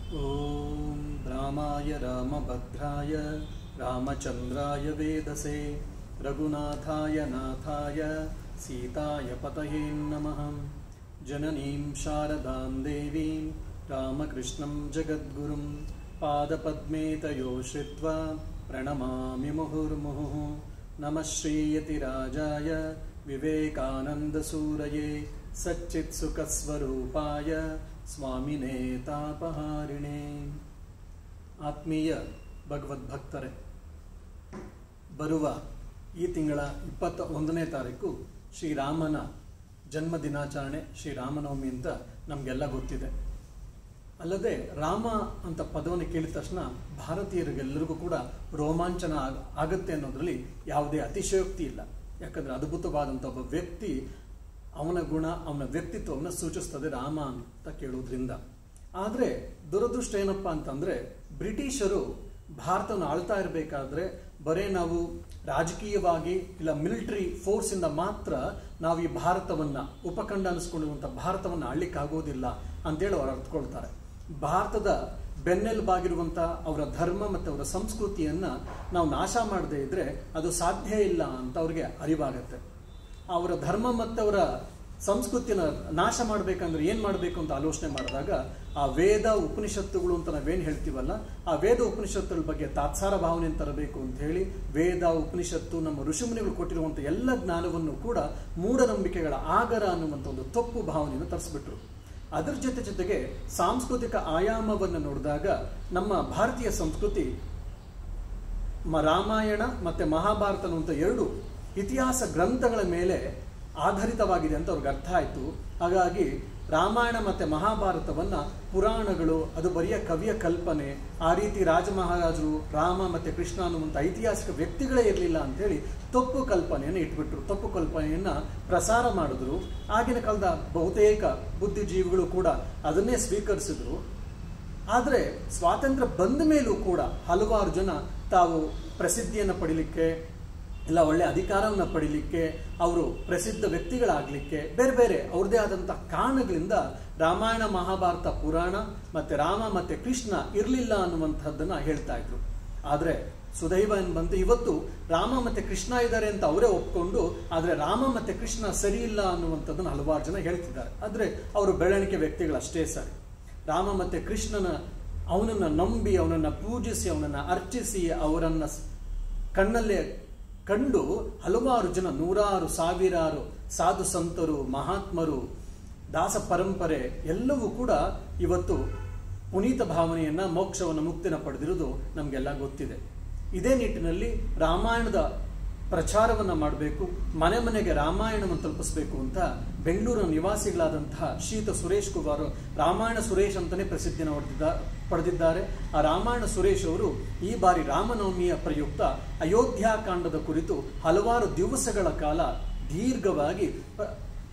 ॐ रामाय रामभद्राय रामचन्द्राय वेदसे रघुनाथाय नाथाय सीताय पतये नमः जननीं शारदां देवीं रामकृष्णं जगद्गुरुं पादपद्मे तयो श्रित्वा प्रणमामि मुहुर्मुहुः नमः श्रीयतिराजाय विवेकानन्दसूरये सच्चित्सुखस्वरूपाय ಸ್ವಾಮಿನೇ ತಾಪಹಾರಿಣೆ ಆತ್ಮೀಯ ಭಗವದ್ಭಕ್ತರೇ ಬರುವ ಈ ತಿಂಗಳ ಇಪ್ಪತ್ತ ಒಂದನೇ ತಾರೀಕು ಶ್ರೀರಾಮನ ಜನ್ಮ ದಿನಾಚರಣೆ ಶ್ರೀರಾಮನವಮಿ ಅಂತ ನಮಗೆಲ್ಲ ಗೊತ್ತಿದೆ ಅಲ್ಲದೆ ರಾಮ ಅಂತ ಪದವನ್ನು ಕೇಳಿದ ತಕ್ಷಣ ಭಾರತೀಯರಿಗೆಲ್ಲರಿಗೂ ಕೂಡ ರೋಮಾಂಚನ ಆಗ- ಆಗತ್ತೆ ಅನ್ನೋದ್ರಲ್ಲಿ ಯಾವುದೇ ಅತಿಶಯೋಕ್ತಿ ಇಲ್ಲ ಯಾಕಂದ್ರೆ ಅದ್ಭುತವಾದಂಥ ಒಬ್ಬ ವ್ಯಕ್ತಿ ಅವನ ಗುಣ ಅವನ ವ್ಯಕ್ತಿತ್ವವನ್ನು ಸೂಚಿಸ್ತದೆ ರಾಮ ಅಂತ ಕೇಳುವುದರಿಂದ ಆದರೆ ದುರದೃಷ್ಟ ಏನಪ್ಪಾ ಅಂತಂದ್ರೆ ಬ್ರಿಟಿಷರು ಭಾರತವನ್ನು ಆಳ್ತಾ ಇರಬೇಕಾದ್ರೆ ಬರೇ ನಾವು ರಾಜಕೀಯವಾಗಿ ಇಲ್ಲ ಮಿಲಿಟರಿ ಫೋರ್ಸ್ ಇಂದ ಮಾತ್ರ ನಾವು ಈ ಭಾರತವನ್ನ ಉಪಖಂಡ ಅನಿಸ್ಕೊಳ್ಳುವಂತ ಭಾರತವನ್ನ ಆಳ್ಲಿಕ್ಕಾಗೋದಿಲ್ಲ ಅಂತೇಳಿ ಅವರು ಅರ್ಥಕೊಳ್ತಾರೆ ಭಾರತದ ಬೆನ್ನೆಲುಬಾಗಿರುವಂತ ಅವರ ಧರ್ಮ ಮತ್ತು ಅವರ ಸಂಸ್ಕೃತಿಯನ್ನ ನಾವು ನಾಶ ಮಾಡದೇ ಇದ್ರೆ ಅದು ಸಾಧ್ಯ ಇಲ್ಲ ಅಂತ ಅವ್ರಿಗೆ ಅರಿವಾಗತ್ತೆ ಅವರ ಧರ್ಮ ಮತ್ತು ಅವರ ಸಂಸ್ಕೃತಿನ ನಾಶ ಮಾಡಬೇಕಂದ್ರೆ ಏನ್ ಮಾಡಬೇಕು ಅಂತ ಆಲೋಚನೆ ಮಾಡಿದಾಗ ಆ ವೇದ ಉಪನಿಷತ್ತುಗಳು ಅಂತ ನಾವೇನ್ ಹೇಳ್ತೀವಲ್ಲ ಆ ವೇದ ಉಪನಿಷತ್ತುಗಳ ಬಗ್ಗೆ ತಾತ್ಸಾರ ಭಾವನೆಯನ್ನು ತರಬೇಕು ಅಂತ ಹೇಳಿ ವೇದ ಉಪನಿಷತ್ತು ನಮ್ಮ ಋಷಿಮುನಿಗಳು ಕೊಟ್ಟಿರುವಂತ ಎಲ್ಲ ಜ್ಞಾನವನ್ನು ಕೂಡ ಮೂಢನಂಬಿಕೆಗಳ ಆಗರ ಅನ್ನುವಂಥ ಒಂದು ತಪ್ಪು ಭಾವನೆಯನ್ನು ತರಿಸ್ಬಿಟ್ರು ಅದರ ಜೊತೆ ಜೊತೆಗೆ ಸಾಂಸ್ಕೃತಿಕ ಆಯಾಮವನ್ನು ನೋಡಿದಾಗ ನಮ್ಮ ಭಾರತೀಯ ಸಂಸ್ಕೃತಿ ಮ- ರಾಮಾಯಣ ಮತ್ತೆ ಮಹಾಭಾರತ ಅನ್ನುವಂಥ ಎರಡು ಇತಿಹಾಸ ಗ್ರಂಥಗಳ ಮೇಲೆ ಆಧಾರಿತವಾಗಿದೆ ಅಂತ ಅವ್ರಿಗೆ ಅರ್ಥ ಆಯಿತು ಹಾಗಾಗಿ ರಾಮಾಯಣ ಮತ್ತೆ ಮಹಾಭಾರತವನ್ನ ಪುರಾಣಗಳು ಅದು ಬರಿಯ ಕವಿಯ ಕಲ್ಪನೆ ಆ ರೀತಿ ರಾಜ ಮಹಾರಾಜರು ರಾಮ ಮತ್ತೆ ಕೃಷ್ಣ ಅನ್ನುವಂಥ ಐತಿಹಾಸಿಕ ವ್ಯಕ್ತಿಗಳೇ ಇರಲಿಲ್ಲ ಅಂತೇಳಿ ತಪ್ಪು ಕಲ್ಪನೆಯನ್ನು ಇಟ್ಬಿಟ್ರು ತಪ್ಪು ಕಲ್ಪನೆಯನ್ನ ಪ್ರಸಾರ ಮಾಡಿದ್ರು ಆಗಿನ ಕಾಲದ ಬಹುತೇಕ ಬುದ್ಧಿಜೀವಿಗಳು ಕೂಡ ಅದನ್ನೇ ಸ್ವೀಕರಿಸಿದ್ರು ಆದರೆ ಸ್ವಾತಂತ್ರ್ಯ ಬಂದ ಮೇಲೂ ಕೂಡ ಹಲವಾರು ಜನ ತಾವು ಪ್ರಸಿದ್ಧಿಯನ್ನು ಪಡಿಲಿಕ್ಕೆ ಇಲ್ಲ ಒಳ್ಳೆ ಅಧಿಕಾರವನ್ನು ಪಡಿಲಿಕ್ಕೆ ಅವರು ಪ್ರಸಿದ್ಧ ವ್ಯಕ್ತಿಗಳಾಗಲಿಕ್ಕೆ ಬೇರೆ ಬೇರೆ ಅವ್ರದೇ ಆದಂಥ ಕಾರಣಗಳಿಂದ ರಾಮಾಯಣ ಮಹಾಭಾರತ ಪುರಾಣ ಮತ್ತೆ ರಾಮ ಮತ್ತೆ ಕೃಷ್ಣ ಇರಲಿಲ್ಲ ಅನ್ನುವಂಥದ್ದನ್ನ ಹೇಳ್ತಾ ಇದ್ರು ಆದರೆ ಸುದೈವ ಬಂತು ಇವತ್ತು ರಾಮ ಮತ್ತೆ ಕೃಷ್ಣ ಇದ್ದಾರೆ ಅಂತ ಅವರೇ ಒಪ್ಕೊಂಡು ಆದ್ರೆ ರಾಮ ಮತ್ತೆ ಕೃಷ್ಣ ಸರಿ ಇಲ್ಲ ಅನ್ನುವಂಥದ್ದನ್ನು ಹಲವಾರು ಜನ ಹೇಳ್ತಿದ್ದಾರೆ ಆದ್ರೆ ಅವರು ಬೆಳವಣಿಗೆ ವ್ಯಕ್ತಿಗಳು ಅಷ್ಟೇ ಸರಿ ರಾಮ ಮತ್ತೆ ಕೃಷ್ಣನ ಅವನನ್ನ ನಂಬಿ ಅವನನ್ನ ಪೂಜಿಸಿ ಅವನನ್ನ ಅರ್ಚಿಸಿ ಅವರನ್ನ ಸ್- ಕಣ್ಣಲ್ಲೇ ಕಂಡು ಹಲವಾರು ಜನ ನೂರಾರು ಸಾವಿರಾರು ಸಾಧು ಸಂತರು ಮಹಾತ್ಮರು ದಾಸ ಪರಂಪರೆ ಎಲ್ಲವೂ ಕೂಡ ಇವತ್ತು ಪುನೀತ ಭಾವನೆಯನ್ನ ಮೋಕ್ಷವನ್ನ ಮುಕ್ತಿನ ಪಡೆದಿರುವುದು ನಮಗೆಲ್ಲ ಗೊತ್ತಿದೆ ಇದೇ ನಿಟ್ಟಿನಲ್ಲಿ ರಾಮಾಯಣದ ಪ್ರಚಾರವನ್ನ ಮಾಡಬೇಕು ಮನೆ ಮನೆಗೆ ರಾಮಾಯಣವನ್ನು ತಲುಪಿಸಬೇಕು ಅಂತ ಬೆಂಗಳೂರಿನ ನಿವಾಸಿಗಳಾದಂತಹ ಶೀತ ಸುರೇಶ್ ಕುಮಾರ್ ರಾಮಾಯಣ ಸುರೇಶ್ ಅಂತಾನೆ ಪ್ರಸಿದ್ಧಿನ ಹೊಡೆದಿದ್ದ ಪಡೆದಿದ್ದಾರೆ ಆ ರಾಮಾಯಣ ಸುರೇಶ್ ಅವರು ಈ ಬಾರಿ ರಾಮನವಮಿಯ ಪ್ರಯುಕ್ತ ಅಯೋಧ್ಯಾಕಾಂಡದ ಕುರಿತು ಹಲವಾರು ದಿವಸಗಳ ಕಾಲ ದೀರ್ಘವಾಗಿ ಪ-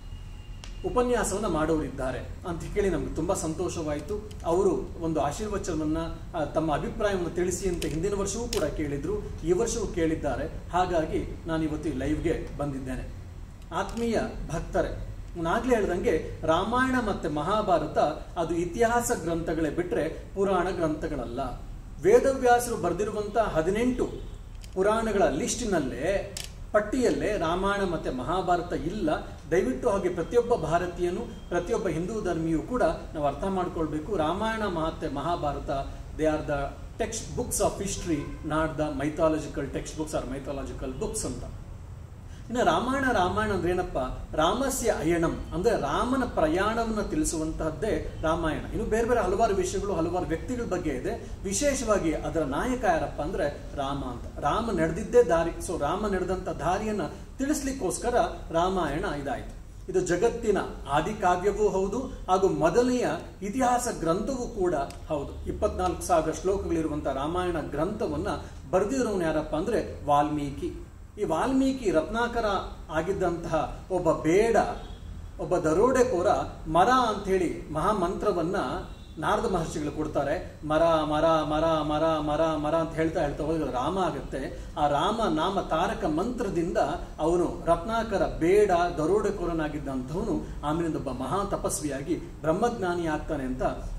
ಉಪನ್ಯಾಸವನ್ನ ಮಾಡೋರಿದ್ದಾರೆ ಅಂತ ಕೇಳಿ ನಮ್ಗೆ ತುಂಬಾ ಸಂತೋಷವಾಯಿತು ಅವರು ಒಂದು ಆಶೀರ್ವಚನವನ್ನ ಆ, ತಮ್ಮ ಅಭಿಪ್ರಾಯವನ್ನು ತಿಳಿಸಿ ಅಂತ ಹಿಂದಿನ ವರ್ಷವೂ ಕೂಡ ಕೇಳಿದ್ರು ಈ ವರ್ಷವೂ ಕೇಳಿದ್ದಾರೆ ಹಾಗಾಗಿ ನಾನು ಇವತ್ತು ಈ ಲೈವ್ಗೆ ಬಂದಿದ್ದೇನೆ ಆತ್ಮೀಯ ಭಕ್ತರೇ ನಾಗ್ಲೇ ಹೇಳ್ದಂಗೆ ರಾಮಾಯಣ ಮತ್ತೆ ಮಹಾಭಾರತ ಅದು ಇತಿಹಾಸ ಗ್ರಂಥಗಳೇ ಬಿಟ್ರೆ ಪುರಾಣ ಗ್ರಂಥಗಳಲ್ಲ ವೇದವ್ಯಾಸರು ಬರೆದಿರುವಂತ ಹದಿನೆಂಟು ಪುರಾಣಗಳ ಲಿಸ್ಟಿನಲ್ಲೇ ಪಟ್ಟಿಯಲ್ಲೇ ರಾಮಾಯಣ ಮತ್ತೆ ಮಹಾಭಾರತ ಇಲ್ಲ ದಯವಿಟ್ಟು ಹಾಗೆ ಪ್ರತಿಯೊಬ್ಬ ಭಾರತೀಯನು ಪ್ರತಿಯೊಬ್ಬ ಹಿಂದೂ ಧರ್ಮಿಯೂ ಕೂಡ ನಾವು ಅರ್ಥ ಮಾಡ್ಕೊಳ್ಬೇಕು ರಾಮಾಯಣ ಮತ್ತೆ Mahabharata they are the text books of history not the mythological text books or mythological books ಅಂತ ಇನ್ನು ರಾಮಾಯಣ ರಾಮಾಯಣ ಅಂದ್ರೆ ಏನಪ್ಪ ರಾಮಸ್ಯ ಅಯಣಂ ಅಂದ್ರೆ ರಾಮನ ಪ್ರಯಾಣವನ್ನ ತಿಳಿಸುವಂತಹದ್ದೇ ರಾಮಾಯಣ ಇನ್ನು ಬೇರೆ ಬೇರೆ ಹಲವಾರು ವಿಷಯಗಳು ಹಲವಾರು ವ್ಯಕ್ತಿಗಳ ಬಗ್ಗೆ ಇದೆ ವಿಶೇಷವಾಗಿ ಅದರ ನಾಯಕ ಯಾರಪ್ಪ ಅಂದ್ರೆ ರಾಮ ಅಂತ ರಾಮ ನಡೆದಿದ್ದೇ ದಾರಿ ಸೊ ರಾಮ ನಡೆದಂತ ದಾರಿಯನ್ನ ತಿಳಿಸ್ಲಿಕ್ಕೋಸ್ಕರ ರಾಮಾಯಣ ಇದಾಯಿತು ಇದು ಜಗತ್ತಿನ ಆದಿಕಾವ್ಯವೂ ಹೌದು ಹಾಗೂ ಮೊದಲನೆಯ ಇತಿಹಾಸ ಗ್ರಂಥವೂ ಕೂಡ ಹೌದು ಇಪ್ಪತ್ನಾಲ್ಕು ಸಾವಿರ ಶ್ಲೋಕಗಳಿರುವಂತಹ ರಾಮಾಯಣ ಗ್ರಂಥವನ್ನ ಬರೆದಿರೋನು ಯಾರಪ್ಪ ಅಂದ್ರೆ ವಾಲ್ಮೀಕಿ ಈ ವಾಲ್ಮೀಕಿ ರತ್ನಾಕರ ಆಗಿದ್ದಂತಹ ಒಬ್ಬ ಬೇಡ ಒಬ್ಬ ದರೋಡೆಕೋರ ಮರ ಅಂತ ಹೇಳಿ ಮಹಾಮಂತ್ರವನ್ನ ನಾರದ ಮಹರ್ಷಿಗಳು ಕೊಡ್ತಾರೆ ಮರ ಮರ ಮರ ಮರ ಮರ ಮರ ಅಂತ ಹೇಳ್ತಾ ಹೇಳ್ತಾ ಹೋದ್ರೆ ರಾಮ ಆಗುತ್ತೆ ಆ ರಾಮ ನಾಮ ತಾರಕ ಮಂತ್ರದಿಂದ ಅವನು ರತ್ನಾಕರ ಬೇಡ ದರೋಡೆಕೋರನಾಗಿದ್ದಂಥವನು ಆಮೇಲಿಂದ ಒಬ್ಬ ಮಹಾ ತಪಸ್ವಿಯಾಗಿ ಬ್ರಹ್ಮಜ್ಞಾನಿ ಆಗ್ತಾನೆ ಅಂತ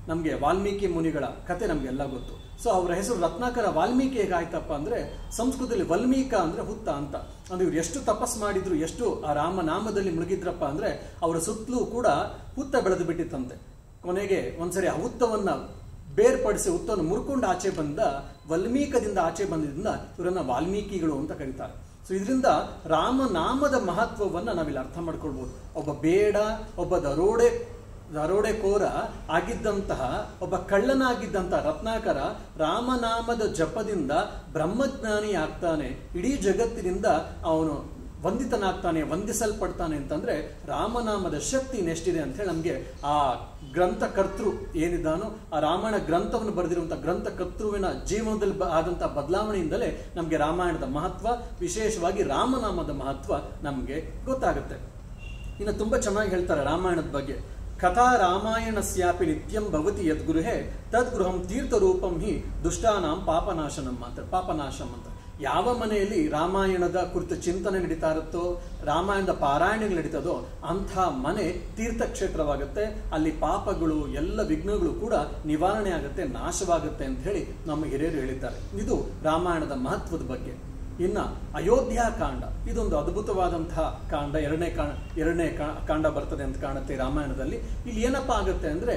ನಮಗೆ ವಾಲ್ಮೀಕಿ ಮುನಿಗಳ ಕತೆ ನಮಗೆಲ್ಲ ಗೊತ್ತು ಸೊ ಅವರ ಹೆಸರು ರತ್ನಾಕರ ವಾಲ್ಮೀಕಿ ಹೇಗಾಯ್ತಪ್ಪ ಅಂದ್ರೆ ಸಂಸ್ಕೃತದಲ್ಲಿ ವಲ್ಮೀಕ ಅಂದ್ರೆ ಹುತ್ತ ಅಂತ ಅಂದ್ರೆ ಇವ್ರು ಎಷ್ಟು ತಪಸ್ ಮಾಡಿದ್ರು ಎಷ್ಟು ಆ ರಾಮನಾಮದಲ್ಲಿ ಮುಳುಗಿದ್ರಪ್ಪ ಅಂದ್ರೆ ಅವರ ಸುತ್ತಲೂ ಕೂಡ ಹುತ್ತ ಬೆಳೆದು ಬಿಟ್ಟಿತ್ತಂತೆ ಕೊನೆಗೆ ಒಂದ್ಸರಿ ಆ ಹುತ್ತವನ್ನ ಬೇರ್ಪಡಿಸಿ ಹುತ್ತವನ್ನು ಮುರ್ಕೊಂಡು ಆಚೆ ಬಂದ ವಲ್ಮೀಕದಿಂದ ಆಚೆ ಬಂದಿದ್ದರಿಂದ ಇವರನ್ನ ವಾಲ್ಮೀಕಿಗಳು ಅಂತ ಕರೀತಾರೆ ಸೊ ಇದರಿಂದ ರಾಮನಾಮದ ಮಹತ್ವವನ್ನ ನಾವಿಲ್ಲಿ ಅರ್ಥ ಮಾಡ್ಕೊಳ್ಬಹುದು ಒಬ್ಬ ಬೇಡ ಒಬ್ಬ ದರೋಡೆ ದರೋಡೆಕೋರ ಆಗಿದ್ದಂತಹ ಒಬ್ಬ ಕಳ್ಳನಾಗಿದ್ದಂತಹ ರತ್ನಾಕರ ರಾಮನಾಮದ ಜಪದಿಂದ ಬ್ರಹ್ಮಜ್ಞಾನಿ ಆಗ್ತಾನೆ ಇಡೀ ಜಗತ್ತಿನಿಂದ ಅವನು ವಂದಿತನಾಗ್ತಾನೆ ವಂದಿಸಲ್ಪಡ್ತಾನೆ ಅಂತಂದ್ರೆ ರಾಮನಾಮದ ಶಕ್ತಿ ಇನ್ನೆಷ್ಟಿದೆ ಅಂತ ಹೇಳಿ ನಮಗೆ ಆ ಗ್ರಂಥಕರ್ತೃ ಏನಿದ್ದಾನೋ ಆ ರಾಮಾಯಣ ಗ್ರಂಥವನ್ನು ಬರೆದಿರುವಂತಹ ಗ್ರಂಥಕರ್ತೃವಿನ ಜೀವನದಲ್ಲಿ ಬ- ಆದಂತಹ ಬದಲಾವಣೆಯಿಂದಲೇ ನಮಗೆ ರಾಮಾಯಣದ ಮಹತ್ವ ವಿಶೇಷವಾಗಿ ರಾಮನಾಮದ ಮಹತ್ವ ನಮಗೆ ಗೊತ್ತಾಗುತ್ತೆ ಇನ್ನು ತುಂಬಾ ಚೆನ್ನಾಗಿ ಹೇಳ್ತಾರೆ ರಾಮಾಯಣದ ಬಗ್ಗೆ ಕಥಾ ರಾಮಾಯಣಸ್ಯಾಪಿ ನಿತ್ಯಂ ಭವತಿ ಯದ್ಗೃಹೆ ತದ್ಗೃಹಂ ತೀರ್ಥರೂಪಂ ಹಿ ದುಷ್ಟಾನಾಂ ಪಾಪನಾಶನಂ ಅಂತ ಪಾಪನಾಶಂ ಅಂತ ಯಾವ ಮನೆಯಲ್ಲಿ ರಾಮಾಯಣದ ಕುರಿತು ಚಿಂತನೆ ನಡೀತಾ ಇರುತ್ತೋ ರಾಮಾಯಣದ ಪಾರಾಯಣಗಳು ನಡೀತದೋ ಅಂಥ ಮನೆ ತೀರ್ಥಕ್ಷೇತ್ರವಾಗುತ್ತೆ ಅಲ್ಲಿ ಪಾಪಗಳು ಎಲ್ಲ ವಿಘ್ನಗಳು ಕೂಡ ನಿವಾರಣೆ ಆಗುತ್ತೆ ನಾಶವಾಗುತ್ತೆ ಅಂತ ಹೇಳಿ ನಮ್ಮ ಹಿರಿಯರು ಹೇಳಿದ್ದಾರೆ ಇದು ರಾಮಾಯಣದ ಮಹತ್ವದ ಬಗ್ಗೆ ಇನ್ನ ಅಯೋಧ್ಯ ಕಾಂಡ ಇದೊಂದು ಅದ್ಭುತವಾದಂತಹ ಕಾಂಡ ಎರಡನೇ ಕಾಂಡ ಎರಡನೇ ಕಾ- ಕಾಂಡ ಬರ್ತದೆ ಅಂತ ಕಾಣುತ್ತೆ ರಾಮಾಯಣದಲ್ಲಿ ಇಲ್ಲಿ ಏನಪ್ಪಾ ಆಗುತ್ತೆ ಅಂದ್ರೆ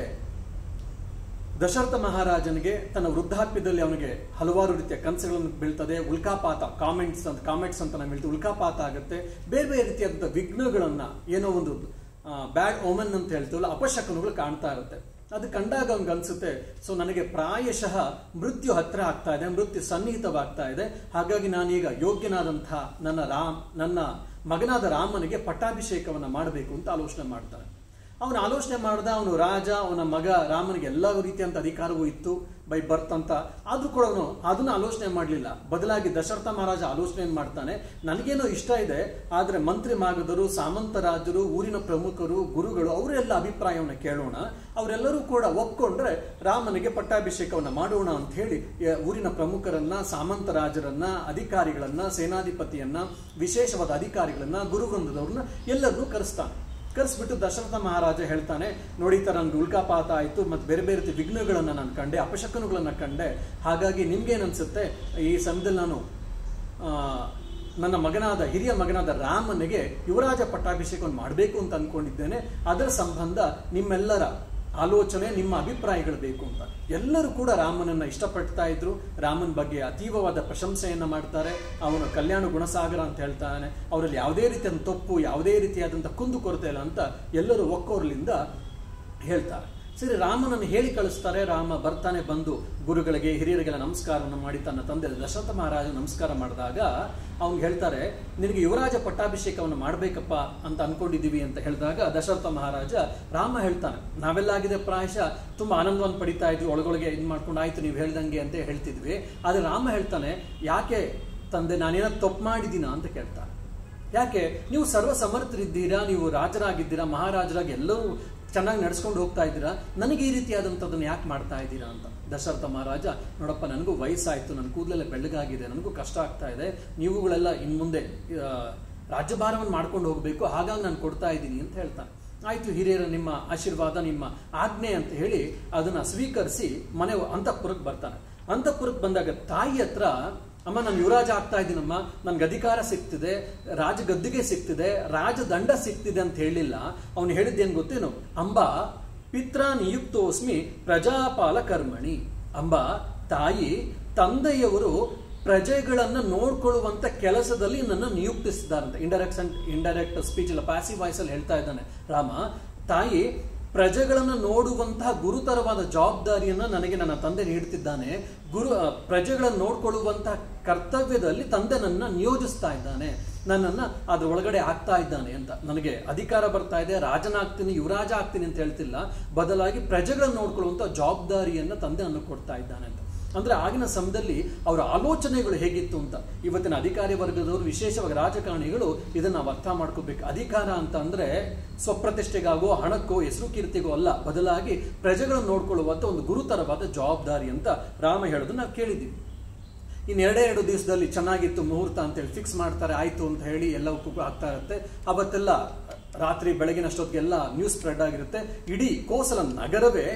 ದಶರಥ ಮಹಾರಾಜನಿಗೆ ತನ್ನ ವೃದ್ಧಾಪ್ಯದಲ್ಲಿ ಅವನಿಗೆ ಹಲವಾರು ರೀತಿಯ ಕನಸುಗಳನ್ನು ಬೀಳ್ತದೆ ಉಲ್ಕಾಪಾತ ಕಾಮೆಂಟ್ಸ್ ಅಂತ ಕಾಮೆಂಟ್ಸ್ ಅಂತ ನಾವು ಹೇಳ್ತೀವಿ ಉಲ್ಕಾಪಾತ ಆಗುತ್ತೆ ಬೇರೆ ಬೇರೆ ರೀತಿಯಾದಂಥ ವಿಘ್ನಗಳನ್ನ ಏನೋ ಒಂದು ಬ್ಯಾಡ್ ಓಮನ್ ಅಂತ ಹೇಳ್ತೀವಲ್ಲ ಅಪಶಕನಗಳು ಕಾಣ್ತಾ ಇರುತ್ತೆ ಅದು ಕಂಡಾಗ ಅವ್ನಿಗೆ ಅನ್ಸುತ್ತೆ ಸೊ ನನಗೆ ಪ್ರಾಯಶಃ ಮೃತ್ಯು ಹತ್ರ ಆಗ್ತಾ ಇದೆ ಮೃತ್ಯು ಸನ್ನಿಹಿತವಾಗ್ತಾ ಇದೆ ಹಾಗಾಗಿ ನಾನೀಗ ಯೋಗ್ಯನಾದಂತಹ ನನ್ನ ರಾಮ್ ನನ್ನ ಮಗನಾದ ರಾಮನಿಗೆ ಪಟ್ಟಾಭಿಷೇಕವನ್ನ ಮಾಡಬೇಕು ಅಂತ ಆಲೋಚನೆ ಮಾಡ್ತಾನೆ ಅವನು ಆಲೋಚನೆ ಮಾಡ್ದ ಅವನು ರಾಜ ಅವನ ಮಗ ರಾಮನಿಗೆ ಎಲ್ಲ ರೀತಿಯಂತ ಅಧಿಕಾರವೂ ಇತ್ತು ಬೈ ಬರ್ತ್ ಅಂತ ಆದ್ರೂ ಕೂಡ ಅವನು ಅದನ್ನ ಆಲೋಚನೆ ಮಾಡಲಿಲ್ಲ ಬದಲಾಗಿ ದಶರಥ ಮಹಾರಾಜ ಆಲೋಚನೆ ಏನ್ ಮಾಡ್ತಾನೆ ನನಗೇನೋ ಇಷ್ಟ ಇದೆ ಆದ್ರೆ ಮಂತ್ರಿ ಮಾಗದರು ಸಾಮಂತ ರಾಜರು ಊರಿನ ಪ್ರಮುಖರು ಗುರುಗಳು ಅವರೆಲ್ಲ ಅಭಿಪ್ರಾಯವನ್ನು ಕೇಳೋಣ ಅವರೆಲ್ಲರೂ ಕೂಡ ಒಪ್ಕೊಂಡ್ರೆ ರಾಮನಿಗೆ ಪಟ್ಟಾಭಿಷೇಕವನ್ನ ಮಾಡೋಣ ಅಂತ ಹೇಳಿ ಯ- ಊರಿನ ಪ್ರಮುಖರನ್ನ ಸಾಮಂತ ರಾಜರನ್ನ ಅಧಿಕಾರಿಗಳನ್ನ ಸೇನಾಧಿಪತಿಯನ್ನ ವಿಶೇಷವಾದ ಅಧಿಕಾರಿಗಳನ್ನ ಗುರುವೃಂದದವ್ರನ್ನ ಎಲ್ಲರನ್ನೂ ಕರೆಸ್ತಾನೆ ಕರೆಸ್ಬಿಟ್ಟು ದಶರಥ ಮಹಾರಾಜ ಹೇಳ್ತಾನೆ ನೋಡಿ ಈ ತರ ನನ್ಗೆ ಉಲ್ಕಾಪಾತ ಆಯ್ತು ಮತ್ತೆ ಬೇರೆ ಬೇರೆ ರೀತಿ ವಿಘ್ನಗಳನ್ನ ನಾನು ಕಂಡೆ ಅಪಶಕನಗಳನ್ನ ಕಂಡೆ ಹಾಗಾಗಿ ನಿಮ್ಗೇನ್ ಅನ್ಸುತ್ತೆ ಈ ಸಮಯದಲ್ಲಿ ನಾನು ಆ, ನನ್ನ ಮಗನಾದ ಹಿರಿಯ ಮಗನಾದ ರಾಮನಿಗೆ ಯುವರಾಜ ಪಟ್ಟಾಭಿಷೇಕವನ್ನು ಮಾಡಬೇಕು ಅಂತ ಅನ್ಕೊಂಡಿದ್ದೇನೆ ಅದರ ಸಂಬಂಧ ನಿಮ್ಮೆಲ್ಲರ ಆಲೋಚನೆ ನಿಮ್ಮ ಅಭಿಪ್ರಾಯಗಳು ಬೇಕು ಅಂತ ಎಲ್ಲರೂ ಕೂಡ ರಾಮನನ್ನ ಇಷ್ಟಪಡ್ತಾ ಇದ್ರು ರಾಮನ ಬಗ್ಗೆ ಅತೀವವಾದ ಪ್ರಶಂಸೆಯನ್ನ ಮಾಡ್ತಾರೆ ಅವನು ಕಲ್ಯಾಣ ಗುಣಸಾಗರ ಅಂತ ಹೇಳ್ತಾನೆ ಅವರಲ್ಲಿ ಯಾವುದೇ ರೀತಿಯಾದ ತಪ್ಪು ಯಾವುದೇ ರೀತಿಯಾದಂಥ ಕುಂದು ಕೊರತೆ ಇಲ್ಲ ಅಂತ ಎಲ್ಲರೂ ಒಕ್ಕೋರ್ಲಿಂದ ಹೇಳ್ತಾರೆ ಸರಿ ರಾಮನನ್ನು ಹೇಳಿ ಕಳಿಸ್ತಾರೆ ರಾಮ ಬರ್ತಾನೆ ಬಂದು ಗುರುಗಳಿಗೆ ಹಿರಿಯರಿಗೆಲ್ಲ ನಮಸ್ಕಾರವನ್ನು ಮಾಡಿ ತನ್ನ ತಂದೆ ದಶರಥ ಮಹಾರಾಜ ನಮಸ್ಕಾರ ಮಾಡಿದಾಗ ಅವ್ನಿಗೆ ಹೇಳ್ತಾರೆ ನಿನಗೆ ಯುವರಾಜ ಪಟ್ಟಾಭಿಷೇಕವನ್ನು ಮಾಡಬೇಕಪ್ಪ ಅಂತ ಅನ್ಕೊಂಡಿದೀವಿ ಅಂತ ಹೇಳಿದಾಗ ದಶರಥ ಮಹಾರಾಜ ರಾಮ ಹೇಳ್ತಾನೆ ನಾವೆಲ್ಲ ಆಗಿದೆ ಪ್ರಾಯಶಃ ತುಂಬಾ ಆನಂದವನ್ನು ಪಡಿತಾ ಇದ್ವಿ ಒಳಗೊಳಗೆ ಇದು ಮಾಡ್ಕೊಂಡು ಆಯ್ತು ನೀವು ಹೇಳ್ದಂಗೆ ಅಂತ ಹೇಳ್ತಿದ್ವಿ ಆದ್ರೆ ರಾಮ ಹೇಳ್ತಾನೆ ಯಾಕೆ ತಂದೆ ನಾನೇನೋ ತಪ್ಪು ಮಾಡಿದ್ದೀನ ಅಂತ ಕೇಳ್ತಾನೆ ಯಾಕೆ ನೀವು ಸರ್ವ ಸಮರ್ಥರಿದ್ದೀರಾ ನೀವು ರಾಜರಾಗಿದ್ದೀರಾ ಮಹಾರಾಜರಾಗಿ ಎಲ್ಲರೂ ಚೆನ್ನಾಗಿ ನಡ್ಸ್ಕೊಂಡು ಹೋಗ್ತಾ ಇದ್ದೀರಾ ನನಗೆ ಈ ರೀತಿಯಾದಂಥದ್ದನ್ನು ಯಾಕೆ ಮಾಡ್ತಾ ಇದ್ದೀರಾ ಅಂತ ದಶರಥ ಮಹಾರಾಜ ನೋಡಪ್ಪ ನನಗೂ ವಯಸ್ಸಾಯ್ತು ನನ್ನ ಕೂದಲೆಲ್ಲ ಬೆಳ್ಳಗಾಗಿದೆ ನನಗೂ ಕಷ್ಟ ಆಗ್ತಾ ಇದೆ ನೀವುಗಳೆಲ್ಲ ಇನ್ ಮುಂದೆ ಆ, ರಾಜ್ಯಭಾರವನ್ನು ಮಾಡ್ಕೊಂಡು ಹೋಗಬೇಕು ಹಾಗಾಗಿ ನಾನು ಕೊಡ್ತಾ ಇದ್ದೀನಿ ಅಂತ ಹೇಳ್ತಾನೆ ಆಯ್ತು ಹಿರಿಯರ ನಿಮ್ಮ ಆಶೀರ್ವಾದ ನಿಮ್ಮ ಆಜ್ಞೆ ಅಂತ ಹೇಳಿ ಅದನ್ನ ಸ್ವೀಕರಿಸಿ ಮನೆ ಅಂತಃಪುರಕ್ಕೆ ಬರ್ತಾನೆ ಅಂತಃಪುರಕ್ಕೆ ಬಂದಾಗ ತಾಯಿ ಹತ್ರ ಅಮ್ಮ ನಾನು ಯುವರಾಜ ಆಗ್ತಾ ಇದ್ದೀನಮ್ಮ ನನ್ಗೆ ಅಧಿಕಾರ ಸಿಗ್ತಿದೆ ರಾಜ ಗದ್ದಿಗೆ ಸಿಗ್ತಿದೆ ರಾಜದಂಡ ಸಿಗ್ತಿದೆ ಅಂತ ಹೇಳಿಲ್ಲ ಅವನು ಹೇಳಿದ್ದೇನು ಗೊತ್ತೇನು ಅಂಬ ಪಿತ್ರ ನಿಯುಕ್ತೋಸ್ಮಿ ಪ್ರಜಾಪಾಲ ಕರ್ಮಣಿ ಅಂಬ ತಾಯಿ ತಂದೆಯವರು ಪ್ರಜೆಗಳನ್ನ ನೋಡ್ಕೊಳ್ಳುವಂತ ಕೆಲಸದಲ್ಲಿ ನನ್ನ ನಿಯುಕ್ತಿಸಿದಾರಂತೆ ಇಂಡೈರೆಕ್ಟ್ ಇಂಡೈರೆಕ್ಟ್ ಸ್ಪೀಚ್ ಇಲ್ಲ ಪ್ಯಾಸಿವ್ ವಾಯ್ಸ್ ಅಲ್ಲಿ ಹೇಳ್ತಾ ಇದ್ದಾನೆ ರಾಮ ತಾಯಿ ಪ್ರಜೆಗಳನ್ನು ನೋಡುವಂತಹ ಗುರುತರವಾದ ಜವಾಬ್ದಾರಿಯನ್ನ ನನಗೆ ನನ್ನ ತಂದೆ ನೀಡುತ್ತಿದ್ದಾನೆ ಗುರು ಆ, ಪ್ರಜೆಗಳನ್ನು ನೋಡ್ಕೊಳ್ಳುವಂತಹ ಕರ್ತವ್ಯದಲ್ಲಿ ತಂದೆ ನನ್ನ ನಿಯೋಜಿಸ್ತಾ ಇದ್ದಾನೆ ನನ್ನನ್ನ ಅದ್ರ ಒಳಗಡೆ ಆಗ್ತಾ ಇದ್ದಾನೆ ಅಂತ ನನಗೆ ಅಧಿಕಾರ ಬರ್ತಾ ಇದೆ ರಾಜನಾಗ್ತೀನಿ ಯುವರಾಜ ಆಗ್ತೀನಿ ಅಂತ ಹೇಳ್ತಿಲ್ಲ ಬದಲಾಗಿ ಪ್ರಜೆಗಳನ್ನು ನೋಡ್ಕೊಳ್ಳುವಂತ ಜವಾಬ್ದಾರಿಯನ್ನ ತಂದೆ ನನಗೆ ಕೊಡ್ತಾ ಇದ್ದಾನೆ ಅಂತ ಅಂದ್ರೆ ಆಗಿನ ಸಮಯದಲ್ಲಿ ಅವರ ಆಲೋಚನೆಗಳು ಹೇಗಿತ್ತು ಅಂತ ಇವತ್ತಿನ ಅಧಿಕಾರಿ ವರ್ಗದವರು ವಿಶೇಷವಾಗಿ ರಾಜಕಾರಣಿಗಳು ಇದನ್ನ ನಾವು ಅರ್ಥ ಮಾಡ್ಕೋಬೇಕು ಅಧಿಕಾರ ಅಂತ ಅಂದ್ರೆ ಸ್ವಪ್ರತಿಷ್ಠೆಗಾಗೋ ಹಣಕ್ಕೋ ಹೆಸರು ಕೀರ್ತಿಗೋ ಅಲ್ಲ ಬದಲಾಗಿ ಪ್ರಜೆಗಳನ್ನು ನೋಡ್ಕೊಳ್ಳುವಂತ ಒಂದು ಗುರುತರವಾದ ಜವಾಬ್ದಾರಿ ಅಂತ ರಾಮ ಹೇಳೋದು ನಾವು ಕೇಳಿದ್ದೀವಿ ಇನ್ನು ಎರಡೇ ಎರಡು ದಿವಸದಲ್ಲಿ ಚೆನ್ನಾಗಿತ್ತು ಮುಹೂರ್ತ ಅಂತೇಳಿ ಫಿಕ್ಸ್ ಮಾಡ್ತಾರೆ ಆಯ್ತು ಅಂತ ಹೇಳಿ ಎಲ್ಲವಕ್ಕೂ ಆಗ್ತಾ ಇರುತ್ತೆ ಅವತ್ತೆಲ್ಲ ರಾತ್ರಿ ಬೆಳಗಿನ ಅಷ್ಟೊತ್ತಿಗೆಲ್ಲ ನ್ಯೂಸ್ ಸ್ಪ್ರೆಡ್ ಆಗಿರುತ್ತೆ ಇಡೀ ಕೋಸಲ ನಗರವೇ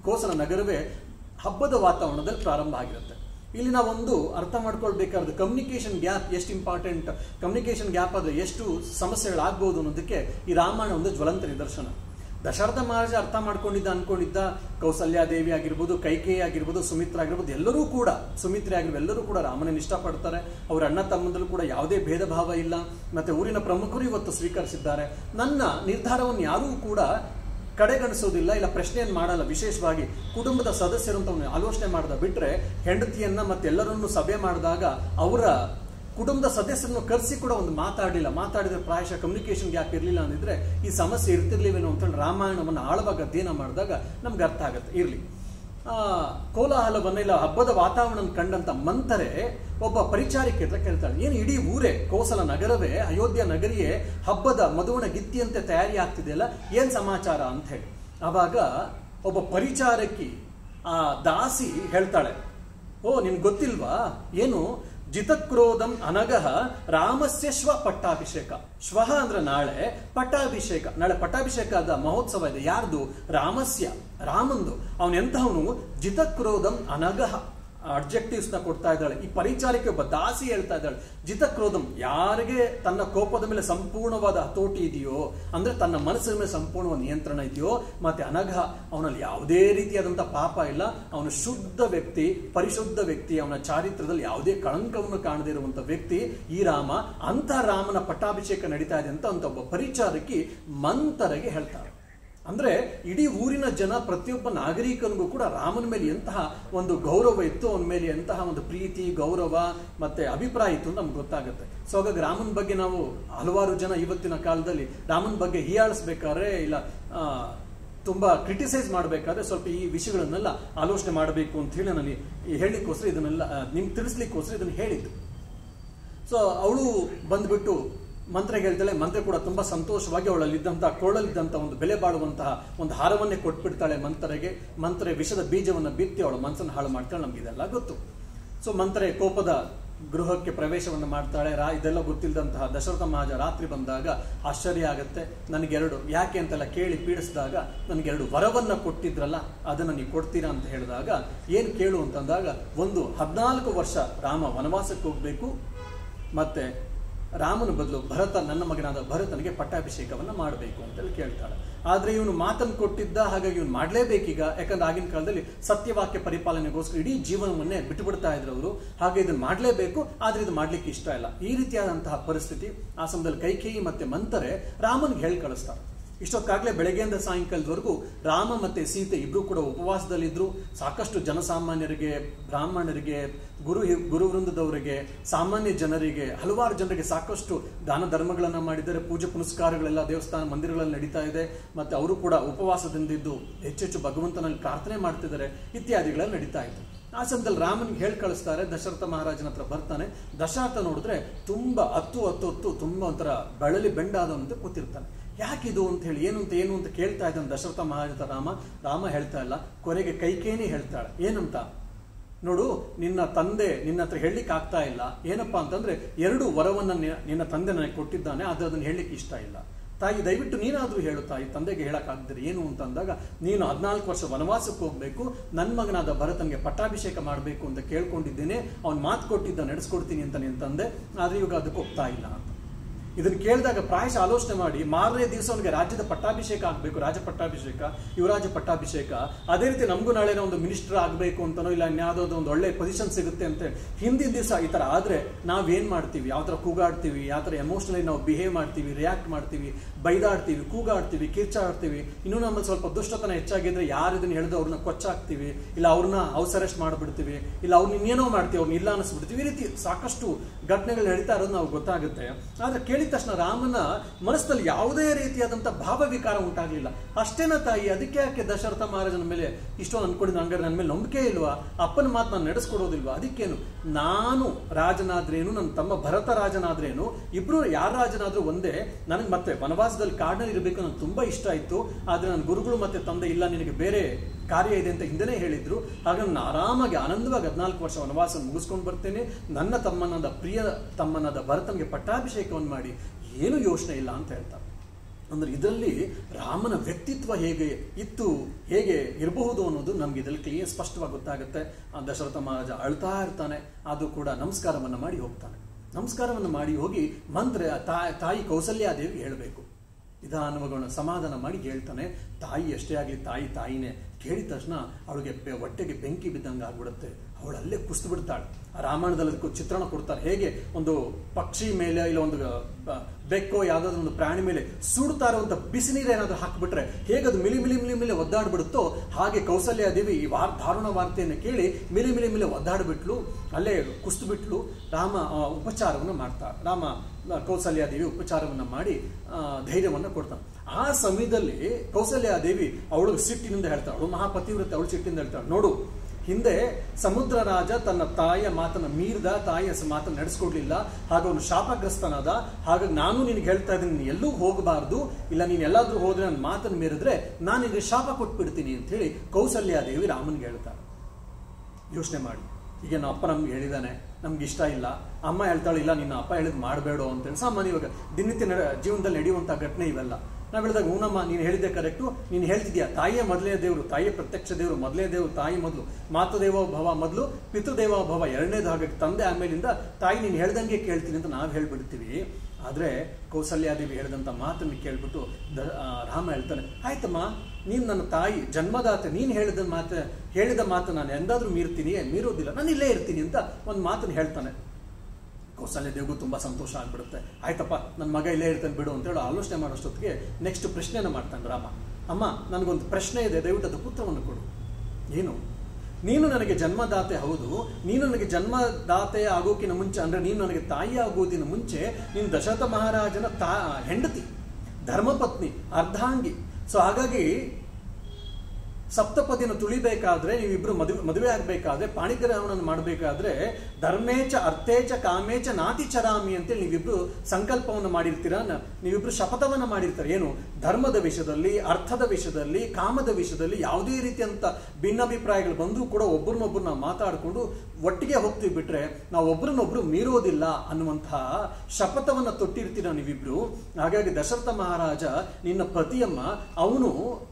ಕೋಸಲ ನಗರವೇ ಹಬ್ಬದ ವಾತಾವರಣದಲ್ಲಿ ಪ್ರಾರಂಭ ಆಗಿರುತ್ತೆ ಇಲ್ಲಿ ನಾವೊಂದು ಅರ್ಥ ಮಾಡ್ಕೊಳ್ಬೇಕಾದ್ರೆ ಕಮ್ಯುನಿಕೇಶನ್ ಗ್ಯಾಪ್ ಎಷ್ಟು ಇಂಪಾರ್ಟೆಂಟ್ ಕಮ್ಯುನಿಕೇಶನ್ ಗ್ಯಾಪ್ ಆದ್ರೆ ಎಷ್ಟು ಸಮಸ್ಯೆಗಳಾಗ್ಬೋದು ಅನ್ನೋದಕ್ಕೆ ಈ ರಾಮಾಯಣ ಒಂದು ಜ್ವಲಂತ ನಿದರ್ಶನ ದಶರಥ ಮಹಾರಾಜ ಅರ್ಥ ಮಾಡ್ಕೊಂಡಿದ್ದ ಅನ್ಕೊಂಡಿದ್ದ ಕೌಸಲ್ಯಾದೇವಿ ಆಗಿರ್ಬೋದು ಕೈಕೇಯಿ ಆಗಿರ್ಬೋದು ಸುಮಿತ್ರ ಆಗಿರ್ಬೋದು ಎಲ್ಲರೂ ಕೂಡ ಸುಮಿತ್ರೆ ಆಗಿರ್ಬೋದು ಎಲ್ಲರೂ ಕೂಡ ರಾಮನನ್ನು ಇಷ್ಟಪಡ್ತಾರೆ ಅವರ ಅಣ್ಣ ತಮ್ಮಂದಲ್ಲೂ ಕೂಡ ಯಾವುದೇ ಭೇದ ಭಾವ ಇಲ್ಲ ಮತ್ತೆ ಊರಿನ ಪ್ರಮುಖರು ಇವತ್ತು ಸ್ವೀಕರಿಸಿದ್ದಾರೆ ನನ್ನ ನಿರ್ಧಾರವನ್ನು ಯಾರೂ ಕೂಡ ಕಡೆಗಣಿಸೋದಿಲ್ಲ ಇಲ್ಲ ಪ್ರಶ್ನೆಯನ್ನು ಮಾಡಲ್ಲ ವಿಶೇಷವಾಗಿ ಕುಟುಂಬದ ಸದಸ್ಯರು ಅಂತ ಅವ್ನು ಆಲೋಚನೆ ಮಾಡ್ದ ಬಿಟ್ರೆ ಹೆಂಡತಿಯನ್ನ ಮತ್ತೆಲ್ಲರನ್ನು ಸಭೆ ಮಾಡಿದಾಗ ಅವರ ಕುಟುಂಬದ ಸದಸ್ಯರನ್ನು ಕರೆಸಿ ಕೂಡ ಒಂದು ಮಾತಾಡಲಿಲ್ಲ ಮಾತಾಡಿದ್ರೆ ಪ್ರಾಯಶಃ ಕಮ್ಯುನಿಕೇಶನ್ ಗ್ಯಾಪ್ ಇರಲಿಲ್ಲ ಅಂದಿದ್ರೆ ಈ ಸಮಸ್ಯೆ ಇರ್ತಿರ್ಲಿವೇನೋ ಅಂತೇಳಿ ರಾಮಾಯಣವನ್ನು ಆಳವಾಗಿ ಅಧ್ಯಯನ ಮಾಡಿದಾಗ ನಮ್ಗೆ ಅರ್ಥ ಆಗುತ್ತೆ ಇರಲಿ ಕೋಲಾಹಲವನ್ನ ಇಲ್ಲ ಹಬ್ಬದ ವಾತಾವರಣ ಕಂಡಂತ ಮಂತರೆ ಒಬ್ಬ ಪರಿಚಾರಿಕೆ ಹತ್ರ ಕೇಳ್ತಾಳೆ ಏನು ಇಡೀ ಊರೇ ಕೋಸಲ ನಗರವೇ ಅಯೋಧ್ಯ ನಗರಿಯೇ ಹಬ್ಬದ ಮಧುವಣ ಗಿತ್ತಿಯಂತೆ ತಯಾರಿ ಆಗ್ತಿದೆಯಲ್ಲ ಏನ್ ಸಮಾಚಾರ ಅಂತ ಹೇಳಿ ಆವಾಗ ಒಬ್ಬ ಪರಿಚಾರಕಿ ಆ ದಾಸಿ ಹೇಳ್ತಾಳೆ ಓ ನಿಮ್ಗೆ ಗೊತ್ತಿಲ್ವಾ ಏನು ಜಿತಕ್ರೋಧಂ ಅನಗಹ ರಾಮಸ್ಯ ಶ್ವ ಪಟ್ಟಾಭಿಷೇಕ ಶ್ವಹ ಅಂದ್ರೆ ನಾಳೆ ಪಟ್ಟಾಭಿಷೇಕ ನಾಳೆ ಪಟ್ಟಾಭಿಷೇಕದ ಮಹೋತ್ಸವ ಇದೆ ಯಾರ್ದು ರಾಮಸ್ಯ ರಾಮಂದು ಅವನು ಎಂತಹವನು ಜಿತಕ್ರೋಧಂ ಅನಗಹ ಅಬ್ಜೆಕ್ಟಿವ್ಸ್ ನ ಕೊಡ್ತಾ ಇದ್ದಾಳೆ ಈ ಪರಿಚಾರಿಕೆ ಒಬ್ಬ ದಾಸಿ ಹೇಳ್ತಾ ಇದ್ದಾಳೆ ಜಿತಕ್ರೋಧಂ ಯಾರಿಗೆ ತನ್ನ ಕೋಪದ ಮೇಲೆ ಸಂಪೂರ್ಣವಾದ ಹತೋಟಿ ಇದೆಯೋ ಅಂದ್ರೆ ತನ್ನ ಮನಸ್ಸಿನ ಮೇಲೆ ಸಂಪೂರ್ಣವಾದ ನಿಯಂತ್ರಣ ಇದೆಯೋ ಮತ್ತೆ ಅನಘ ಅವನಲ್ಲಿ ಯಾವುದೇ ರೀತಿಯಾದಂತಹ ಪಾಪ ಇಲ್ಲ ಅವನು ಶುದ್ಧ ವ್ಯಕ್ತಿ ಪರಿಶುದ್ಧ ವ್ಯಕ್ತಿ ಅವನ ಚಾರಿತ್ರದಲ್ಲಿ ಯಾವುದೇ ಕಳಂಕವನ್ನು ಕಾಣದೇ ಇರುವಂತ ವ್ಯಕ್ತಿ ಈ ರಾಮ ಅಂತ ರಾಮನ ಪಟ್ಟಾಭಿಷೇಕ ನಡೀತಾ ಇದೆ ಅಂತ ಅಂತ ಒಬ್ಬ ಪರಿಚಾರಕಿ ಮಂತರಗೆ ಹೇಳ್ತಾರೆ ಅಂದ್ರೆ ಇಡೀ ಊರಿನ ಜನ ಪ್ರತಿಯೊಬ್ಬ ನಾಗರಿಕನಿಗೂ ಕೂಡ ರಾಮನ ಮೇಲೆ ಎಂತಹ ಒಂದು ಗೌರವ ಇತ್ತು ಅವನ ಮೇಲೆ ಎಂತಹ ಒಂದು ಪ್ರೀತಿ ಗೌರವ ಮತ್ತೆ ಅಭಿಪ್ರಾಯ ಇತ್ತು ಅಂತ ನಮ್ಗೆ ಗೊತ್ತಾಗುತ್ತೆ ಸೊ ಹಾಗಾಗಿ ರಾಮನ ಬಗ್ಗೆ ನಾವು ಹಲವಾರು ಜನ ಇವತ್ತಿನ ಕಾಲದಲ್ಲಿ ರಾಮನ ಬಗ್ಗೆ ಹೀಯಾಳಿಸ್ಬೇಕಾದ್ರೆ ಇಲ್ಲ ಆ, ತುಂಬಾ ಕ್ರಿಟಿಸೈಸ್ ಮಾಡಬೇಕಾದ್ರೆ ಸ್ವಲ್ಪ ಈ ವಿಷಯಗಳನ್ನೆಲ್ಲ ಆಲೋಚನೆ ಮಾಡಬೇಕು ಅಂತ ಹೇಳಿ ನಾನು ಈ ಹೇಳಲಿಕ್ಕೋಸ್ಕರ ಇದನ್ನೆಲ್ಲ ಆ, ನಿಮ್ಗೆ ತಿಳಿಸ್ಲಿಕ್ಕೋಸ್ಕರ ಇದನ್ನು ಹೇಳಿದ್ದು ಸೊ ಅವಳು ಬಂದ್ಬಿಟ್ಟು ಮಂತ್ರಿಗೆ ಹೇಳ್ತಾಳೆ ಮಂತ್ರಿ ಕೂಡ ತುಂಬಾ ಸಂತೋಷವಾಗಿ ಅವಳಲ್ಲಿದ್ದಂತಹ ಕೊಳ್ಳಲಿದ್ದಂತ ಒಂದು ಬೆಲೆ ಬಾಳುವಂತಹ ಒಂದು ಹಾರವನ್ನೇ ಕೊಟ್ಬಿಡ್ತಾಳೆ ಮಂತ್ರೆಗೆ ಮಂತ್ರೆ ವಿಷದ ಬೀಜವನ್ನು ಬಿತ್ತಿ ಅವಳ ಮನಸ್ಸನ್ನು ಹಾಳು ಮಾಡ್ತಾಳೆ ನಮ್ಗೆ ಇದೆಲ್ಲ ಗೊತ್ತು ಸೊ ಮಂತ್ರೆ ಕೋಪದ ಗೃಹಕ್ಕೆ ಪ್ರವೇಶವನ್ನು ಮಾಡ್ತಾಳೆ ರಾ ಇದೆಲ್ಲ ಗೊತ್ತಿಲ್ಲದಂತಹ ದಶರಥ ಮಹಾರಾಜ ರಾತ್ರಿ ಬಂದಾಗ ಆಶ್ಚರ್ಯ ಆಗುತ್ತೆ ನನಗೆರಡು ಯಾಕೆ ಅಂತೆಲ್ಲ ಕೇಳಿ ಪೀಡಿಸಿದಾಗ ನನಗೆರಡು ವರವನ್ನ ಕೊಟ್ಟಿದ್ರಲ್ಲ ಅದನ್ನ ನೀವು ಕೊಡ್ತೀರಾ ಅಂತ ಹೇಳಿದಾಗ ಏನ್ ಕೇಳು ಅಂತಂದಾಗ ಒಂದು ಹದಿನಾಲ್ಕು ವರ್ಷ ರಾಮ ವನವಾಸಕ್ಕೆ ಹೋಗ್ಬೇಕು ಮತ್ತೆ ರಾಮನ ಬದಲು ಭರತ ನನ್ನ ಮಗನಾದ ಭರತನಿಗೆ ಪಟ್ಟಾಭಿಷೇಕವನ್ನ ಮಾಡಬೇಕು ಅಂತೇಳಿ ಕೇಳ್ತಾಳೆ ಆದ್ರೆ ಇವನು ಮಾತನ್ನು ಕೊಟ್ಟಿದ್ದ ಹಾಗಾಗಿ ಇವನು ಮಾಡ್ಲೇಬೇಕೀಗ ಯಾಕಂದ್ರೆ ಆಗಿನ ಕಾಲದಲ್ಲಿ ಸತ್ಯವಾಕ್ಯ ಪರಿಪಾಲನೆಗೋಸ್ಕರ ಇಡೀ ಜೀವನವನ್ನೇ ಬಿಟ್ಟುಬಿಡ್ತಾ ಇದ್ರು ಅವರು ಹಾಗೆ ಇದನ್ನ ಮಾಡ್ಲೇಬೇಕು ಆದ್ರೆ ಇದು ಮಾಡ್ಲಿಕ್ಕೆ ಇಷ್ಟ ಇಲ್ಲ ಈ ರೀತಿಯಾದಂತಹ ಪರಿಸ್ಥಿತಿ ಆ ಸಮಯದಲ್ಲಿ ಕೈಕೇಯಿ ಮತ್ತೆ ಮಂತರೆ ರಾಮನ್ಗೆ ಹೇಳಿ ಕಳಿಸ್ತಾರೆ ಇಷ್ಟೊತ್ತಾಗಲೇ ಬೆಳಗ್ಗೆಯಿಂದ ಸಾಯಂಕಾಲದವರೆಗೂ ರಾಮ ಮತ್ತೆ ಸೀತೆ ಇಬ್ರು ಕೂಡ ಉಪವಾಸದಲ್ಲಿದ್ರು ಸಾಕಷ್ಟು ಜನಸಾಮಾನ್ಯರಿಗೆ ಬ್ರಾಹ್ಮಣರಿಗೆ ಗುರು ಗುರು ವೃಂದದವರಿಗೆ ಸಾಮಾನ್ಯ ಜನರಿಗೆ ಹಲವಾರು ಜನರಿಗೆ ಸಾಕಷ್ಟು ದಾನ ಧರ್ಮಗಳನ್ನ ಮಾಡಿದ್ದಾರೆ ಪೂಜೆ ಪುನಸ್ಕಾರಗಳೆಲ್ಲ ದೇವಸ್ಥಾನ ಮಂದಿರಗಳಲ್ಲಿ ನಡೀತಾ ಇದೆ ಮತ್ತೆ ಅವರು ಕೂಡ ಉಪವಾಸದಿಂದಿದ್ದು ಹೆಚ್ಚೆಚ್ಚು ಭಗವಂತನಲ್ಲಿ ಪ್ರಾರ್ಥನೆ ಮಾಡ್ತಿದ್ದಾರೆ ಇತ್ಯಾದಿಗಳೆಲ್ಲ ನಡೀತಾ ಇತ್ತು ಆ ಸಮಯದಲ್ಲಿ ರಾಮನ್ಗೆ ಹೇಳಿ ಕಳಿಸ್ತಾರೆ ದಶರಥ ಮಹಾರಾಜನ ಹತ್ರ ಬರ್ತಾನೆ ದಶರಥ ನೋಡಿದ್ರೆ ತುಂಬಾ ಹತ್ತು ಹತ್ತು ಹತ್ತು ತುಂಬಾ ಒಂಥರ ಬೆಳಲಿ ಬೆಂಡಾದವಂತೆ ಕೂತಿರ್ತಾನೆ ಯಾಕಿದು ಅಂತ ಹೇಳಿ ಏನು ಅಂತ ಏನು ಅಂತ ಕೇಳ್ತಾ ಇದ್ದಾನೆ ದಶರಥ ಮಹಾರಾಜ ರಾಮ ರಾಮ ಹೇಳ್ತಾ ಇಲ್ಲ ಕೊನೆಗೆ ಕೈಕೇನಿ ಹೇಳ್ತಾಳೆ ಏನಂತ ನೋಡು ನಿನ್ನ ತಂದೆ ನಿನ್ನ ಹತ್ರ ಹೇಳಲಿಕ್ಕೆ ಆಗ್ತಾ ಇಲ್ಲ ಏನಪ್ಪಾ ಅಂತಂದ್ರೆ ಎರಡು ವರವನ್ನ ನಿ- ನಿನ್ನ ತಂದೆ ನನಗೆ ಕೊಟ್ಟಿದ್ದಾನೆ ಆದ್ರೆ ಅದನ್ನ ಹೇಳಲಿಕ್ಕೆ ಇಷ್ಟ ಇಲ್ಲ ತಾಯಿ ದಯವಿಟ್ಟು ನೀನಾದ್ರೂ ಹೇಳು ತಾಯಿ ತಂದೆಗೆ ಹೇಳಕ್ ಆಗ್ದಿರಿ ಏನು ಅಂತ ಅಂದಾಗ ನೀನು ಹದಿನಾಲ್ಕು ವರ್ಷ ವನವಾಸಕ್ಕೆ ಹೋಗ್ಬೇಕು ನನ್ನ ಮಗನಾದ ಭರತನ್ಗೆ ಪಟ್ಟಾಭಿಷೇಕ ಮಾಡಬೇಕು ಅಂತ ಕೇಳ್ಕೊಂಡಿದ್ದೇನೆ ಅವ್ನು ಮಾತು ಕೊಟ್ಟಿದ್ದ ನಡೆಸ್ಕೊಡ್ತೀನಿ ಅಂತ ನಿನ್ನ ತಂದೆ ಆದ್ರೆ ಇವಾಗ ಅದಕ್ಕೆ ಒಪ್ತಾ ಇಲ್ಲ ಅಂತ ಇದನ್ನ ಕೇಳಿದಾಗ ಪ್ರಾಯಶಃ ಆಲೋಚನೆ ಮಾಡಿ ಮಾರನೇ ದಿವಸ ಅವನಿಗೆ ರಾಜ್ಯದ ಪಟ್ಟಾಭಿಷೇಕ ಆಗಬೇಕು ರಾಜ ಪಟ್ಟಾಭಿಷೇಕ ಯುವರಾಜ ಪಟ್ಟಾಭಿಷೇಕ ಅದೇ ರೀತಿ ನಮಗೂ ನಾಳೆ ಒಂದು ಮಿನಿಸ್ಟರ್ ಆಗಬೇಕು ಅಂತನೋ ಇಲ್ಲ ಇನ್ಯಾವುದೋ ಒಂದು ಒಳ್ಳೆ ಪೊಸಿಷನ್ ಸಿಗುತ್ತೆ ಅಂತ ಹಿಂದಿನ ದಿವಸ ಈ ತರ ಆದ್ರೆ ನಾವೇನ್ ಮಾಡ್ತೀವಿ ಯಾವ ತರ ಕೂಗಾಡ್ತೀವಿ ಯಾವ ತರ ಎಮೋಷನಲಿ ನಾವು ಬಿಹೇವ್ ಮಾಡ್ತೀವಿ ರಿಯಾಕ್ಟ್ ಮಾಡ್ತೀವಿ ಬೈದಾಡ್ತೀವಿ ಕೂಗಾಡ್ತೀವಿ ಕಿರ್ಚಾಡ್ತೀವಿ ಇನ್ನೂ ನಮ್ಮಲ್ಲಿ ಸ್ವಲ್ಪ ದುಷ್ಟತನ ಹೆಚ್ಚಾಗಿದ್ರೆ ಯಾರು ಇದನ್ನ ಹೇಳಿದ್ರು ಅವ್ರನ್ನ ಕೊಚ್ಚಾಕ್ತೀವಿ ಇಲ್ಲ ಅವ್ರನ್ನ ಹೌಸ್ ಅರೆಸ್ಟ್ ಮಾಡ್ಬಿಡ್ತೀವಿ ಇಲ್ಲ ಅವ್ರನ್ನ ಇನ್ನೇನೋ ಮಾಡ್ತೀವಿ ಅವ್ರನ್ನ ಇಲ್ಲ ಅನಿಸ್ಬಿಡ್ತೀವಿ ಈ ರೀತಿ ಸಾಕಷ್ಟು ಘಟನೆಗಳು ನಡೀತಾ ಇರೋದು ನಾವು ಗೊತ್ತಾಗುತ್ತೆ ಆದ್ರೆ ಕೇಳಿದ ತಕ್ಷಣ ರಾಮನ ಮನಸ್ಸಲ್ಲಿ ಯಾವುದೇ ರೀತಿಯಾದಂತಹ ಭಾವವಿಕಾರ ಉಂಟಾಗ್ಲಿಲ್ಲ ಅಷ್ಟೇನ ತಾಯಿ ಅದಕ್ಕೆ ಯಾಕೆ ದಶರಥ ಮಹಾರಾಜನ ಮೇಲೆ ಇಷ್ಟೊಂದು ಅನ್ಕೊಂಡಿದ್ದು ಹಂಗಾರೆ ನನ್ನ ಮೇಲೆ ನಂಬಿಕೆ ಇಲ್ವಾ ಅಪ್ಪನ ಮಾತು ನಾನು ನಡೆಸ್ಕೊಡೋದಿಲ್ವಾ ಅದಕ್ಕೇನು ನಾನು ರಾಜನಾದ್ರೇನು ನನ್ನ ತಮ್ಮ ಭರತ ರಾಜನಾದ್ರೇನು ಇಬ್ರು ಯಾರ ರಾಜನಾದ್ರೂ ಒಂದೇ ನನಗೆ ಮತ್ತೆ ವನವಾಸದಲ್ಲಿ ಕಾಡಿನಲ್ಲಿ ಇರಬೇಕು ನನಗೆ ತುಂಬಾ ಇಷ್ಟ ಇತ್ತು ಆದ್ರೆ ನನ್ನ ಗುರುಗಳು ಮತ್ತೆ ತಂದೆ ಇಲ್ಲ ನಿನಗೆ ಬೇರೆ ಕಾರ್ಯ ಇದೆ ಅಂತ ಹಿಂದೆನೇ ಹೇಳಿದ್ರು ಹಾಗೆ ನಾನು ಆರಾಮಾಗಿ ಆನಂದವಾಗಿ ಹದಿನಾಲ್ಕು ವರ್ಷ ವನವಾಸ ಮುಗಿಸ್ಕೊಂಡು ಬರ್ತೇನೆ ನನ್ನ ತಮ್ಮನಾದ ಪ್ರಿಯ ತಮ್ಮನಾದ ಭರತನಿಗೆ ಪಟ್ಟಾಭಿಷೇಕವನ್ನು ಮಾಡಿ ಏನು ಯೋಚನೆ ಇಲ್ಲ ಅಂತ ಹೇಳ್ತಾರೆ ಅಂದ್ರೆ ಇದರಲ್ಲಿ ರಾಮನ ವ್ಯಕ್ತಿತ್ವ ಹೇಗೆ ಇತ್ತು ಹೇಗೆ ಇರಬಹುದು ಅನ್ನೋದು ನಮ್ಗೆ ಇದರಲ್ಲಿ ಕ್ಲಿಯರ್ ಸ್ಪಷ್ಟವಾಗಿ ಗೊತ್ತಾಗುತ್ತೆ ಆ ದಶರಥ ಮಹಾರಾಜ ಅಳ್ತಾ ಇರ್ತಾನೆ ಅದು ಕೂಡ ನಮಸ್ಕಾರವನ್ನು ಮಾಡಿ ಹೋಗ್ತಾನೆ ನಮಸ್ಕಾರವನ್ನು ಮಾಡಿ ಹೋಗಿ ಮಂತ್ರ ತಾಯಿ ತಾಯಿ ಕೌಸಲ್ಯಾದೇವಿ ಹೇಳಬೇಕು ನಿಧಾನವನ್ನು ಸಮಾಧಾನ ಮಾಡಿ ಹೇಳ್ತಾನೆ ತಾಯಿ ಎಷ್ಟೇ ಆಗಲಿ ತಾಯಿ ತಾಯಿನೇ ಕೇಳಿದ ತಕ್ಷಣ ಅವಳಿಗೆ ಬೆ- ಹೊಟ್ಟೆಗೆ ಬೆಂಕಿ ಬಿದ್ದಂಗೆ ಆಗ್ಬಿಡುತ್ತೆ ಅವಳು ಅಲ್ಲೇ ಕುಸ್ತು ಬಿಡ್ತಾಳೆ ಆ ರಾಮಾಯಣದಲ್ಲಿ ಅದಕ್ಕೆ ಚಿತ್ರಣ ಕೊಡ್ತಾರೆ ಹೇಗೆ ಒಂದು ಪಕ್ಷಿ ಮೇಲೆ ಇಲ್ಲ ಒಂದು ಬ- ಬೆಕ್ಕೋ ಯಾವುದಾದ್ರೂ ಒಂದು ಪ್ರಾಣಿ ಮೇಲೆ ಸುಡ್ತಾ ಇರುವಂತ ಬಿಸಿನೀರು ಏನಾದ್ರೂ ಹಾಕ್ಬಿಟ್ರೆ ಹೇಗೆ ಅದು ಮಿಲಿ ಮಿಲಿ ಮಿಲಿ ಮಿಲಿ ಒದ್ದಾಡ್ಬಿಡುತ್ತೋ ಹಾಗೆ ಕೌಸಲ್ಯಾದೇವಿ ಈ ವಾರ್ ದಾರುಣ ವಾರ್ತೆಯನ್ನು ಕೇಳಿ ಮಿಲಿ ಮಿಲಿ ಮಿಲಿ ಒದ್ದಾಡ್ಬಿಟ್ಲು ಅಲ್ಲೇ ಕುಸ್ತು ಬಿಟ್ಲು ರಾಮ ಆ, ಉಪಚಾರವನ್ನು ಮಾಡ್ತಾ ರಾಮ ಆ, ಕೌಸಲ್ಯಾದೇವಿ ಉಪಚಾರವನ್ನು ಮಾಡಿ ಆ, ಧೈರ್ಯವನ್ನು ಕೊಡ್ತಾನೆ ಆ ಸಮಯದಲ್ಲಿ ಕೌಸಲ್ಯಾದೇವಿ ಅವಳು ಸಿಟ್ಟಿನಿಂದ ಹೇಳ್ತಾಳೆ ಅವಳು ಮಹಾಪತಿವ್ರತೆ ಅವಳು ಸಿಟ್ಟಿನಿಂದ ಹೇಳ್ತಾಳೆ ನೋಡು ಹಿಂದೆ ಸಮುದ್ರ ರಾಜ ತನ್ನ ತಾಯಿಯ ಮಾತನ್ನ ಮೀರಿದ ತಾಯಿಯ ಸ- ಮಾತನ್ನ ನಡೆಸ್ಕೊಡ್ಲಿಲ್ಲ ಹಾಗೆ ಅವನು ಶಾಪಗ್ರಸ್ತನಾದ ಹಾಗಾಗಿ ನಾನು ನಿನಗೆ ಹೇಳ್ತಾ ಇದ್ದೀನಿ ನೀನು ಎಲ್ಲೂ ಹೋಗಬಾರ್ದು ಇಲ್ಲ ನೀನು ಎಲ್ಲಾದ್ರೂ ಹೋದ್ರೆ ನನ್ನ ಮಾತನ್ನು ಮೀರಿದ್ರೆ ನಾನು ನಿನಗೆ ಶಾಪ ಕೊಟ್ಬಿಡ್ತೀನಿ ಅಂತ ಹೇಳಿ ಕೌಸಲ್ಯಾದೇವಿ ರಾಮನ್ಗೆ ಹೇಳ್ತಾಳೆ ಯೋಚನೆ ಮಾಡಿ ಈಗ ನಮ್ಮ ಅಪ್ಪ ನಮ್ಗೆ ಹೇಳಿದಾನೆ ನಮ್ಗೆ ಇಷ್ಟ ಇಲ್ಲ ಅಮ್ಮ ಹೇಳ್ತಾಳೆ ಇಲ್ಲ ನಿನ್ನ ಅಪ್ಪ ಹೇಳಿದ್ ಮಾಡಬೇಡ ಅಂತೇಳಿ ಸಾಮಾನ್ಯ ಇವಾಗ ದಿನನಿತ್ಯ ನಡೆ ಜೀವನದಲ್ಲಿ ನಡೆಯುವಂಥ ಘಟನೆ ಇವೆಲ್ಲ ನಾವು ಹೇಳಿದಾಗ ಹೂನಮ್ಮ ನೀನು ಹೇಳಿದ್ದೆ ಕರೆಕ್ಟು ನೀನು ಹೇಳ್ತಿದ್ಯಾ ತಾಯಿಯೇ ಮೊದಲೇ ದೇವರು ತಾಯಿಯ ಪ್ರತ್ಯಕ್ಷ ದೇವರು ಮೊದಲೇ ದೇವರು ತಾಯಿ ಮೊದಲು ಮಾತೃದೇವೋ ಭವ ಮೊದಲು ಪಿತೃದೇವೋ ಭವ ಎರಡನೇದು ಹಾಗಾಗಿ ತಂದೆ ಆಮೇಲಿಂದ ತಾಯಿ ನೀನು ಹೇಳ್ದಂಗೆ ಕೇಳ್ತೀನಿ ಅಂತ ನಾವು ಹೇಳ್ಬಿಡ್ತೀವಿ ಆದ್ರೆ ಕೌಸಲ್ಯಾದೇವಿ ಹೇಳಿದಂಥ ಮಾತನ್ನು ಕೇಳ್ಬಿಟ್ಟು ದ- ಆ, ರಾಮ ಹೇಳ್ತಾನೆ ಆಯ್ತಮ್ಮ ನೀನು ನನ್ನ ತಾಯಿ ಜನ್ಮದಾತೆ ನೀನು ಹೇಳಿದ ಮಾತು ಹೇಳಿದ ಮಾತು ನಾನು ಎಂದಾದ್ರೂ ಮೀರ್ತೀನಿ ಮೀರೋದಿಲ್ಲ ನಾನು ಇಲ್ಲೇ ಇರ್ತೀನಿ ಅಂತ ಒಂದು ಮಾತನ್ನು ಹೇಳ್ತಾನೆ ಕೌಸಲ್ಯ ದೇವ್ಗೂ ತುಂಬಾ ಸಂತೋಷ ಆಗ್ಬಿಡುತ್ತೆ ಆಯ್ತಪ್ಪ ನನ್ನ ಮಗ ಇಲ್ಲೇ ಇರ್ತಾನೆ ಬಿಡು ಅಂತ ಹೇಳಿ ಆಲೋಚನೆ ಮಾಡೋಷ್ಟೊತ್ತಿಗೆ ನೆಕ್ಸ್ಟ್ ಪ್ರಶ್ನೆನ ಮಾಡ್ತಾನೆ ರಾಮ ಅಮ್ಮ ನನಗೊಂದು ಪ್ರಶ್ನೆ ಇದೆ ದಯವಿಟ್ಟು ಅದು ಉತ್ತರವನ್ನು ಕೊಡು ಏನು ನೀನು ನನಗೆ ಜನ್ಮದಾತೆ ಹೌದು ನೀನು ನನಗೆ ಜನ್ಮದಾತೆ ಆಗೋಕಿನ ಮುಂಚೆ ಅಂದ್ರೆ ನೀನು ನನಗೆ ತಾಯಿ ಆಗೋದಿನ ಮುಂಚೆ ನೀನು ದಶರಥ ಮಹಾರಾಜನ ತಾ ಹೆಂಡತಿ ಧರ್ಮಪತ್ನಿ ಅರ್ಧಾಂಗಿ ಸೊ ಹಾಗಾಗಿ ಸಪ್ತಪದಿನ ತುಳಿಬೇಕಾದ್ರೆ ನೀವಿಬ್ರು ಮದುವೆ ಮದುವೆ ಆಗ್ಬೇಕಾದ್ರೆ ಪಾಣಿಗ್ರಹಣವನ್ನು ಮಾಡಬೇಕಾದ್ರೆ ಧರ್ಮೇಚ ಅರ್ಥೇಚ ಕಾಮೇಚ ನಾತಿ ಚರಾಮಿ ಅಂತೇಳಿ ನೀವಿಬ್ರು ಸಂಕಲ್ಪವನ್ನು ಮಾಡಿರ್ತೀರಾ ನ- ನೀವಿಬ್ರು ಶಪಥವನ್ನ ಮಾಡಿರ್ತಾರೆ ಏನು ಧರ್ಮದ ವಿಷಯದಲ್ಲಿ ಅರ್ಥದ ವಿಷಯದಲ್ಲಿ ಕಾಮದ ವಿಷಯದಲ್ಲಿ ಯಾವುದೇ ರೀತಿಯಂತ ಭಿನ್ನಾಭಿಪ್ರಾಯಗಳು ಬಂದರೂ ಕೂಡ ಒಬ್ಬರನ್ನೊಬ್ಬರು ನಾವು ಮಾತಾಡಿಕೊಂಡು ಒಟ್ಟಿಗೆ ಹೋಗ್ತೀವಿ ಬಿಟ್ರೆ ನಾವು ಒಬ್ರನ್ನೊಬ್ರು ಮೀರೋದಿಲ್ಲ ಅನ್ನುವಂತಹ ಶಪಥವನ್ನ ತೊಟ್ಟಿರ್ತೀರ ನೀವಿಬ್ರು ಹಾಗಾಗಿ ದಶರಥ ಮಹಾರಾಜ ನಿನ್ನ ಪತಿಯಮ್ಮ ಅವನು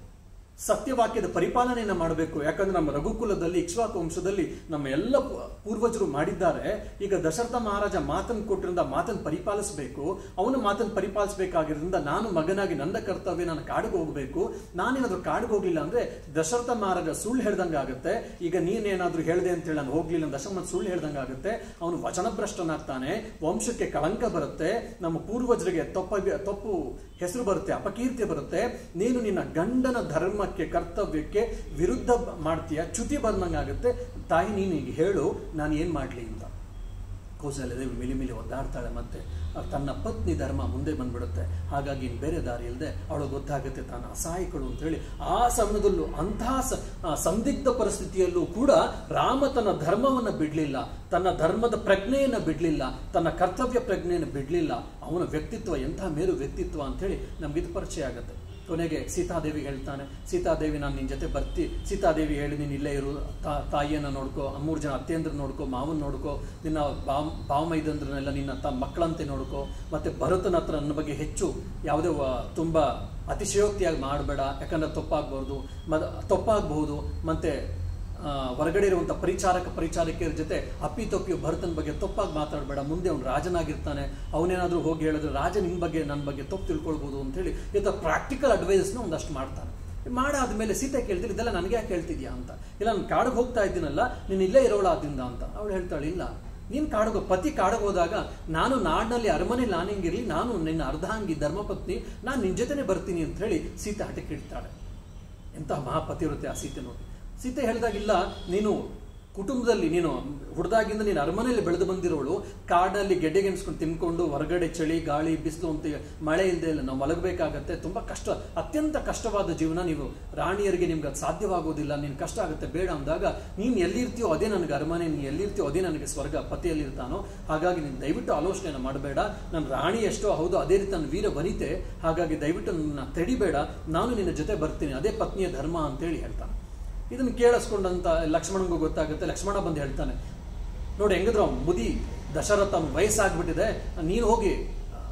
ಸತ್ಯವಾಕ್ಯದ ಪರಿಪಾಲನೆಯನ್ನ ಮಾಡಬೇಕು ಯಾಕಂದ್ರೆ ನಮ್ಮ ರಘುಕುಲದಲ್ಲಿ ಇಕ್ಷ್ವಾಕು ವಂಶದಲ್ಲಿ ನಮ್ಮ ಎಲ್ಲ ಪೂ- ಪೂರ್ವಜರು ಮಾಡಿದ್ದಾರೆ ಈಗ ದಶರಥ ಮಹಾರಾಜ ಮಾತನ್ನು ಕೊಟ್ಟಿರಿಂದ ಮಾತನ್ನು ಪರಿಪಾಲಿಸಬೇಕು ಅವನು ಮಾತನ್ನು ಪರಿಪಾಲಿಸಬೇಕಾಗಿರೋದ್ರಿಂದ ನಾನು ಮಗನಾಗಿ ನನ್ನ ಕರ್ತವ್ಯ ನಾನು ಕಾಡಿಗೆ ಹೋಗಬೇಕು ನಾನೇನಾದ್ರೂ ಕಾಡಿಗೆ ಹೋಗ್ಲಿಲ್ಲ ಅಂದ್ರೆ ದಶರಥ ಮಹಾರಾಜ ಸುಳ್ಳು ಹೇಳ್ದಂಗೆ ಆಗುತ್ತೆ ಈಗ ನೀನೇನಾದ್ರೂ ಹೇಳ್ದೆ ಅಂತ ಹೇಳಿ ನಾನು ಹೋಗ್ಲಿಲ್ಲ ದಶರಥ ಸುಳ್ಳು ಹೇಳ್ದಂಗೆ ಆಗುತ್ತೆ ಅವನು ವಚನಭ್ರಷ್ಟನಾಗ್ತಾನೆ ವಂಶಕ್ಕೆ ಕಳಂಕ ಬರುತ್ತೆ ನಮ್ಮ ಪೂರ್ವಜರಿಗೆ ತಪ್ಪ ತಪ್ಪು ಹೆಸರು ಬರುತ್ತೆ ಅಪಕೀರ್ತಿ ಬರುತ್ತೆ ನೀನು ನಿನ್ನ ಗಂಡನ ಧರ್ಮಕ್ಕೆ ಕರ್ತವ್ಯಕ್ಕೆ ವಿರುದ್ಧ ಮಾಡ್ತೀಯ ಚ್ಯುತಿ ಬಂದಂಗಾಗುತ್ತೆ ತಾಯಿ ನೀನು ಈಗ ಹೇಳು ನಾನು ಏನ್ ಮಾಡ್ಲಿ ಅಂತ ಕೌಶಲ್ಯದೇವಿ ಮಿಲಿ ಮಿಲಿ ಒದ್ದಾಡ್ತಾಳೆ ಮತ್ತೆ ಆ ತನ್ನ ಪತ್ನಿ ಧರ್ಮ ಮುಂದೆ ಬಂದ್ಬಿಡುತ್ತೆ ಹಾಗಾಗಿ ಇನ್ನು ಬೇರೆ ದಾರಿ ಇಲ್ಲದೆ ಅವಳು ಗೊತ್ತಾಗುತ್ತೆ ತಾನು ಅಸಹಾಯಕಳು ಅಂತ ಹೇಳಿ ಆ ಸಮಯದಲ್ಲೂ ಅಂತಹ ಸ- ಆ ಸಂದಿಗ್ಧ ಪರಿಸ್ಥಿತಿಯಲ್ಲೂ ಕೂಡ ರಾಮ ತನ್ನ ಧರ್ಮವನ್ನು ಬಿಡ್ಲಿಲ್ಲ ತನ್ನ ಧರ್ಮದ ಪ್ರಜ್ಞೆಯನ್ನು ಬಿಡ್ಲಿಲ್ಲ ತನ್ನ ಕರ್ತವ್ಯ ಪ್ರಜ್ಞೆಯನ್ನು ಬಿಡ್ಲಿಲ್ಲ ಅವನ ವ್ಯಕ್ತಿತ್ವ ಎಂಥ ಮೇರು ವ್ಯಕ್ತಿತ್ವ ಅಂತ ಹೇಳಿ ನಮ್ಗೆ ಇದು ಪರಿಚಯ ಆಗುತ್ತೆ ಕೊನೆಗೆ ಸೀತಾದೇವಿ ಹೇಳ್ತಾನೆ ಸೀತಾದೇವಿ ನಾನು ನಿನ್ನ ಜೊತೆ ಬರ್ತಿ ಸೀತಾದೇವಿ ಹೇಳಿ ನೀನು ಇಲ್ಲೇ ಇರು ತಾ- ತಾಯಿಯನ್ನ ನೋಡ್ಕೋ ಮೂರು ಜನ ಅತ್ತೆಯಂದ್ರ ನೋಡ್ಕೋ ಮಾವನ್ ನೋಡ್ಕೋ ನಿನ್ನ ಬಾವ್ ಬಾವಮೈದಂದ್ರನ್ನೆಲ್ಲ ನಿನ್ನ ತ ಮಕ್ಕಳಂತೆ ನೋಡ್ಕೋ ಮತ್ತೆ ಭರತನ ಹತ್ರ ನನ್ನ ಬಗ್ಗೆ ಹೆಚ್ಚು ಯಾವುದೇ ವ- ತುಂಬಾ ಅತಿಶಯೋಕ್ತಿಯಾಗಿ ಮಾಡಬೇಡ ಯಾಕಂದ್ರೆ ತಪ್ಪಾಗ್ಬೋದು ಮತ್ ತಪ್ಪಾಗಬಹುದು ಮತ್ತೆ ಆ, ಹೊರಗಡೆ ಇರುವಂತ ಪರಿಚಾರಕ ಪರಿಚಾರಕಿಯರ ಜೊತೆ ಅಪ್ಪಿತಪ್ಪಿಯು ಭರತನ ಬಗ್ಗೆ ತಪ್ಪಾಗಿ ಮಾತಾಡಬೇಡ ಮುಂದೆ ಅವನು ರಾಜನಾಗಿರ್ತಾನೆ ಅವನೇನಾದ್ರೂ ಹೋಗಿ ಹೇಳಿದ್ರೆ ರಾಜ ನಿನ್ ಬಗ್ಗೆ ನನ್ನ ಬಗ್ಗೆ ತಪ್ಪು ತಿಳ್ಕೊಳ್ಬೋದು ಅಂತ ಹೇಳಿ ಇವತ್ತು ಪ್ರಾಕ್ಟಿಕಲ್ ಅಡ್ವೈಸ್ನ ಒಂದಷ್ಟು ಮಾಡ್ತಾನೆ ಮಾಡಾದ್ಮೇಲೆ ಸೀತೆ ಕೇಳ್ತಿಲ್ಲ ಇದೆಲ್ಲ ನನಗೆ ಯಾಕೆ ಹೇಳ್ತಿದ್ಯಾ ಅಂತ ಇಲ್ಲ ನಾನು ಕಾಡಿಗೆ ಹೋಗ್ತಾ ಇದ್ದೀನಲ್ಲ ನೀನು ಇಲ್ಲೇ ಇರೋಳಾದ್ರಿಂದ ಅಂತ ಅವಳು ಹೇಳ್ತಾಳೆ ಇಲ್ಲ ನೀನು ಕಾಡಿಗೆ ಪತಿ ಕಾಡಿಗೆ ಹೋದಾಗ ನಾನು ನಾಡಿನಲ್ಲಿ ಅರಮನೆ ನಾನಿಂಗಿರ್ಲಿ ನಾನು ನಿನ್ನ ಅರ್ಧಾಂಗಿ ಧರ್ಮಪತ್ನಿ ನಾನು ನಿನ್ನ ಜೊತೆನೆ ಬರ್ತೀನಿ ಅಂತ ಹೇಳಿ ಸೀತೆ ಹಠಕ್ಕೆ ಇಡ್ತಾಳೆ ಎಂತಹ ಮಹಾಪತಿವ್ರತೆ ಆ ಸೀತೆ ನೋಡಿ ಸೀತೆ ಹೇಳಿದಾಗಿಲ್ಲ ನೀನು ಕುಟುಂಬದಲ್ಲಿ ನೀನು ಹುಡ್ದಾಗಿಂದ ನೀನು ಅರಮನೆಯಲ್ಲಿ ಬೆಳೆದು ಬಂದಿರೋಳು ಕಾಡಲ್ಲಿ ಗೆಡ್ಡೆ ಗೆಣಸ್ಕೊಂಡು ತಿನ್ಕೊಂಡು ಹೊರಗಡೆ ಚಳಿ ಗಾಳಿ ಬಿಸಿಲು ಅಂತ ಮಳೆ ಇಲ್ಲದೆ ಇಲ್ಲ ನಾವು ಮಲಗಬೇಕಾಗತ್ತೆ ತುಂಬಾ ಕಷ್ಟ ಅತ್ಯಂತ ಕಷ್ಟವಾದ ಜೀವನ ನೀವು ರಾಣಿಯರಿಗೆ ನಿಮ್ಗೆ ಅದು ಸಾಧ್ಯವಾಗೋದಿಲ್ಲ ನೀನು ಕಷ್ಟ ಆಗುತ್ತೆ ಬೇಡ ಅಂದಾಗ ನೀನು ಎಲ್ಲಿರ್ತೀಯೋ ಅದೇ ನನಗೆ ಅರಮನೆ ನೀನು ಎಲ್ಲಿರ್ತೀಯೋ ಅದೇ ನನಗೆ ಸ್ವರ್ಗ ಪತಿಯಲ್ಲಿರ್ತಾನೋ ಹಾಗಾಗಿ ನೀನು ದಯವಿಟ್ಟು ಆಲೋಚನೆಯನ್ನು ಮಾಡಬೇಡ ನನ್ನ ರಾಣಿ ಎಷ್ಟೋ ಹೌದು ಅದೇ ರೀತಿ ನನ್ನ ವೀರ ವನಿತೆ ಹಾಗಾಗಿ ದಯವಿಟ್ಟು ನನ್ನ ತಡಿಬೇಡ ನಾನು ನಿನ್ನ ಜೊತೆ ಬರ್ತೀನಿ ಅದೇ ಪತ್ನಿಯ ಧರ್ಮ ಅಂತೇಳಿ ಹೇಳ್ತಾನೆ ಇದನ್ನು ಕೇಳಿಸ್ಕೊಂಡಂತ ಲಕ್ಷ್ಮಣಂಗೂ ಗೊತ್ತಾಗುತ್ತೆ ಲಕ್ಷ್ಮಣ ಬಂದು ಹೇಳ್ತಾನೆ ನೋಡಿ ಹೆಂಗಿದ್ರು ಅವ್ನು ಮುದಿ ದಶರಥ ಅವ್ನ್ ವಯಸ್ಸಾಗ್ಬಿಟ್ಟಿದೆ ನೀನು ಹೋಗಿ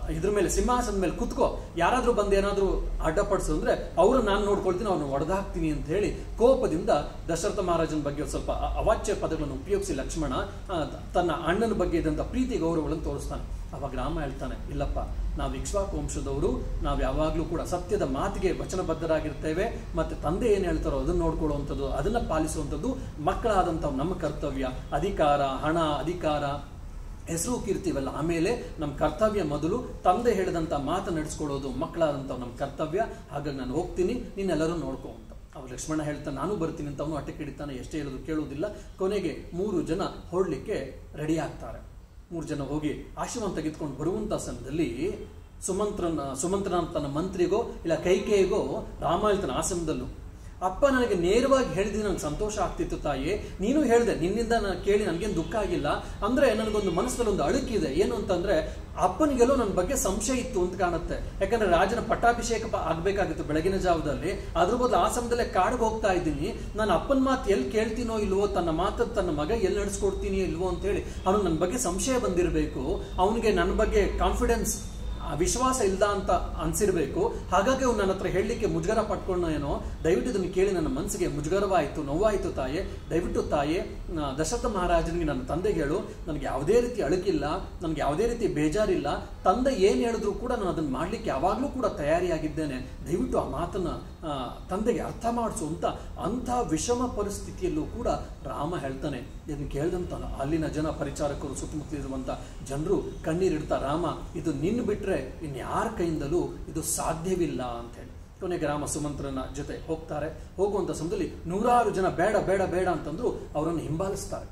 ಇದ್ರ ಮೇಲೆ ಸಿಂಹಾಸನದ ಮೇಲೆ ಕುತ್ಕೋ ಯಾರಾದ್ರೂ ಬಂದು ಏನಾದ್ರೂ ಅಡ್ಡಪಡಿಸು ಅಂದ್ರೆ ಅವರು ನಾನು ನೋಡ್ಕೊಳ್ತೀನಿ ಅವ್ರನ್ನ ಒಡೆದಾಕ್ತೀನಿ ಅಂತ ಹೇಳಿ ಕೋಪದಿಂದ ದಶರಥ ಮಹಾರಾಜನ ಬಗ್ಗೆ ಒಂದ್ ಸ್ವಲ್ಪ ಅ- ಅವಾಚ್ಯ ಪದಗಳನ್ನು ಉಪಯೋಗಿಸಿ ಲಕ್ಷ್ಮಣ ಆ, ತನ್ನ ಅಣ್ಣನ ಬಗ್ಗೆ ಇದ್ದಂತ ಪ್ರೀತಿ ಗೌರವಗಳನ್ನು ತೋರಿಸ್ತಾನೆ ಅವಾಗ ರಾಮ ಹೇಳ್ತಾನೆ ಇಲ್ಲಪ್ಪ ನಾವು ಇಕ್ಷ್ವಾಕು ವಂಶದವರು ನಾವು ಯಾವಾಗಲೂ ಕೂಡ ಸತ್ಯದ ಮಾತಿಗೆ ವಚನಬದ್ಧರಾಗಿರ್ತೇವೆ ಮತ್ತೆ ತಂದೆ ಏನು ಹೇಳ್ತಾರೋ ಅದನ್ನ ನೋಡ್ಕೊಳ್ಳುವಂಥದ್ದು ಅದನ್ನ ಪಾಲಿಸುವಂಥದ್ದು ಮಕ್ಕಳಾದಂಥ ನಮ್ಮ ಕರ್ತವ್ಯ ಅಧಿಕಾರ ಹಣ ಅಧಿಕಾರ ಹೆಸರು ಕೀರ್ತಿವೆಲ್ಲ ಆಮೇಲೆ ನಮ್ಮ ಕರ್ತವ್ಯ ಮೊದಲು ತಂದೆ ಹೇಳಿದಂಥ ಮಾತು ನಡೆಸ್ಕೊಳ್ಳೋದು ಮಕ್ಕಳಾದಂಥ ನಮ್ಮ ಕರ್ತವ್ಯ ಹಾಗಾಗಿ ನಾನು ಹೋಗ್ತೀನಿ ನೀನೆಲ್ಲರೂ ನೋಡ್ಕೊ ಅಂತ ಅವ ಲಕ್ಷ್ಮಣ ಹೇಳ್ತಾನೆ ನಾನು ಬರ್ತೀನಿ ಅಂತ ಅವನು ಅಟ್ಟೆ ಕಿಡಿತಾನೆ ಎಷ್ಟೇ ಹೇಳೋದು ಕೇಳೋದಿಲ್ಲ ಕೊನೆಗೆ ಮೂರು ಜನ ಹೊರಡ್ಲಿಕ್ಕೆ ರೆಡಿ ಆಗ್ತಾರೆ ಮೂರು ಜನ ಹೋಗಿ ಆಶ್ರಮ ತೆಗೆದುಕೊಂಡು ಬರುವಂತ ಸಮಯದಲ್ಲಿ ಸುಮಂತ್ರನ ಸುಮಂತ್ರನ ತನ್ನ ಮಂತ್ರಿಗೋ ಇಲ್ಲ ಕೈಕೇಯಿಗೋ ರಾಮ ಹೇಳ್ತಾನೆ ಆ ಸಮಯದಲ್ಲೂ ಅಪ್ಪ ನನಗೆ ನೇರವಾಗಿ ಹೇಳಿದ್ರೆ ನಂಗೆ ಸಂತೋಷ ಆಗ್ತಿತ್ತು ತಾಯಿ ನೀನು ಹೇಳಿದೆ ನಿನ್ನಿಂದ ನಾನು ಕೇಳಿ ನನಗೇನು ದುಃಖ ಆಗಿಲ್ಲ ಅಂದ್ರೆ ನನಗೊಂದು ಮನಸ್ಸಲ್ಲಿ ಒಂದು ಅಳುಕಿದೆ ಏನು ಅಂತಂದ್ರೆ ಅಪ್ಪನಿಗೆಲ್ಲೋ ನನ್ನ ಬಗ್ಗೆ ಸಂಶಯ ಇತ್ತು ಅಂತ ಕಾಣುತ್ತೆ ಯಾಕಂದ್ರೆ ರಾಜನ ಪಟ್ಟಾಭಿಷೇಕ ಪ- ಆಗ್ಬೇಕಾಗಿತ್ತು ಬೆಳಗಿನ ಜಾವದಲ್ಲಿ ಅದ್ರ ಬದಲು ಆ ಸಮಯದಲ್ಲೇ ಕಾಡಿಗೆ ಹೋಗ್ತಾ ಇದ್ದೀನಿ ನಾನು ಅಪ್ಪನ ಮಾತು ಎಲ್ಲಿ ಕೇಳ್ತೀನೋ ಇಲ್ವೋ ತನ್ನ ಮಾತು ತನ್ನ ಮಗ ಎಲ್ಲಿ ನಡೆಸ್ಕೊಡ್ತೀನಿ ಇಲ್ವೋ ಅಂತ ಹೇಳಿ ಅವನು ನನ್ನ ಬಗ್ಗೆ ಸಂಶಯ ಬಂದಿರಬೇಕು ಅವನಿಗೆ ನನ್ನ ಬಗ್ಗೆ ಕಾನ್ಫಿಡೆನ್ಸ್ ಆ ವಿಶ್ವಾಸ ಇಲ್ದ ಅಂತ ಅನ್ಸಿರ್ಬೇಕು ಹಾಗಾಗಿ ಅವ್ನು ನನ್ನ ಹತ್ರ ಹೇಳಲಿಕ್ಕೆ ಮುಜುಗರ ಪಟ್ಕೊಂಡು ಏನೋ ದಯವಿಟ್ಟು ಇದನ್ನು ಕೇಳಿ ನನ್ನ ಮನಸ್ಸಿಗೆ ಮುಜುಗರವಾಯಿತು ನೋವಾಯಿತು ತಾಯೇ ದಯವಿಟ್ಟು ತಾಯೇ ಆ, ದಶರಥ ಮಹಾರಾಜನಿಗೆ ನನ್ನ ತಂದೆಗೆ ಹೇಳು ನನಗೆ ಯಾವುದೇ ರೀತಿ ಅಳುಕಿಲ್ಲ ನನಗೆ ಯಾವುದೇ ರೀತಿ ಬೇಜಾರಿಲ್ಲ ತಂದೆ ಏನು ಹೇಳಿದ್ರು ಕೂಡ ನಾನು ಅದನ್ನು ಮಾಡಲಿಕ್ಕೆ ಯಾವಾಗಲೂ ಕೂಡ ತಯಾರಿಯಾಗಿದ್ದೇನೆ ದಯವಿಟ್ಟು ಆ ಮಾತನ್ನ ಆ, ತಂದೆಗೆ ಅರ್ಥ ಮಾಡಿಸು ಅಂತ ಅಂಥ ವಿಷಮ ಪರಿಸ್ಥಿತಿಯಲ್ಲೂ ಕೂಡ ರಾಮ ಹೇಳ್ತಾನೆ ಇದನ್ನು ಕೇಳಿದಂತ ಅಲ್ಲಿನ ಜನ ಪರಿಚಾರಕರು ಸುತ್ತಮುತ್ತಲಿರುವಂತ ಜನರು ಕಣ್ಣೀರಿಡ್ತಾ ರಾಮ ಇದು ನಿನ್ನ ಬಿಟ್ರೆ ಇನ್ಯಾರ ಕೈಯಿಂದಲೂ ಇದು ಸಾಧ್ಯವಿಲ್ಲ ಅಂತ ಹೇಳಿ ಕೊನೆಗೆ ರಾಮ ಸುಮಂತ್ರನ ಜೊತೆ ಹೋಗ್ತಾರೆ ಹೋಗುವಂತ ಸಮಯದಲ್ಲಿ ನೂರಾರು ಜನ ಬೇಡ ಬೇಡ ಬೇಡ ಅಂತಂದ್ರು ಅವರನ್ನು ಹಿಂಬಾಲಿಸ್ತಾರೆ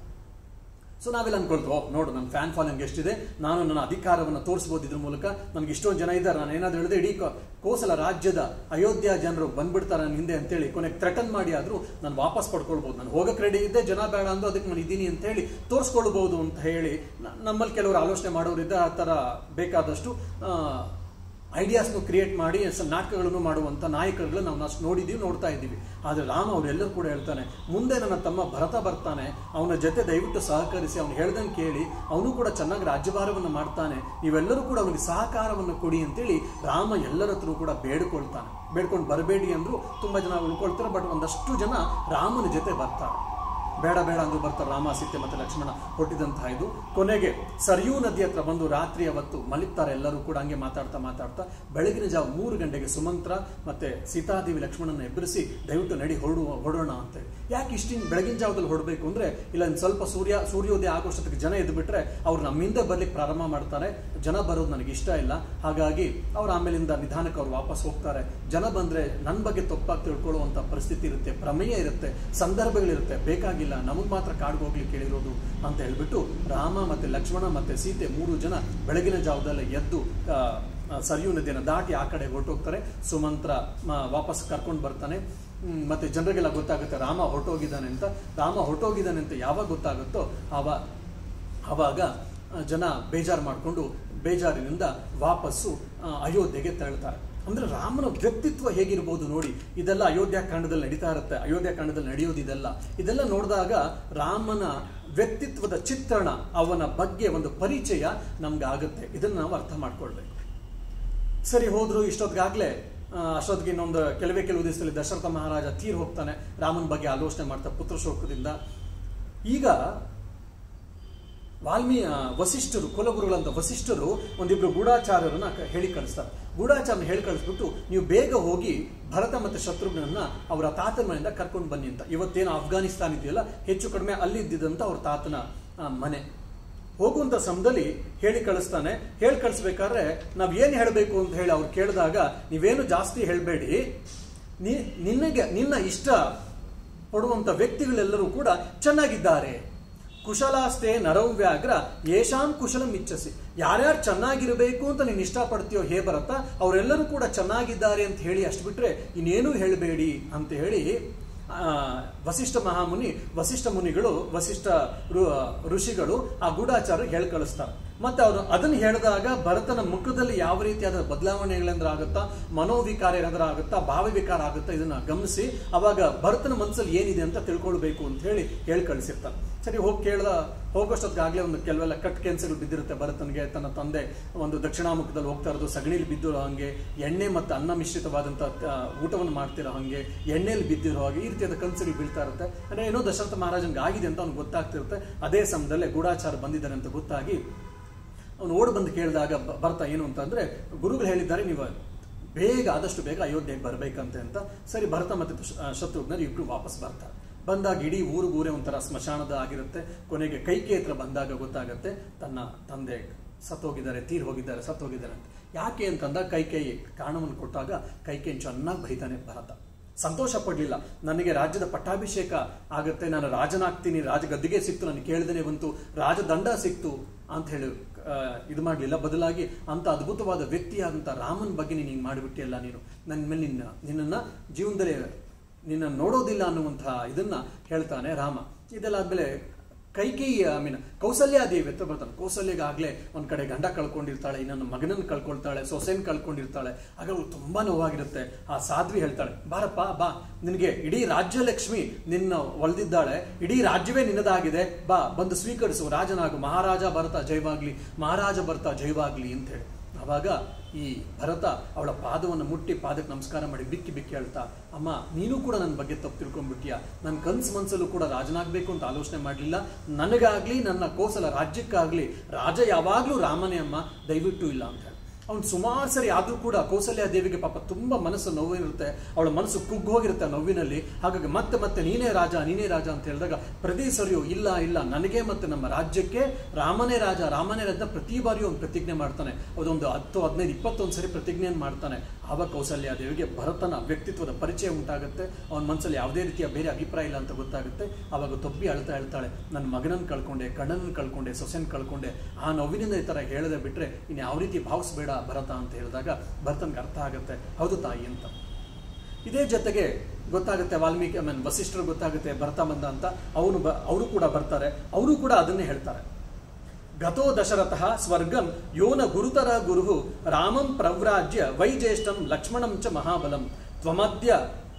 ಸೊ ನಾವೆಲ್ಲ ಅನ್ಕೊಳ್ತೀವಿ ಓಹ್ ನೋಡು ನನ್ನ ಫ್ಯಾನ್ ಫಾಲೋಯಿಂಗ್ ಎಷ್ಟಿದೆ ನಾನು ನನ್ನ ಅಧಿಕಾರವನ್ನು ತೋರಿಸ್ಬೋದು ಇದ್ರ ಮೂಲಕ ನನಗೆ ಇಷ್ಟೊಂದು ಜನ ಇದ್ದಾರೆ ನಾನು ಏನಾದ್ರು ಹೇಳಿದೆ ಇಡೀ ಕೋ- ಕೋಸಲ ರಾಜ್ಯದ ಅಯೋಧ್ಯ ಜನರು ಬಂದ್ಬಿಡ್ತಾರೆ ನನ್ನ ಹಿಂದೆ ಅಂತೇಳಿ ಕೊನೆಗೆ ಥ್ರೆಟನ್ ಮಾಡಿ ಆದ್ರೂ ನಾನು ವಾಪಸ್ ಪಡ್ಕೊಳ್ಬೋದು ನಾನು ಹೋಗಕ್ಕೆ ರೆಡಿ ಇದ್ದೆ ಜನ ಬೇಡ ಅಂದು ಅದಕ್ಕೆ ನಾನು ಇದ್ದೀನಿ ಅಂತ ಹೇಳಿ ತೋರಿಸ್ಕೊಳ್ಬೋದು ಅಂತ ಹೇಳಿ ನ- ನಮ್ಮಲ್ಲಿ ಕೆಲವರು ಆಲೋಚನೆ ಮಾಡೋರಿದ್ದ ಆ ಥರ ಬೇಕಾದಷ್ಟು ಐಡಿಯಾಸ್ನು ಕ್ರಿಯೇಟ್ ಮಾಡಿ ಸ- ನಾಟಕಗಳನ್ನು ಮಾಡುವಂಥ ನಾಯಕರುಗಳು ನಾವು ಅಷ್ಟು ನೋಡಿದ್ದೀವಿ ನೋಡ್ತಾ ಇದ್ದೀವಿ ಆದರೆ ರಾಮ ಅವರೆಲ್ಲರೂ ಕೂಡ ಹೇಳ್ತಾನೆ ಮುಂದೆ ನನ್ನ ತಮ್ಮ ಭರತ ಬರ್ತಾನೆ ಅವನ ಜೊತೆ ದಯವಿಟ್ಟು ಸಹಕರಿಸಿ ಅವನು ಹೇಳ್ದಂಗೆ ಕೇಳಿ ಅವನು ಕೂಡ ಚೆನ್ನಾಗಿ ರಾಜ್ಯಭಾರವನ್ನು ಮಾಡ್ತಾನೆ ನೀವೆಲ್ಲರೂ ಕೂಡ ಅವನಿಗೆ ಸಹಕಾರವನ್ನು ಕೊಡಿ ಅಂತೇಳಿ ರಾಮ ಎಲ್ಲರ ಹತ್ರ ಕೂಡ ಬೇಡ್ಕೊಳ್ತಾನೆ ಬೇಡ್ಕೊಂಡು ಬರಬೇಡಿ ಅಂದ್ರು ತುಂಬಾ ಜನ ಉಳ್ಕೊಳ್ತಾರೆ ಬಟ್ ಒಂದಷ್ಟು ಜನ ರಾಮನ ಜೊತೆ ಬರ್ತಾರೆ ಬೇಡ ಬೇಡ ಅಂದು ಬರ್ತಾರೆ ರಾಮ ಸೀತೆ ಮತ್ತೆ ಲಕ್ಷ್ಮಣ ಹೊಟ್ಟಿದಂತಹ ಇದು ಕೊನೆಗೆ ಸರಿಯೂ ನದಿ ಹತ್ರ ಬಂದು ರಾತ್ರಿ ಅವತ್ತು ಮಲಿಗ್ತಾರೆ ಎಲ್ಲರೂ ಕೂಡ ಹಂಗೆ ಮಾತಾಡ್ತಾ ಮಾತಾಡ್ತಾ ಬೆಳಗಿನ ಜಾವ ಮೂರು ಗಂಟೆಗೆ ಸುಮಂತ್ರ ಮತ್ತೆ ಸೀತಾದೇವಿ ಲಕ್ಷ್ಮಣನ ಎಬ್ಬರಿಸಿ ದಯವಿಟ್ಟು ನಡಿ ಹೊರಡು ಹೊರಡೋಣ ಅಂತೇಳಿ ಯಾಕೆ ಇಷ್ಟಿನ ಬೆಳಗಿನ ಜಾವದಲ್ಲಿ ಹೊರಡಬೇಕು ಅಂದ್ರೆ ಇಲ್ಲ ಇನ್ನು ಸ್ವಲ್ಪ ಸೂರ್ಯ ಸೂರ್ಯೋದಯ ಆಗೋಷ್ಟೊತ್ತಿಗೆ ಜನ ಎದ್ದು ಬಿಟ್ರೆ ಅವ್ರು ನಮ್ಮಿಂದ ಬರ್ಲಿಕ್ಕೆ ಪ್ರಾರಂಭ ಮಾಡ್ತಾರೆ ಜನ ಬರೋದು ನನಗೆ ಇಷ್ಟ ಇಲ್ಲ ಹಾಗಾಗಿ ಅವ್ರು ಆಮೇಲಿಂದ ನಿಧಾನಕ್ಕೆ ಅವ್ರು ವಾಪಸ್ ಹೋಗ್ತಾರೆ ಜನ ಬಂದ್ರೆ ನನ್ನ ಬಗ್ಗೆ ತಪ್ಪಾಗಿ ತಿಳ್ಕೊಳ್ಳುವಂತ ಪರಿಸ್ಥಿತಿ ಇರುತ್ತೆ ಪ್ರಮೇಯ ಇರುತ್ತೆ ಸಂದರ್ಭಗಳಿರುತ್ತೆ ಬೇಕಾಗಿಲ್ಲ ನಮಗ್ ಮಾತ್ರ ಕಾಡ್ಗೆ ಹೋಗ್ಲಿಕ್ಕೆ ಹೇಳಿರೋದು ಅಂತ ಹೇಳ್ಬಿಟ್ಟು ರಾಮ ಮತ್ತೆ ಲಕ್ಷ್ಮಣ ಮತ್ತೆ ಸೀತೆ ಮೂರು ಜನ ಬೆಳಗಿನ ಜಾವದಲ್ಲೇ ಎದ್ದು ಆ, ಆ, ಸರಿಯೂ ನದಿಯನ್ನು ದಾಟಿ ಆ ಕಡೆ ಹೊರಟೋಗ್ತಾರೆ ಸುಮಂತ್ರ ಮ- ವಾಪಸ್ ಕರ್ಕೊಂಡು ಬರ್ತಾನೆ ಹ್ಮ್, ಮತ್ತೆ ಜನರಿಗೆಲ್ಲ ಗೊತ್ತಾಗುತ್ತೆ ರಾಮ ಹೊರಟೋಗಿದ್ದಾನೆ ಅಂತ ರಾಮ ಹೊರಟೋಗಿದ್ದಾನೆ ಅಂತ ಯಾವಾಗ ಗೊತ್ತಾಗುತ್ತೋ ಆವಾಗ ಆವಾಗ ಆ, ಜನ ಬೇಜಾರು ಮಾಡಿಕೊಂಡು ಬೇಜಾರಿನಿಂದ ವಾಪಸ್ಸು ಆ, ಅಯೋಧ್ಯೆಗೆ ತೆರಳ್ತಾರೆ ಅಂದ್ರೆ ರಾಮನ ವ್ಯಕ್ತಿತ್ವ ಹೇಗಿರ್ಬೋದು ನೋಡಿ ಇದೆಲ್ಲ ಅಯೋಧ್ಯ ಕಾಂಡದಲ್ಲಿ ನಡೀತಾ ಇರುತ್ತೆ ಅಯೋಧ್ಯ ಕಾಂಡದಲ್ಲಿ ನಡೆಯೋದು ಇದೆಲ್ಲ ಇದೆಲ್ಲ ನೋಡಿದಾಗ ರಾಮನ ವ್ಯಕ್ತಿತ್ವದ ಚಿತ್ರಣ ಅವನ ಬಗ್ಗೆ ಒಂದು ಪರಿಚಯ ನಮ್ಗೆ ಆಗುತ್ತೆ ಇದನ್ನ ನಾವು ಅರ್ಥ ಮಾಡ್ಕೊಳ್ಬೇಕು ಸರಿ ಹೋದ್ರು ಇಷ್ಟೊತ್ತಿಗಾಗ್ಲೇ ಆ, ಅಷ್ಟೊತ್ತಿಗೆ ಇನ್ನೊಂದು ಕೆಲವೇ ಕೆಲವು ದಿವಸದಲ್ಲಿ ದಶರಥ ಮಹಾರಾಜ ತೀರ್ ಹೋಗ್ತಾನೆ ರಾಮನ ಬಗ್ಗೆ ಆಲೋಚನೆ ಮಾಡ್ತಾ ಪುತ್ರ ಶೋಕದಿಂದ ಈಗ ವಾಲ್ಮೀ ಆ, ವಸಿಷ್ಠರು ಕುಲಗುರುಗಳಂತ ವಸಿಷ್ಠರು ಒಂದಿಬ್ರು ಗೂಢಾಚಾರ್ಯರನ್ನ ಕ- ಹೇಳಿ ಕಳಿಸ್ತಾರೆ ಗೂಢಾಚಾರ್ಯನ ಹೇಳಿ ಕಳಿಸ್ಬಿಟ್ಟು ನೀವು ಬೇಗ ಹೋಗಿ ಭರತ ಮತ್ತೆ ಶತ್ರುಘ್ನನ್ನ ಅವರ ತಾತನ ಮನೆಯಿಂದ ಕರ್ಕೊಂಡು ಬನ್ನಿ ಅಂತ ಇವತ್ತೇನು ಅಫ್ಘಾನಿಸ್ತಾನ ಇದೆಯಲ್ಲ ಹೆಚ್ಚು ಕಡಿಮೆ ಅಲ್ಲಿ ಇದ್ದಿದ್ದಂತ ಅವ್ರ ತಾತನ ಆ, ಮನೆ ಹೋಗುವಂತ ಸಮಯದಲ್ಲಿ ಹೇಳಿ ಕಳಿಸ್ತಾನೆ ಹೇಳಿ ಕಳಿಸ್ಬೇಕಾದ್ರೆ ನಾವ್ ಏನ್ ಹೇಳಬೇಕು ಅಂತ ಹೇಳಿ ಅವ್ರು ಕೇಳಿದಾಗ ನೀವೇನು ಜಾಸ್ತಿ ಹೇಳಬೇಡಿ ನಿನಗೆ ನಿನ್ನ ಇಷ್ಟ ಪಡುವಂತ ವ್ಯಕ್ತಿಗಳೆಲ್ಲರೂ ಕೂಡ ಚೆನ್ನಾಗಿದ್ದಾರೆ ಕುಶಲಾಸ್ತೆ ನರವ್ಯಾಗ್ರ ಯೇಷಾಂ ಕುಶಲಂ ಇಚ್ಛಸಿ ಯಾರ್ಯಾರು ಚೆನ್ನಾಗಿರಬೇಕು ಅಂತ ನೀನು ಇಷ್ಟಪಡ್ತೀಯೋ ಹೇ ಬರತ್ತ ಅವರೆಲ್ಲರೂ ಕೂಡ ಚೆನ್ನಾಗಿದ್ದಾರೆ ಅಂತ ಹೇಳಿ ಅಷ್ಟು ಬಿಟ್ರೆ ಇನ್ನೇನು ಹೇಳಬೇಡಿ ಅಂತ ಹೇಳಿ ಆ, ವಸಿಷ್ಠ ಮಹಾಮುನಿ ವಸಿಷ್ಠ ಮುನಿಗಳು ವಸಿಷ್ಠ ಋ- ಋಷಿಗಳು ಆ ಗೂಢಾಚಾರ ಹೇಳಿ ಕಳಿಸ್ತಾರೆ ಮತ್ತೆ ಅವರು ಅದನ್ನು ಹೇಳಿದಾಗ ಭರತನ ಮುಖದಲ್ಲಿ ಯಾವ ರೀತಿಯಾದ ಬದಲಾವಣೆಗಳೇನಾದ್ರೂ ಆಗುತ್ತಾ ಮನೋವಿಕಾರ ಏನಾದ್ರೂ ಆಗುತ್ತಾ ಭಾವವಿಕಾರ ಆಗುತ್ತಾ ಇದನ್ನ ಗಮನಿಸಿ ಅವಾಗ ಭರತನ ಮನಸ್ಸಲ್ಲಿ ಏನಿದೆ ಅಂತ ತಿಳ್ಕೊಳ್ಬೇಕು ಅಂತ ಹೇಳಿ ಹೇಳಿ ಕಳಿಸಿರ್ತಾರೆ ಸರಿ ಹೋಗಿ ಕೇಳ್ದ ಹೋಗೋಷ್ಟೊತ್ತಿಗಾಗಲೇ ಒಂದು ಕೆಲವೆಲ್ಲ ಕಟ್ ಕೆನ್ಸಗಳು ಬಿದ್ದಿರುತ್ತೆ ಭರತನಿಗೆ ತನ್ನ ತಂದೆ ಒಂದು ದಕ್ಷಿಣಾಮುಖದಲ್ಲಿ ಹೋಗ್ತಾ ಇರೋದು ಸಗಣಿಲಿ ಬಿದ್ದಿರೋ ಹಂಗೆ ಎಣ್ಣೆ ಮತ್ತು ಅನ್ನ ಮಿಶ್ರಿತವಾದಂಥ ಆ, ಊಟವನ್ನು ಮಾಡ್ತಿರೋ ಹಂಗೆ ಎಣ್ಣೆಯಲ್ಲಿ ಬಿದ್ದಿರೋ ಹಾಗೆ ಈ ರೀತಿಯಾದ ಕನಸುಗಳು ಬೀಳ್ತಾ ಇರುತ್ತೆ ಅಂದ್ರೆ ಏನೋ ದಶರಥ ಮಹಾರಾಜನ್ಗೆ ಆಗಿದೆ ಅಂತ ಅವ್ನಿಗೆ ಗೊತ್ತಾಗ್ತಿರುತ್ತೆ ಅದೇ ಸಮಯದಲ್ಲೇ ಗೂಢಾಚಾರ ಬಂದಿದ್ದಾನೆ ಅಂತ ಗೊತ್ತಾಗಿ ಅವನು ಓಡ್ ಬಂದು ಕೇಳಿದಾಗ ಬ- ಭರತ ಏನು ಅಂತಂದ್ರೆ ಗುರುಗಳು ಹೇಳಿದ್ದಾರೆ ನೀವು ಬೇಗ ಆದಷ್ಟು ಬೇಗ ಅಯೋಧ್ಯೆಗೆ ಬರ್ಬೇಕಂತೆ ಅಂತ ಸರಿ ಭರತ ಮತ್ತೆ ಶ- ಆ, ಶತ್ರುಘ್ನರು ಇಬ್ರು ವಾಪಸ್ ಬರ್ತಾರೆ ಬಂದಾಗ ಇಡೀ ಊರಿಗೂರೇ ಒಂಥರ ಸ್ಮಶಾನದ ಆಗಿರುತ್ತೆ ಕೊನೆಗೆ ಕೈಕೆ ಹತ್ರ ಬಂದಾಗ ಗೊತ್ತಾಗತ್ತೆ ತನ್ನ ತಂದೆ ಸತ್ತೋಗಿದ್ದಾರೆ ತೀರ್ ಹೋಗಿದ್ದಾರೆ ಸತ್ತೋಗಿದ್ದಾರೆ ಅಂತ ಯಾಕೆ ಅಂತಂದ ಕೈಕೈ ಕಾರಣವನ್ನು ಕೊಟ್ಟಾಗ ಕೈಕೇನ್ ಚೆನ್ನಾಗಿ ಬೈತಾನೆ ಭರತ ಸಂತೋಷ ಪಡ್ಲಿಲ್ಲ ನನಗೆ ರಾಜ್ಯದ ಪಟ್ಟಾಭಿಷೇಕ ಆಗತ್ತೆ ನಾನು ರಾಜನಾಗ್ತೀನಿ ರಾಜ ಗದ್ದಿಗೆ ಸಿಕ್ತು ನನಗೆ ಕೇಳ್ದೇನೆ ಬಂತು ರಾಜದಂಡ ಸಿಕ್ತು ಅಂತ ಹೇಳಿ ಆ, ಇದು ಮಾಡಲಿಲ್ಲ ಬದಲಾಗಿ ಅಂತ ಅದ್ಭುತವಾದ ವ್ಯಕ್ತಿಯಾದಂಥ ರಾಮನ್ ಬಗ್ಗೆ ನೀನು ಹಿಂಗೆ ಮಾಡಿಬಿಟ್ಟಿಯಲ್ಲ ನೀನು ನನ್ನ ಮೇಲೆ ನಿನ್ನ ನಿನ್ನನ್ನು ಜೀವನದಲ್ಲಿ ನಿನ್ನ ನೋಡೋದಿಲ್ಲ ಅನ್ನುವಂತಹ ಇದನ್ನ ಹೇಳ್ತಾನೆ ರಾಮ ಇದೆಲ್ಲ ಆದ್ಮೇಲೆ ಕೈಕೇಯಿ ಐ ಮೀನ್ ಕೌಸಲ್ಯಾದೇವಿ ಹತ್ರ ಬರ್ತಾನೆ ಕೌಸಲ್ಯಗಾಗ್ಲೇ ಒಂದ್ ಕಡೆ ಗಂಡ ಕಳ್ಕೊಂಡಿರ್ತಾಳೆ ಇನ್ನೊಂದು ಮಗನನ್ನು ಕಳ್ಕೊಳ್ತಾಳೆ ಸೊಸೆನ್ ಕಳ್ಕೊಂಡಿರ್ತಾಳೆ ಆಗ ಅವ್ಳು ತುಂಬಾ ನೋವಾಗಿರುತ್ತೆ ಆ ಸಾಧ್ವಿ ಹೇಳ್ತಾಳೆ ಬಾರಪ್ಪ ಬಾ ನಿನಗೆ ಇಡೀ ರಾಜ್ಯಲಕ್ಷ್ಮಿ ನಿನ್ನ ಒಲ್ದಿದ್ದಾಳೆ ಇಡೀ ರಾಜ್ಯವೇ ನಿನ್ನದಾಗಿದೆ ಬಾ ಬಂದು ಸ್ವೀಕರಿಸು ರಾಜನಾಗು ಮಹಾರಾಜ ಭರತ ಜೈವಾಗ್ಲಿ ಮಹಾರಾಜ ಭರತ ಜೈವಾಗ್ಲಿ ಅಂತ ಹೇಳಿ ಅವಾಗ ಈ ಭರತ ಅವಳ ಪಾದವನ್ನು ಮುಟ್ಟಿ ಪಾದಕ್ಕೆ ನಮಸ್ಕಾರ ಮಾಡಿ ಬಿಕ್ಕಿ ಬಿಕ್ಕಿ ಹೇಳ್ತಾ ಅಮ್ಮ ನೀನು ಕೂಡ ನನ್ನ ಬಗ್ಗೆ ತಪ್ಪು ತಿಳ್ಕೊಂಡ್ಬಿಟ್ಟಿಯ ನನ್ನ ಕನ್ಸು ಮನ್ಸಲ್ಲೂ ಕೂಡ ರಾಜನಾಗಬೇಕು ಅಂತ ಆಲೋಚನೆ ಮಾಡಲಿಲ್ಲ ನನಗಾಗ್ಲಿ ನನ್ನ ಕೋಸಲ ರಾಜ್ಯಕ್ಕಾಗ್ಲಿ ರಾಜ ಯಾವಾಗಲೂ ರಾಮನೇ ಅಮ್ಮ ದಯವಿಟ್ಟು ಇಲ್ಲ ಅಂತ ಹೇಳಿ ಅವ್ನು ಸುಮಾರು ಸರಿ ಆದ್ರೂ ಕೂಡ ಕೌಸಲ್ಯ ದೇವಿಗೆ ಪಾಪ ತುಂಬಾ ಮನಸ್ಸು ನೋವಿರುತ್ತೆ ಅವಳ ಮನಸ್ಸು ಕುಗ್ಗೋಗಿರುತ್ತೆ ಆ ನೋವಿನಲ್ಲಿ ಹಾಗಾಗಿ ಮತ್ತೆ ಮತ್ತೆ ನೀನೇ ರಾಜ ನೀನೇ ರಾಜ ಅಂತ ಹೇಳಿದಾಗ ಪ್ರತಿ ಸರಿಯೂ ಇಲ್ಲ ಇಲ್ಲ ನನಗೆ ಮತ್ತೆ ನಮ್ಮ ರಾಜ್ಯಕ್ಕೆ ರಾಮನೇ ರಾಜ ರಾಮನೇ ರಾಜ ಪ್ರತಿ ಬಾರಿಯೂ ಅವ್ನು ಪ್ರತಿಜ್ಞೆ ಮಾಡ್ತಾನೆ ಅದೊಂದು ಹತ್ತು ಹದಿನೈದು ಇಪ್ಪತ್ತೊಂದು ಸರಿ ಪ್ರತಿಜ್ಞೆಯನ್ನು ಮಾಡ್ತಾನೆ ಆವಾಗ ಕೌಸಲ್ಯ ದೇವಿಗೆ ಭರತನ ವ್ಯಕ್ತಿತ್ವದ ಪರಿಚಯ ಉಂಟಾಗುತ್ತೆ ಅವನ ಮನಸ್ಸಲ್ಲಿ ಯಾವುದೇ ರೀತಿಯ ಬೇರೆ ಅಭಿಪ್ರಾಯ ಇಲ್ಲ ಅಂತ ಗೊತ್ತಾಗುತ್ತೆ ಆವಾಗ ತೊಬ್ಬಿ ಅಳ್ತಾ ಹೇಳ್ತಾಳೆ ನನ್ನ ಮಗನನ್ನು ಕಳ್ಕೊಂಡೆ ಗಂಡನನ್ನು ಕಳ್ಕೊಂಡೆ ಸೊಸೆನ ಕಳ್ಕೊಂಡೆ ಆ ನೋವಿನಿಂದ ಈ ಥರ ಹೇಳದೆ ಬಿಟ್ರೆ ಇನ್ನು ಯಾವ ರೀತಿ ಭಾವಿಸ್ಬೇಡ ಭರತ ಅಂತ ಹೇಳಿದಾಗ ಭರತನ್ಗೆ ಅರ್ಥ ಆಗುತ್ತೆ ಹೌದು ತಾಯಿ ಅಂತ ಇದೇ ಜೊತೆಗೆ ಗೊತ್ತಾಗುತ್ತೆ ವಾಲ್ಮೀಕಿ ಐ ಮೀನ್ ವಸಿಷ್ಠರು ಗೊತ್ತಾಗುತ್ತೆ ಭರತ ಬಂದ ಅಂತ ಅವನು ಬ ಅವರು ಕೂಡ ಬರ್ತಾರೆ ಅವರು ಕೂಡ ಅದನ್ನೇ ಹೇಳ್ತಾರೆ ಗತೋ ದಶರಥಃ ಸ್ವರ್ಗಂ ಯೋನ ಗುರುತರ ಗುರು ರಾಮಂ ಪ್ರವ್ರಾಜ್ಯ ವೈಜ್ಯೇಷ್ಠಂ ಲಕ್ಷ್ಮಣಂ ಚ ಮಹಾಬಲಂ ತ್ವಮದ್ಯ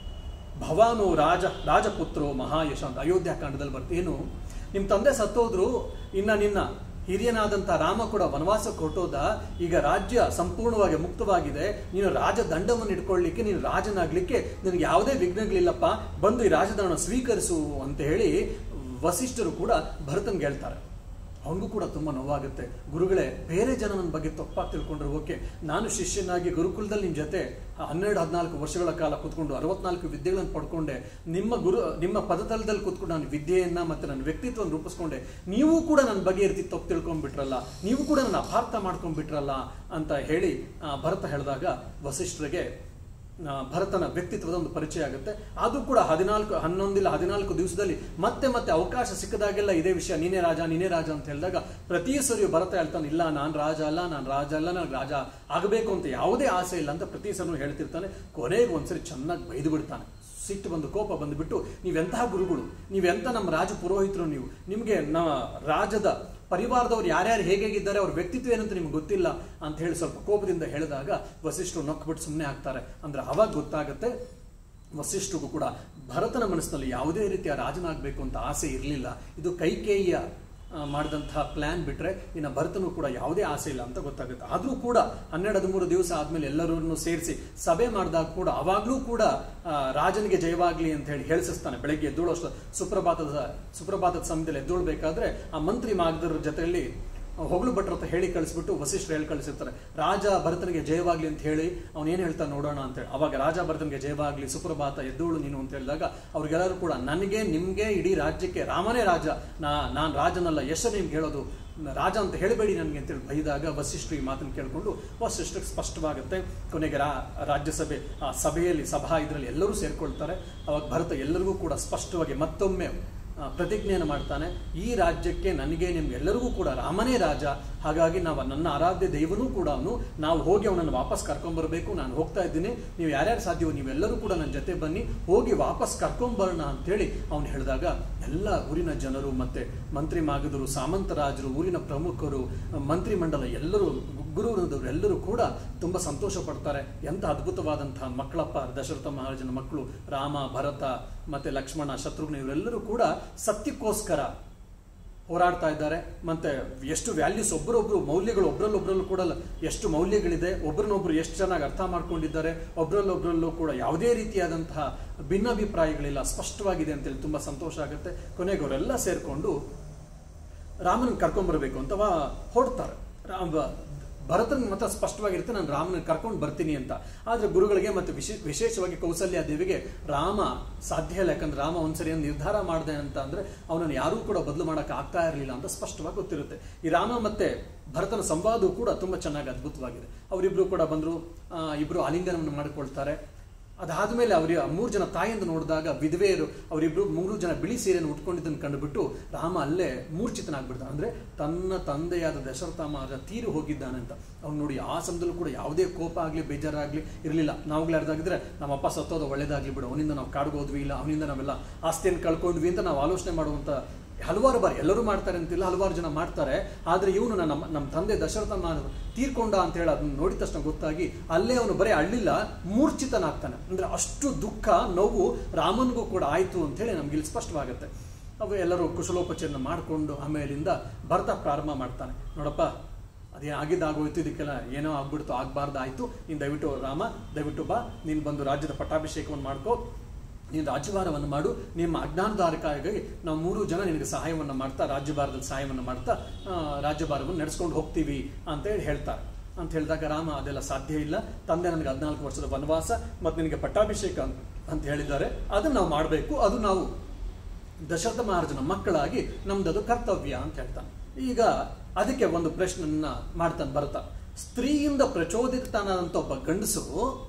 ಭವಾನೋ ರಾಜ ರಾಜಪುತ್ರೋ ಮಹಾಯಶ ಅಂತ ಅಯೋಧ್ಯ ಕಾಂಡದಲ್ಲಿ ಬರ್ತ ಏನು ನಿಮ್ಮ ತಂದೆ ಸತ್ತೋದ್ರು ಇನ್ನ ನಿನ್ನ ಹಿರಿಯನಾದಂಥ ರಾಮ ಕೂಡ ವನವಾಸಕ್ಕೆ ಹೊರಟೋದ ಈಗ ರಾಜ್ಯ ಸಂಪೂರ್ಣವಾಗಿ ಮುಕ್ತವಾಗಿದೆ ನೀನು ರಾಜದಂಡವನ್ನು ಇಟ್ಕೊಳ್ಳಿಕ್ಕೆ ನೀನು ರಾಜನಾಗ್ಲಿಕ್ಕೆ ನಿನಗೆ ಯಾವುದೇ ವಿಘ್ನಗಳಿಲ್ಲಪ್ಪ ಬಂದು ಈ ರಾಜದಂಡ ಸ್ವೀಕರಿಸು ಅಂತ ಹೇಳಿ ವಸಿಷ್ಠರು ಕೂಡ ಭರತನ್ಗೆ ಹೇಳ್ತಾರೆ ಅವನಿಗೂ ಕೂಡ ತುಂಬ ನೋವಾಗುತ್ತೆ ಗುರುಗಳೇ ಬೇರೆ ಜನ ನನ್ನ ಬಗ್ಗೆ ತಪ್ಪಾಗಿ ತಿಳ್ಕೊಂಡ್ರೆ ಓಕೆ ನಾನು ಶಿಷ್ಯನಾಗಿ ಗುರುಕುಲದಲ್ಲಿ ನಿಮ್ಮ ಜೊತೆ ಹನ್ನೆರಡು ಹದಿನಾಲ್ಕು ವರ್ಷಗಳ ಕಾಲ ಕೂತ್ಕೊಂಡು ಅರವತ್ನಾಲ್ಕು ವಿದ್ಯೆಗಳನ್ನು ಪಡ್ಕೊಂಡೆ ನಿಮ್ಮ ಗುರು ನಿಮ್ಮ ಪದತಲದಲ್ಲಿ ಕೂತ್ಕೊಂಡು ನಾನು ವಿದ್ಯೆಯನ್ನ ಮತ್ತೆ ನನ್ನ ವ್ಯಕ್ತಿತ್ವವನ್ನು ರೂಪಿಸ್ಕೊಂಡೆ ನೀವು ಕೂಡ ನನ್ನ ಬಗ್ಗೆ ಈ ರೀತಿ ತಪ್ಪು ತಿಳ್ಕೊಂಡ್ಬಿಟ್ರಲ್ಲ ನೀವು ಕೂಡ ನನ್ನ ಅಪಾರ್ಥ ಮಾಡ್ಕೊಂಡ್ಬಿಟ್ರಲ್ಲ ಅಂತ ಹೇಳಿ ಆ, ಭರತ ಹೇಳಿದಾಗ ವಸಿಷ್ಠರಿಗೆ ಆ, ಭರತನ ವ್ಯಕ್ತಿತ್ವದ ಒಂದು ಪರಿಚಯ ಆಗುತ್ತೆ ಅದು ಕೂಡ ಹದಿನಾಲ್ಕು ಹನ್ನೊಂದಿಲ್ಲ ಹದಿನಾಲ್ಕು ದಿವಸದಲ್ಲಿ ಮತ್ತೆ ಮತ್ತೆ ಅವಕಾಶ ಸಿಕ್ಕದಾಗೆಲ್ಲ ಇದೇ ವಿಷಯ ನೀನೇ ರಾಜ ನೀನೇ ರಾಜ ಅಂತ ಹೇಳಿದಾಗ ಪ್ರತಿ ಸರಿಯೂ ಭರತ ಹೇಳ್ತಾನೆ ಇಲ್ಲ ನಾನು ರಾಜ ಅಲ್ಲ ನಾನು ರಾಜ ಅಲ್ಲ ನಾನು ರಾಜ ಆಗಬೇಕು ಅಂತ ಯಾವುದೇ ಆಸೆ ಇಲ್ಲ ಅಂತ ಪ್ರತಿ ಸರಿಯೂ ಹೇಳ್ತಿರ್ತಾನೆ ಕೊನೆಗೆ ಒಂದ್ಸರಿ ಚೆನ್ನಾಗಿ ಬೈದು ಬಿಡ್ತಾನೆ ಸಿಟ್ಟು ಬಂದು ಕೋಪ ಬಂದುಬಿಟ್ಟು ನೀವೆಂತಹ ಗುರುಗಳು ನೀವೆಂತ ನಮ್ಮ ರಾಜ ಪುರೋಹಿತರು ನೀವು ನಿಮಗೆ ನಮ್ಮ ರಾಜದ ಪರಿವಾರದವ್ರು ಯಾರ್ಯಾರು ಹೇಗಿದ್ದಾರೆ ಅವ್ರ ವ್ಯಕ್ತಿತ್ವ ಏನಂತ ನಿಮ್ಗೆ ಗೊತ್ತಿಲ್ಲ ಅಂತ ಹೇಳಿ ಸ್ವಲ್ಪ ಕೋಪದಿಂದ ಹೇಳಿದಾಗ ವಸಿಷ್ಠರು ನೊಕ್ಬಿಟ್ಟು ಸುಮ್ಮನೆ ಆಗ್ತಾರೆ ಅಂದ್ರೆ ಅವಾಗ ಗೊತ್ತಾಗುತ್ತೆ ವಸಿಷ್ಠರಿಗೂ ಕೂಡ ಭರತನ ಮನಸ್ಸಿನಲ್ಲಿ ಯಾವುದೇ ರೀತಿಯ ರಾಜನಾಗಬೇಕು ಅಂತ ಆಸೆ ಇರಲಿಲ್ಲ ಇದು ಕೈಕೇಯಿಯ ಆ, ಮಾಡಿದಂತಹ ಪ್ಲಾನ್ ಬಿಟ್ರೆ ಇನ್ನು ಭರತನು ಕೂಡ ಯಾವುದೇ ಆಸೆ ಇಲ್ಲ ಅಂತ ಗೊತ್ತಾಗುತ್ತೆ ಆದರೂ ಕೂಡ ಹನ್ನೆರಡು ಹದಿಮೂರು ದಿವಸ ಆದ್ಮೇಲೆ ಎಲ್ಲರನ್ನು ಸೇರಿಸಿ ಸಭೆ ಮಾಡಿದಾಗ ಕೂಡ ಅವಾಗಲೂ ಕೂಡ ಆ, ರಾಜನಿಗೆ ಜಯವಾಗ್ಲಿ ಅಂತ ಹೇಳಿ ಹೇಳಿಸ್ತಾನೆ ಬೆಳಗ್ಗೆ ಎದ್ದೇಳೋ ಅಷ್ಟು ಸುಪ್ರಭಾತದ ಸುಪ್ರಭಾತದ ಸಮಯದಲ್ಲಿ ಎದ್ದೇಳ್ಬೇಕಾದ್ರೆ ಆ ಮಂತ್ರಿ ಮಾಗದರ ಜೊತೆಯಲ್ಲಿ ಹೊಗಳು ಭಟ್ರ ಹತ್ರ ಹೇಳಿ ಕಳಿಸ್ಬಿಟ್ಟು ವಸಿಷ್ಠರು ಹೇಳಿ ಕಳಿಸಿರ್ತಾರೆ ರಾಜ ಭರತನಿಗೆ ಜಯವಾಗ್ಲಿ ಅಂತ ಹೇಳಿ ಅವನು ಏನು ಹೇಳ್ತಾನೆ ನೋಡೋಣ ಅಂತ ಹೇಳಿ ಅವಾಗ ರಾಜ ಭರತನಿಗೆ ಜಯವಾಗ್ಲಿ ಸುಪ್ರಭಾತ ಎದ್ದೋಳು ನೀನು ಅಂತ ಹೇಳಿದಾಗ ಅವ್ರಿಗೆಲ್ಲರೂ ಕೂಡ ನನಗೆ ನಿಮ್ಗೆ ಇಡೀ ರಾಜ್ಯಕ್ಕೆ ರಾಮನೇ ರಾಜ ನಾ ನಾನು ರಾಜನಲ್ಲ ಎಷ್ಟು ನಿಮ್ಗೆ ಹೇಳೋದು ರಾಜ ಅಂತ ಹೇಳಬೇಡಿ ನನಗೆ ಅಂತೇಳಿ ಬೈದಾಗ ವಸಿಷ್ಠರು ಈ ಮಾತನ್ನು ಕೇಳಿಕೊಂಡು ವಸಿಷ್ಠರಿಗೆ ಸ್ಪಷ್ಟವಾಗುತ್ತೆ ಕೊನೆಗೆ ರಾ ರಾಜ್ಯಸಭೆ ಆ ಸಭೆಯಲ್ಲಿ ಸಭಾ ಇದರಲ್ಲಿ ಎಲ್ಲರೂ ಸೇರ್ಕೊಳ್ತಾರೆ ಅವಾಗ ಭರತ ಎಲ್ಲರಿಗೂ ಕೂಡ ಸ್ಪಷ್ಟವಾಗಿ ಮತ್ತೊಮ್ಮೆ ಆ, ಪ್ರತಿಜ್ಞೆಯನ್ನು ಮಾಡ್ತಾನೆ ಈ ರಾಜ್ಯಕ್ಕೆ ನನಗೆ ನಿಮ್ಗೆಲ್ಲರಿಗೂ ಕೂಡ ರಾಮನೇ ರಾಜ ಹಾಗಾಗಿ ನಾವು ನನ್ನ ಆರಾಧ್ಯ ದೈವನೂ ಕೂಡ ಅವನು ನಾವು ಹೋಗಿ ಅವನನ್ನು ವಾಪಸ್ ಕರ್ಕೊಂಬರ್ಬೇಕು ನಾನು ಹೋಗ್ತಾ ಇದ್ದೀನಿ ನೀವು ಯಾರ್ಯಾರು ಸಾಧ್ಯವೋ ನೀವೆಲ್ಲರೂ ಕೂಡ ನನ್ನ ಜೊತೆ ಬನ್ನಿ ಹೋಗಿ ವಾಪಸ್ ಕರ್ಕೊಂಬರೋಣ ಅಂತೇಳಿ ಅವನು ಹೇಳಿದಾಗ ಎಲ್ಲ ಊರಿನ ಜನರು ಮತ್ತೆ ಮಂತ್ರಿ ಮಾಗದರು ಸಾಮಂತರಾಜರು ಊರಿನ ಪ್ರಮುಖರು ಮಂತ್ರಿ ಮಂಡಲ ಎಲ್ಲರೂ ಗುರುವೃಂದವರು ಎಲ್ಲರೂ ಕೂಡ ತುಂಬ ಸಂತೋಷ ಪಡ್ತಾರೆ ಎಂಥ ಅದ್ಭುತವಾದಂತಹ ಮಕ್ಕಳಪ್ಪ ದಶರಥ ಮಹಾರಾಜನ ಮಕ್ಕಳು ರಾಮ ಭರತ ಮತ್ತೆ ಲಕ್ಷ್ಮಣ ಶತ್ರುಘ್ನ ಇವರೆಲ್ಲರೂ ಕೂಡ ಸತ್ಯಕ್ಕೋಸ್ಕರ ಹೋರಾಡ್ತಾ ಇದ್ದಾರೆ ಮತ್ತೆ ಎಷ್ಟು ವ್ಯಾಲ್ಯೂಸ್ ಒಬ್ಬರೊಬ್ರು ಮೌಲ್ಯಗಳು ಒಬ್ರಲ್ಲೊಬ್ರಲ್ಲೂ ಕೂಡ ಎಷ್ಟು ಮೌಲ್ಯಗಳಿದೆ ಒಬ್ರನ್ನೊಬ್ರು ಎಷ್ಟು ಚೆನ್ನಾಗಿ ಅರ್ಥ ಮಾಡ್ಕೊಂಡಿದ್ದಾರೆ ಒಬ್ರಲ್ಲೊಬ್ರಲ್ಲೂ ಕೂಡ ಯಾವುದೇ ರೀತಿಯಾದಂತಹ ಭಿನ್ನಾಭಿಪ್ರಾಯಗಳಿಲ್ಲ ಸ್ಪಷ್ಟವಾಗಿದೆ ಅಂತೇಳಿ ತುಂಬಾ ಸಂತೋಷ ಆಗುತ್ತೆ ಕೊನೆಗೆ ಅವರೆಲ್ಲ ಸೇರ್ಕೊಂಡು ರಾಮನ ಕರ್ಕೊಂಡ್ಬರ್ಬೇಕು ಅಂತ ವಾ ಹೊರಡ್ತಾರೆ ರಾಮ ಭರತನ ಮಾತ್ರ ಸ್ಪಷ್ಟವಾಗಿರುತ್ತೆ ನಾನು ರಾಮನ ಕರ್ಕೊಂಡು ಬರ್ತೀನಿ ಅಂತ ಆದ್ರೆ ಗುರುಗಳಿಗೆ ಮತ್ತೆ ವಿಶೇ ವಿಶೇಷವಾಗಿ ಕೌಸಲ್ಯ ದೇವಿಗೆ ರಾಮ ಸಾಧ್ಯ ಇಲ್ಲ ಯಾಕಂದ್ರೆ ರಾಮ ಒಂದ್ಸರಿ ಒಂದು ನಿರ್ಧಾರ ಮಾಡಿದೆ ಅಂತ ಅಂದ್ರೆ ಅವನನ್ನು ಯಾರೂ ಕೂಡ ಬದಲು ಮಾಡಕ್ಕೆ ಆಗ್ತಾ ಇರಲಿಲ್ಲ ಅಂತ ಸ್ಪಷ್ಟವಾಗಿ ಗೊತ್ತಿರುತ್ತೆ ಈ ರಾಮ ಮತ್ತೆ ಭರತನ ಸಂವಾದವು ಕೂಡ ತುಂಬಾ ಚೆನ್ನಾಗಿ ಅದ್ಭುತವಾಗಿದೆ ಅವರಿಬ್ರು ಕೂಡ ಬಂದ್ರು ಆ, ಇಬ್ರು ಆಲಿಂಗನವನ್ನು ಮಾಡಿಕೊಳ್ತಾರೆ ಅದಾದ್ಮೇಲೆ ಅವ್ರ ಮೂರು ಜನ ತಾಯಿಯಿಂದ ನೋಡಿದಾಗ ವಿಧವೆಯರು ಅವರಿಬ್ರು ಮೂರು ಜನ ಬಿಳಿ ಸೀರೆಯನ್ನು ಉಟ್ಕೊಂಡಿದ್ದನ್ನು ಕಂಡುಬಿಟ್ಟು ರಾಮ ಅಲ್ಲೇ ಮೂರ್ಛಿತನಾಗ್ಬಿಡ್ತಾನೆ ಅಂದ್ರೆ ತನ್ನ ತಂದೆಯಾದ ದಶರಥ ಮಹಾರಾಜ ತೀರು ಹೋಗಿದ್ದಾನೆ ಅಂತ ಅವ್ನು ನೋಡಿ ಆ ಸಮಯದಲ್ಲೂ ಕೂಡ ಯಾವುದೇ ಕೋಪ ಆಗಲಿ ಬೇಜಾರಾಗ್ಲಿ ಇರಲಿಲ್ಲ ನಾವುಗಳು ಯಾರ್ದಾಗಿದ್ರೆ ನಮ್ಮಪ್ಪ ಸತ್ತೋದ ಒಳ್ಳೇದಾಗ್ಲಿ ಬಿಡು ಅವನಿಂದ ನಾವು ಕಾಡ್ಗೆ ಹೋದ್ವಿ ಇಲ್ಲ ಅವನಿಂದ ನಾವೆಲ್ಲ ಆಸ್ತಿಯನ್ನು ಕಳ್ಕೊಂಡ್ವಿ ಅಂತ ನಾವು ಆಲೋಚನೆ ಮಾಡುವಂತ ಹಲವಾರು ಬಾರಿ ಎಲ್ಲರೂ ಮಾಡ್ತಾರೆ ಅಂತಿಲ್ಲ ಹಲವಾರು ಜನ ಮಾಡ್ತಾರೆ ಆದ್ರೆ ಇವನು ನಮ್ಮ ನಮ್ಮ ತಂದೆ ದಶರಥ ನಾನು ತೀರ್ಕೊಂಡ ಅಂತ ಹೇಳಿ ಅದನ್ನ ನೋಡಿದ ತಕ್ಷಣ ಗೊತ್ತಾಗಿ ಅಲ್ಲೇ ಅವನು ಬರೀ ಅಳ್ಳಿಲ್ಲ ಮೂರ್ಛಿತನಾಗ್ತಾನೆ ಅಂದ್ರೆ ಅಷ್ಟು ದುಃಖ ನೋವು ರಾಮನ್ಗೂ ಕೂಡ ಆಯ್ತು ಅಂತ ಹೇಳಿ ನಮ್ಗೆ ಇಲ್ಲಿ ಸ್ಪಷ್ಟವಾಗುತ್ತೆ ಅವು ಎಲ್ಲರೂ ಕುಶಲೋಪಚಾರನ ಮಾಡಿಕೊಂಡು ಆಮೇಲಿಂದ ಭರತ ಪ್ರಾರಂಭ ಮಾಡ್ತಾನೆ ನೋಡಪ್ಪ ಅದೇ ಆಗಿದ್ದಾಗೋಯ್ತು ಇದಕ್ಕೆಲ್ಲ ಏನೋ ಆಗ್ಬಿಡ್ತು ಆಗ್ಬಾರ್ದು ಆಯ್ತು ನೀನು ದಯವಿಟ್ಟು ರಾಮ ದಯವಿಟ್ಟು ಬಾ ನೀನು ಬಂದು ರಾಜ್ಯದ ಪಟ್ಟಾಭಿಷೇಕವನ್ನು ಮಾಡ್ಕೋ ನೀನು ರಾಜ್ಯಭಾರವನ್ನು ಮಾಡು ನಿಮ್ಮ ಅಜ್ಞಾನಧಾರಕಾಗಿ ನಾವು ಮೂರು ಜನ ನಿನಗೆ ಸಹಾಯವನ್ನು ಮಾಡ್ತಾ ರಾಜ್ಯಭಾರದಲ್ಲಿ ಸಹಾಯವನ್ನು ಮಾಡ್ತಾ ಆ, ರಾಜ್ಯಭಾರವನ್ನು ನಡೆಸ್ಕೊಂಡು ಹೋಗ್ತೀವಿ ಅಂತೇಳಿ ಹೇಳ್ತಾರೆ ಅಂತ ಹೇಳಿದಾಗ ರಾಮ ಅದೆಲ್ಲ ಸಾಧ್ಯ ಇಲ್ಲ ತಂದೆ ನನಗೆ ಹದಿನಾಲ್ಕು ವರ್ಷದ ವನವಾಸ ಮತ್ತು ನಿನಗೆ ಪಟ್ಟಾಭಿಷೇಕ ಅಂತ ಅಂತ ಹೇಳಿದ್ದಾರೆ ಅದನ್ನು ನಾವು ಮಾಡಬೇಕು ಅದು ನಾವು ದಶರಥ ಮಹಾರಾಜನ ಮಕ್ಕಳಾಗಿ ನಮ್ದದು ಕರ್ತವ್ಯ ಅಂತ ಹೇಳ್ತಾನೆ ಈಗ ಅದಕ್ಕೆ ಒಂದು ಪ್ರಶ್ನೆಯನ್ನ ಮಾಡ್ತಾನೆ ಭರತ ಸ್ತ್ರೀಯಿಂದ ಪ್ರಚೋದಿತನಾದಂಥ ಒಬ್ಬ ಗಂಡಸು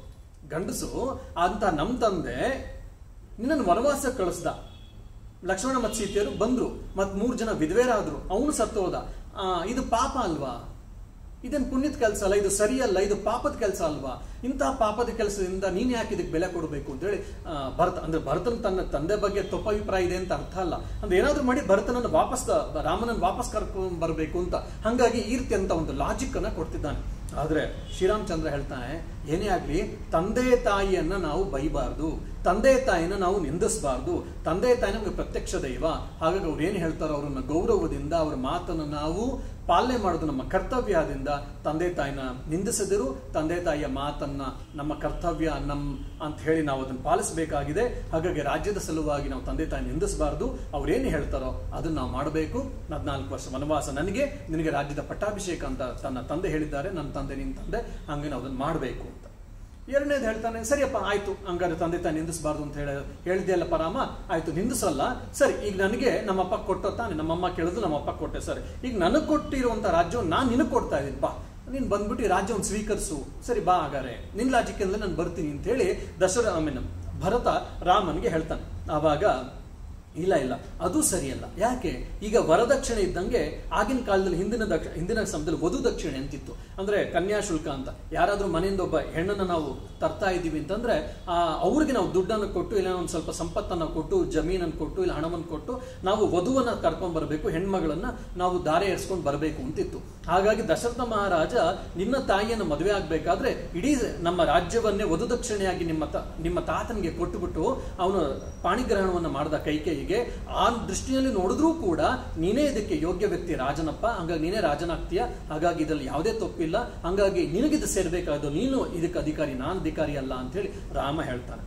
ಗಂಡಸು ಅಂತ ನಮ್ಮ ತಂದೆ ನಿನ್ನನ್ನು ವನವಾಸ ಕಳಿಸ್ದ ಲಕ್ಷ್ಮಣ ಮತ್ತು ಸೀತೆಯರು ಬಂದ್ರು ಮತ್ ಮೂರು ಜನ ವಿಧವೆಯರಾದ್ರು ಅವನು ಸತ್ತೋದ ಆ, ಇದು ಪಾಪ ಅಲ್ವಾ ಇದೇನು ಪುಣ್ಯದ ಕೆಲಸ ಅಲ್ಲ ಇದು ಸರಿಯಲ್ಲ ಇದು ಪಾಪದ ಕೆಲಸ ಅಲ್ವಾ ಇಂತಹ ಪಾಪದ ಕೆಲಸದಿಂದ ನೀನ್ ಯಾಕೆ ಇದಕ್ಕೆ ಬೆಲೆ ಕೊಡಬೇಕು ಅಂತೇಳಿ ಆ, ಭರತ ಅಂದ್ರೆ ಭರತನ ತನ್ನ ತಂದೆ ಬಗ್ಗೆ ತಪ್ಪಭಿಪ್ರಾಯ ಇದೆ ಅಂತ ಅರ್ಥ ಅಲ್ಲ ಅಂದ್ರೆ ಏನಾದ್ರೂ ಮಾಡಿ ಭರತನನ್ನು ವಾಪಸ್ ರಾಮನನ್ನು ವಾಪಸ್ ಕರ್ಕೊಂಡ್ ಬರಬೇಕು ಅಂತ ಹಂಗಾಗಿ ಈ ರೀತಿ ಅಂತ ಒಂದು ಲಾಜಿಕ್ ಅನ್ನ ಕೊಡ್ತಿದ್ದಾನೆ ಆದ್ರೆ ಶ್ರೀರಾಮಚಂದ್ರ ಹೇಳ್ತಾನೆ ಏನೇ ಆಗ್ಲಿ ತಂದೆ ತಾಯಿಯನ್ನ ನಾವು ಬೈಬಾರ್ದು ತಂದೆ ತಾಯಿನ ನಾವು ನಿಂದಿಸಬಾರ್ದು ತಂದೆ ತಾಯಿ ನಮಗೆ ಪ್ರತ್ಯಕ್ಷ ದೈವ ಹಾಗಾಗಿ ಅವ್ರು ಏನ್ ಹೇಳ್ತಾರೋ ಅವ್ರನ್ನ ಗೌರವದಿಂದ ಅವ್ರ ಮಾತನ್ನು ನಾವು ಪಾಲನೆ ಮಾಡೋದು ನಮ್ಮ ಕರ್ತವ್ಯದಿಂದ ತಂದೆ ತಾಯಿನ ನಿಂದಿಸದಿರು ತಂದೆ ತಾಯಿಯ ಮಾತನ್ನ ನಮ್ಮ ಕರ್ತವ್ಯ ನಮ್ ಅಂತ ಹೇಳಿ ನಾವು ಅದನ್ನು ಪಾಲಿಸಬೇಕಾಗಿದೆ ಹಾಗಾಗಿ ರಾಜ್ಯದ ಸಲುವಾಗಿ ನಾವು ತಂದೆ ತಾಯಿ ನಿಂದಿಸಬಾರ್ದು ಅವ್ರೇನು ಹೇಳ್ತಾರೋ ಅದನ್ನ ನಾವು ಮಾಡಬೇಕು ಹದಿನಾಲ್ಕು ವರ್ಷ ವನವಾಸ ನನಗೆ ನಿನಗೆ ರಾಜ್ಯದ ಪಟ್ಟಾಭಿಷೇಕ ಅಂತ ತನ್ನ ತಂದೆ ಹೇಳಿದ್ದಾರೆ ನನ್ನ ತಂದೆ ನಿನ್ನ ತಂದೆ ಹಂಗೆ ನಾವು ಅದನ್ನ ಮಾಡಬೇಕು ಅಂತ ಎರಡನೇದು ಹೇಳ್ತಾನೆ ಸರಿಯಪ್ಪ ಆಯ್ತು ಹಂಗಾದ್ರೆ ತಂದೆ ತಾಯಿ ನಿಂದಿಸಬಾರ್ದು ಅಂತ ಹೇಳಿ ಹೇಳಿದೆಯಲ್ಲಪ್ಪ ರಾಮ ಆಯ್ತು ನಿಂದಿಸಲ್ಲ ಸರಿ ಈಗ ನನಗೆ ನಮ್ಮಪ್ಪ ಕೊಟ್ಟೋ ತಾನೆ ನಮ್ಮಮ್ಮ ಕೇಳಿದ್ರು ನಮ್ಮಪ್ಪ ಕೊಟ್ಟೆ ಸರಿ ಈಗ ನನಗೆ ಕೊಟ್ಟಿರುವಂತ ರಾಜ್ಯವನ್ನು ನಾನು ನಿನಗೆ ಕೊಡ್ತಾ ಇದ್ದೀನಿ ಬಾ ನೀನು ಬಂದ್ಬಿಟ್ಟು ಈ ರಾಜ್ಯವನ್ನು ಸ್ವೀಕರಿಸು ಸರಿ ಬಾ ಹಾಗಾರೆ ನಿನ್ ಲಾಜಿಕ್ ಅಂದ್ರೆ ನಾನು ಬರ್ತೀನಿ ಅಂತ ಹೇಳಿ ದಶರ ಐ ಮೀನ್ ಭರತ ರಾಮನ್ಗೆ ಹೇಳ್ತಾನೆ ಆವಾಗ ಇಲ್ಲ ಇಲ್ಲ ಅದು ಸರಿಯಲ್ಲ ಯಾಕೆ ಈಗ ವರದಕ್ಷಿಣೆ ಇದ್ದಂಗೆ ಆಗಿನ ಕಾಲದಲ್ಲಿ ಹಿಂದಿನ ದಕ್ಷ ಹಿಂದಿನ ಸಮಯದಲ್ಲಿ ವಧು ದಕ್ಷಿಣೆ ಅಂತಿತ್ತು ಅಂದ್ರೆ ಕನ್ಯಾಶುಲ್ಕ ಅಂತ ಯಾರಾದ್ರೂ ಮನೆಯಿಂದ ಒಬ್ಬ ಹೆಣ್ಣನ್ನು ನಾವು ತರ್ತಾ ಇದ್ದೀವಿ ಅಂತಂದ್ರೆ ಆ ಅವ್ರಿಗೆ ನಾವು ದುಡ್ಡನ್ನು ಕೊಟ್ಟು ಇಲ್ಲ ಒಂದು ಸ್ವಲ್ಪ ಸಂಪತ್ತನ್ನು ಕೊಟ್ಟು ಜಮೀನನ್ನು ಕೊಟ್ಟು ಇಲ್ಲ ಹಣವನ್ನು ಕೊಟ್ಟು ನಾವು ವಧುವನ್ನ ಕರ್ಕೊಂಡ್ ಬರಬೇಕು ಹೆಣ್ಮಗಳನ್ನ ನಾವು ದಾರೆ ಏರ್ಸ್ಕೊಂಡು ಬರಬೇಕು ಅಂತಿತ್ತು ಹಾಗಾಗಿ ದಶರಥ ಮಹಾರಾಜ ನಿನ್ನ ತಾಯಿಯನ್ನು ಮದುವೆ ಆಗ್ಬೇಕಾದ್ರೆ ಇಡೀ ನಮ್ಮ ರಾಜ್ಯವನ್ನೇ ವಧು ದಕ್ಷಿಣೆಯಾಗಿ ನಿಮ್ಮ ತ ನಿಮ್ಮ ತಾತನಿಗೆ ಕೊಟ್ಟುಬಿಟ್ಟು ಅವನು ಪಾಣಿಗ್ರಹಣವನ್ನು ಮಾಡಿದ ಕೈಕೇಯಿಗೆ ಆ ದೃಷ್ಟಿಯಲ್ಲಿ ನೋಡಿದ್ರೂ ಕೂಡ ನೀನೇ ಇದಕ್ಕೆ ಯೋಗ್ಯ ವ್ಯಕ್ತಿ ರಾಜನಪ್ಪ ಹಂಗಾಗಿ ನೀನೇ ರಾಜನಾಗ್ತೀಯ ಹಾಗಾಗಿ ಇದರಲ್ಲಿ ಯಾವುದೇ ತಪ್ಪಿಲ್ಲ ಹಂಗಾಗಿ ನಿನಗಿದು ಸೇರ್ಬೇಕಾದ್ದು ನೀನು ಇದಕ್ಕೆ ಅಧಿಕಾರಿ ನಾನು ಅಧಿಕಾರಿ ಅಲ್ಲ ಅಂತ ಹೇಳಿ ರಾಮ ಹೇಳ್ತಾನೆ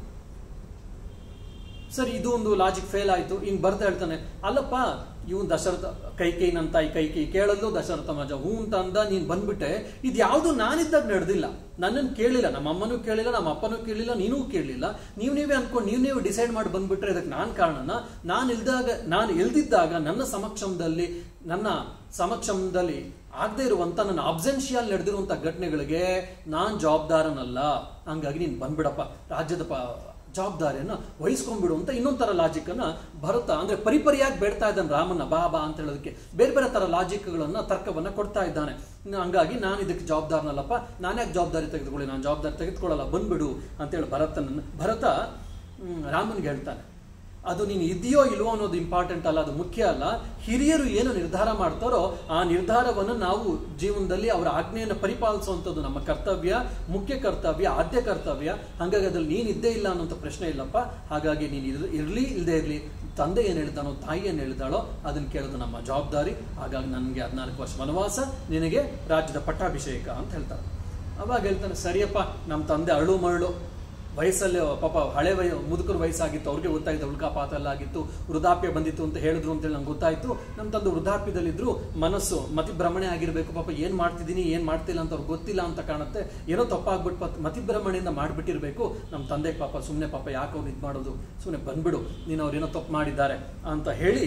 ಸರಿ ಇದು ಒಂದು ಲಾಜಿಕ್ ಫೇಲ್ ಆಯ್ತು ಇನ್ ಬರ್ತಾ ಹೇಳ್ತಾನೆ ಅಲ್ಲಪ್ಪ ಇವನ್ ದಶರಥ ಕೈಕೈ ನನ್ನ ತಾಯಿ ಕೈಕೈ ಕೇಳಲು ದಶರಥ ಮಜ ಹೂ ಅಂತ ಅಂದ ನೀನ್ ಬಂದ್ಬಿಟ್ಟೆ ಇದು ಯಾವುದು ನಾನಿದ್ದಾಗ ನಡೆದಿಲ್ಲ ನನ್ನನ್ನು ಕೇಳಿಲ್ಲ ನಮ್ಮ ಅಮ್ಮನೂ ಕೇಳಿಲ್ಲ ನಮ್ಮ ಅಪ್ಪನೂ ಕೇಳಿಲ್ಲ ನೀನೂ ಕೇಳಲಿಲ್ಲ ನೀವು ನೀವೇ ಅನ್ಕೊಂಡು ನೀವು ನೀವು ಡಿಸೈಡ್ ಮಾಡಿ ಬಂದ್ಬಿಟ್ರೆ ಇದಕ್ಕೆ ನಾನು ಕಾರಣನ ನಾನು ಇಲ್ದಾಗ ನಾನು ಇಲ್ದಿದ್ದಾಗ ನನ್ನ ಸಮಕ್ಷಮದಲ್ಲಿ ನನ್ನ ಸಮಕ್ಷಮದಲ್ಲಿ ಆಗದೆ ಇರುವಂತ ನನ್ನ ಅಬ್ಸೆನ್ಷಿಯಲ್ ನಡೆದಿರುವಂತ ಘಟನೆಗಳಿಗೆ ನಾನ್ ಜವಾಬ್ದಾರನಲ್ಲ ಹಂಗಾಗಿ ನೀನ್ ಬಂದ್ಬಿಡಪ್ಪ ರಾಜ್ಯದ ಪ ಜವಾಬ್ದಾರಿಯನ್ನು ವಹಿಸ್ಕೊಂಡ್ಬಿಡು ಅಂತ ಇನ್ನೊಂದು ಥರ ಲಾಜಿಕ್ಕನ್ನು ಭರತ ಅಂದರೆ ಪರಿಪರಿಯಾಗಿ ಬೇಡ್ತಾ ಇದ್ದಾನೆ ರಾಮನ ಬಾ ಬಾ ಅಂತ ಹೇಳೋದಕ್ಕೆ ಬೇರೆ ಬೇರೆ ಥರ ಲಾಜಿಕ್ಗಳನ್ನು ತರ್ಕವನ್ನು ಕೊಡ್ತಾ ಇದ್ದಾನೆ ಇನ್ನು ಹಂಗಾಗಿ ನಾನು ಇದಕ್ಕೆ ಜವಾಬ್ದಾರನಲ್ಲಪ್ಪ ನಾನ್ಯಾಕೆ ಜವಾಬ್ದಾರಿ ತೆಗೆದುಕೊಳ್ಳಿ ನಾನು ಜವಾಬ್ದಾರಿ ತೆಗೆದುಕೊಳ್ಳಲ್ಲ ಬಂದ್ಬಿಡು ಅಂತೇಳಿ ಭರತನ ಭರತ ಹ್ಮ್, ರಾಮನ್ಗೆ ಹೇಳ್ತಾನೆ ಅದು ನೀನು ಇದೆಯೋ ಇಲ್ವೋ ಅನ್ನೋದು ಇಂಪಾರ್ಟೆಂಟ್ ಅಲ್ಲ ಅದು ಮುಖ್ಯ ಅಲ್ಲ ಹಿರಿಯರು ಏನು ನಿರ್ಧಾರ ಮಾಡ್ತಾರೋ ಆ ನಿರ್ಧಾರವನ್ನು ನಾವು ಜೀವನದಲ್ಲಿ ಅವರ ಆಜ್ಞೆಯನ್ನು ಪರಿಪಾಲಿಸುವಂಥದ್ದು ನಮ್ಮ ಕರ್ತವ್ಯ ಮುಖ್ಯ ಕರ್ತವ್ಯ ಆದ್ಯ ಕರ್ತವ್ಯ ಹಾಗಾಗಿ ಅದ್ರಲ್ಲಿ ನೀನು ಇದ್ದೇ ಇಲ್ಲ ಅನ್ನೋಂಥ ಪ್ರಶ್ನೆ ಇಲ್ಲಪ್ಪ ಹಾಗಾಗಿ ನೀನು ಇರ್ ಇರಲಿ ಇಲ್ಲದೆ ಇರಲಿ ತಂದೆ ಏನು ಹೇಳ್ತಾನೋ ತಾಯಿ ಏನು ಹೇಳ್ತಾಳೋ ಅದನ್ನು ಕೇಳೋದು ನಮ್ಮ ಜವಾಬ್ದಾರಿ ಹಾಗಾಗಿ ನನಗೆ ಹದಿನಾಲ್ಕು ವರ್ಷ ವನವಾಸ ನಿನಗೆ ರಾಜ್ಯದ ಪಟ್ಟಾಭಿಷೇಕ ಅಂತ ಹೇಳ್ತಾರೆ ಅವಾಗ ಹೇಳ್ತಾನೆ ಸರಿಯಪ್ಪ ನಮ್ಮ ತಂದೆ ಅಳು ಮರಳು ವಯಸ್ಸಲ್ಲಿ ಪಾಪ ಹಳೆ ವಯ ಮುದುಕರ ವಯಸ್ಸಾಗಿತ್ತು ಅವ್ರಿಗೆ ಗೊತ್ತಾಯಿತು ಉಲ್ಕಾಪಾತ ಎಲ್ಲ ಆಗಿತ್ತು ವೃದ್ಧಾಪ್ಯ ಬಂದಿತ್ತು ಅಂತ ಹೇಳಿದ್ರು ಅಂತೇಳಿ ನಂಗೆ ಗೊತ್ತಾಯ್ತು ನಮ್ಮ ತಂದೆ ವೃದ್ಧಾಪ್ಯದಲ್ಲಿದ್ರು ಮನಸ್ಸು ಮತಿಭ್ರಮಣೆ ಆಗಿರಬೇಕು ಪಾಪ ಏನು ಮಾಡ್ತಿದ್ದೀನಿ ಏನು ಮಾಡ್ತಿಲ್ಲ ಅಂತ ಅವ್ರಿಗೆ ಗೊತ್ತಿಲ್ಲ ಅಂತ ಕಾಣುತ್ತೆ ಏನೋ ತಪ್ಪಾಗ್ಬಿಟ್ಟು ಪತ್ ಮತಿಭ್ರಮಣೆಯಿಂದ ಮಾಡಿಬಿಟ್ಟಿರಬೇಕು ನಮ್ಮ ತಂದೆಗೆ ಪಾಪ ಸುಮ್ಮನೆ ಪಾಪ ಯಾಕೆ ಅವ್ರು ಇದು ಮಾಡೋದು ಸುಮ್ಮನೆ ಬಂದ್ಬಿಡು ನೀನು ಅವ್ರೇನೋ ತಪ್ಪು ಮಾಡಿದ್ದಾರೆ ಅಂತ ಹೇಳಿ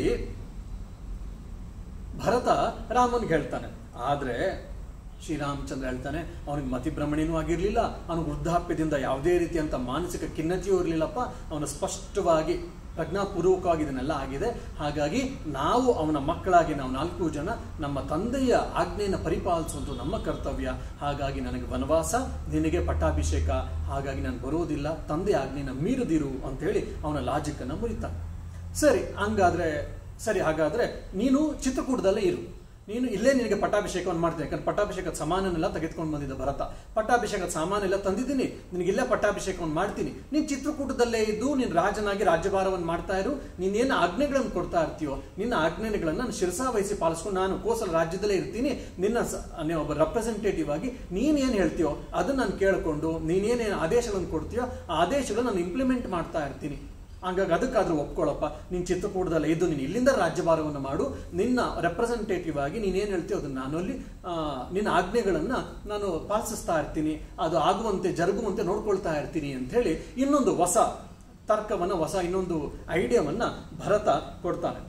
ಭರತ ರಾಮನ್ಗೆ ಹೇಳ್ತಾನೆ ಆದ್ರೆ ಶ್ರೀರಾಮಚಂದ್ರ ಹೇಳ್ತಾನೆ ಅವನಿಗೆ ಮತಿಭ್ರಮಣೆನೂ ಆಗಿರ್ಲಿಲ್ಲ ಅವನು ವೃದ್ಧಾಪ್ಯದಿಂದ ಯಾವುದೇ ರೀತಿಯಂತ ಮಾನಸಿಕ ಖಿನ್ನತೆಯೂ ಇರಲಿಲ್ಲಪ್ಪ ಅವನು ಸ್ಪಷ್ಟವಾಗಿ ಪ್ರಜ್ಞಾಪೂರ್ವಕವಾಗಿ ಇದನ್ನೆಲ್ಲ ಆಗಿದೆ ಹಾಗಾಗಿ ನಾವು ಅವನ ಮಕ್ಕಳಾಗಿ ನಾವು ನಾಲ್ಕು ಜನ ನಮ್ಮ ತಂದೆಯ ಆಜ್ಞೆಯನ್ನು ಪರಿಪಾಲಿಸುವಂಥ ನಮ್ಮ ಕರ್ತವ್ಯ ಹಾಗಾಗಿ ನನಗೆ ವನವಾಸ ನಿನಗೆ ಪಟ್ಟಾಭಿಷೇಕ ಹಾಗಾಗಿ ನಾನು ಬರೋದಿಲ್ಲ ತಂದೆ ಆಜ್ಞೆಯನ್ನು ಮೀರದಿರು ಅಂತೇಳಿ ಅವನ ಲಾಜಿಕ್ಕನ್ನು ಮುರಿತಾನೆ ಸರಿ ಹಂಗಾದ್ರೆ ಸರಿ ಹಾಗಾದ್ರೆ ನೀನು ಚಿತ್ರಕೂಟದಲ್ಲೇ ಇರು ನೀನು ಇಲ್ಲೇ ನಿನಗೆ ಪಟ್ಟಾಭಿಷೇಕವನ್ನು ಮಾಡ್ತೀನಿ ಯಾಕಂದ್ರೆ ಪಟ್ಟಾಭಿಷೇಕದ ಸಾಮಾನನ್ನೆಲ್ಲ ತೆಗೆದುಕೊಂಡು ಬಂದಿದ್ದ ಭರತ ಪಟ್ಟಾಭಿಷೇಕದ ಸಾಮಾನೆಲ್ಲ ತಂದಿದ್ದೀನಿ ನಿನಗೆ ಇಲ್ಲೇ ಪಟ್ಟಾಭಿಷೇಕವನ್ನು ಮಾಡ್ತೀನಿ ನೀನು ಚಿತ್ರಕೂಟದಲ್ಲೇ ಇದ್ದು ನೀನು ರಾಜನಾಗಿ ರಾಜ್ಯಭಾರವನ್ನು ಮಾಡ್ತಾ ಇರು ನೀನೇನು ಆಜ್ಞೆಗಳನ್ನು ಕೊಡ್ತಾ ಇರ್ತೀಯೋ ನಿನ್ನ ಆಜ್ಞೆಗಳನ್ನು ನಾನು ಶಿರಸಾವಹಿಸಿ ಪಾಲಿಸ್ಕೊಂಡು ನಾನು ಕೋಸಲ ರಾಜ್ಯದಲ್ಲೇ ಇರ್ತೀನಿ ನಿನ್ನ ಸ- ನೀನು ಒಬ್ಬ ರೆಪ್ರೆಸೆಂಟೇಟಿವ್ ಆಗಿ ನೀನೇನು ಹೇಳ್ತೀಯೋ ಅದನ್ನ ನಾನು ಕೇಳಿಕೊಂಡು ನೀನೇನೇನು ಆದೇಶಗಳನ್ನು ಕೊಡ್ತೀಯೋ ಆ ಆದೇಶಗಳನ್ನು ನಾನು ಇಂಪ್ಲಿಮೆಂಟ್ ಮಾಡ್ತಾ ಇರ್ತೀನಿ ಹಂಗಾಗಿ ಅದಕ್ಕಾದ್ರೂ ಒಪ್ಕೊಳ್ಳಪ್ಪ ನೀನು ಚಿತ್ರಕೂಟದಲ್ಲಿ ಇದ್ದು ನೀನು ಇಲ್ಲಿಂದ ರಾಜ್ಯಭಾರವನ್ನು ಮಾಡು ನಿನ್ನ ರೆಪ್ರೆಸೆಂಟೇಟಿವ್ ಆಗಿ ನೀನೇನು ಹೇಳ್ತೀಯೋ ಅದನ್ನು ನಾನು ಅಲ್ಲಿ ಆ, ನಿನ್ನ ಆಜ್ಞೆಗಳನ್ನು ನಾನು ಪಾಲಿಸ್ತಾ ಇರ್ತೀನಿ ಅದು ಆಗುವಂತೆ ಜರುಗುವಂತೆ ನೋಡ್ಕೊಳ್ತಾ ಇರ್ತೀನಿ ಅಂತ ಹೇಳಿ ಇನ್ನೊಂದು ಹೊಸ ತರ್ಕವನ್ನು ಹೊಸ ಇನ್ನೊಂದು ಐಡಿಯಾವನ್ನ ಭರತ ಕೊಡ್ತಾನೆ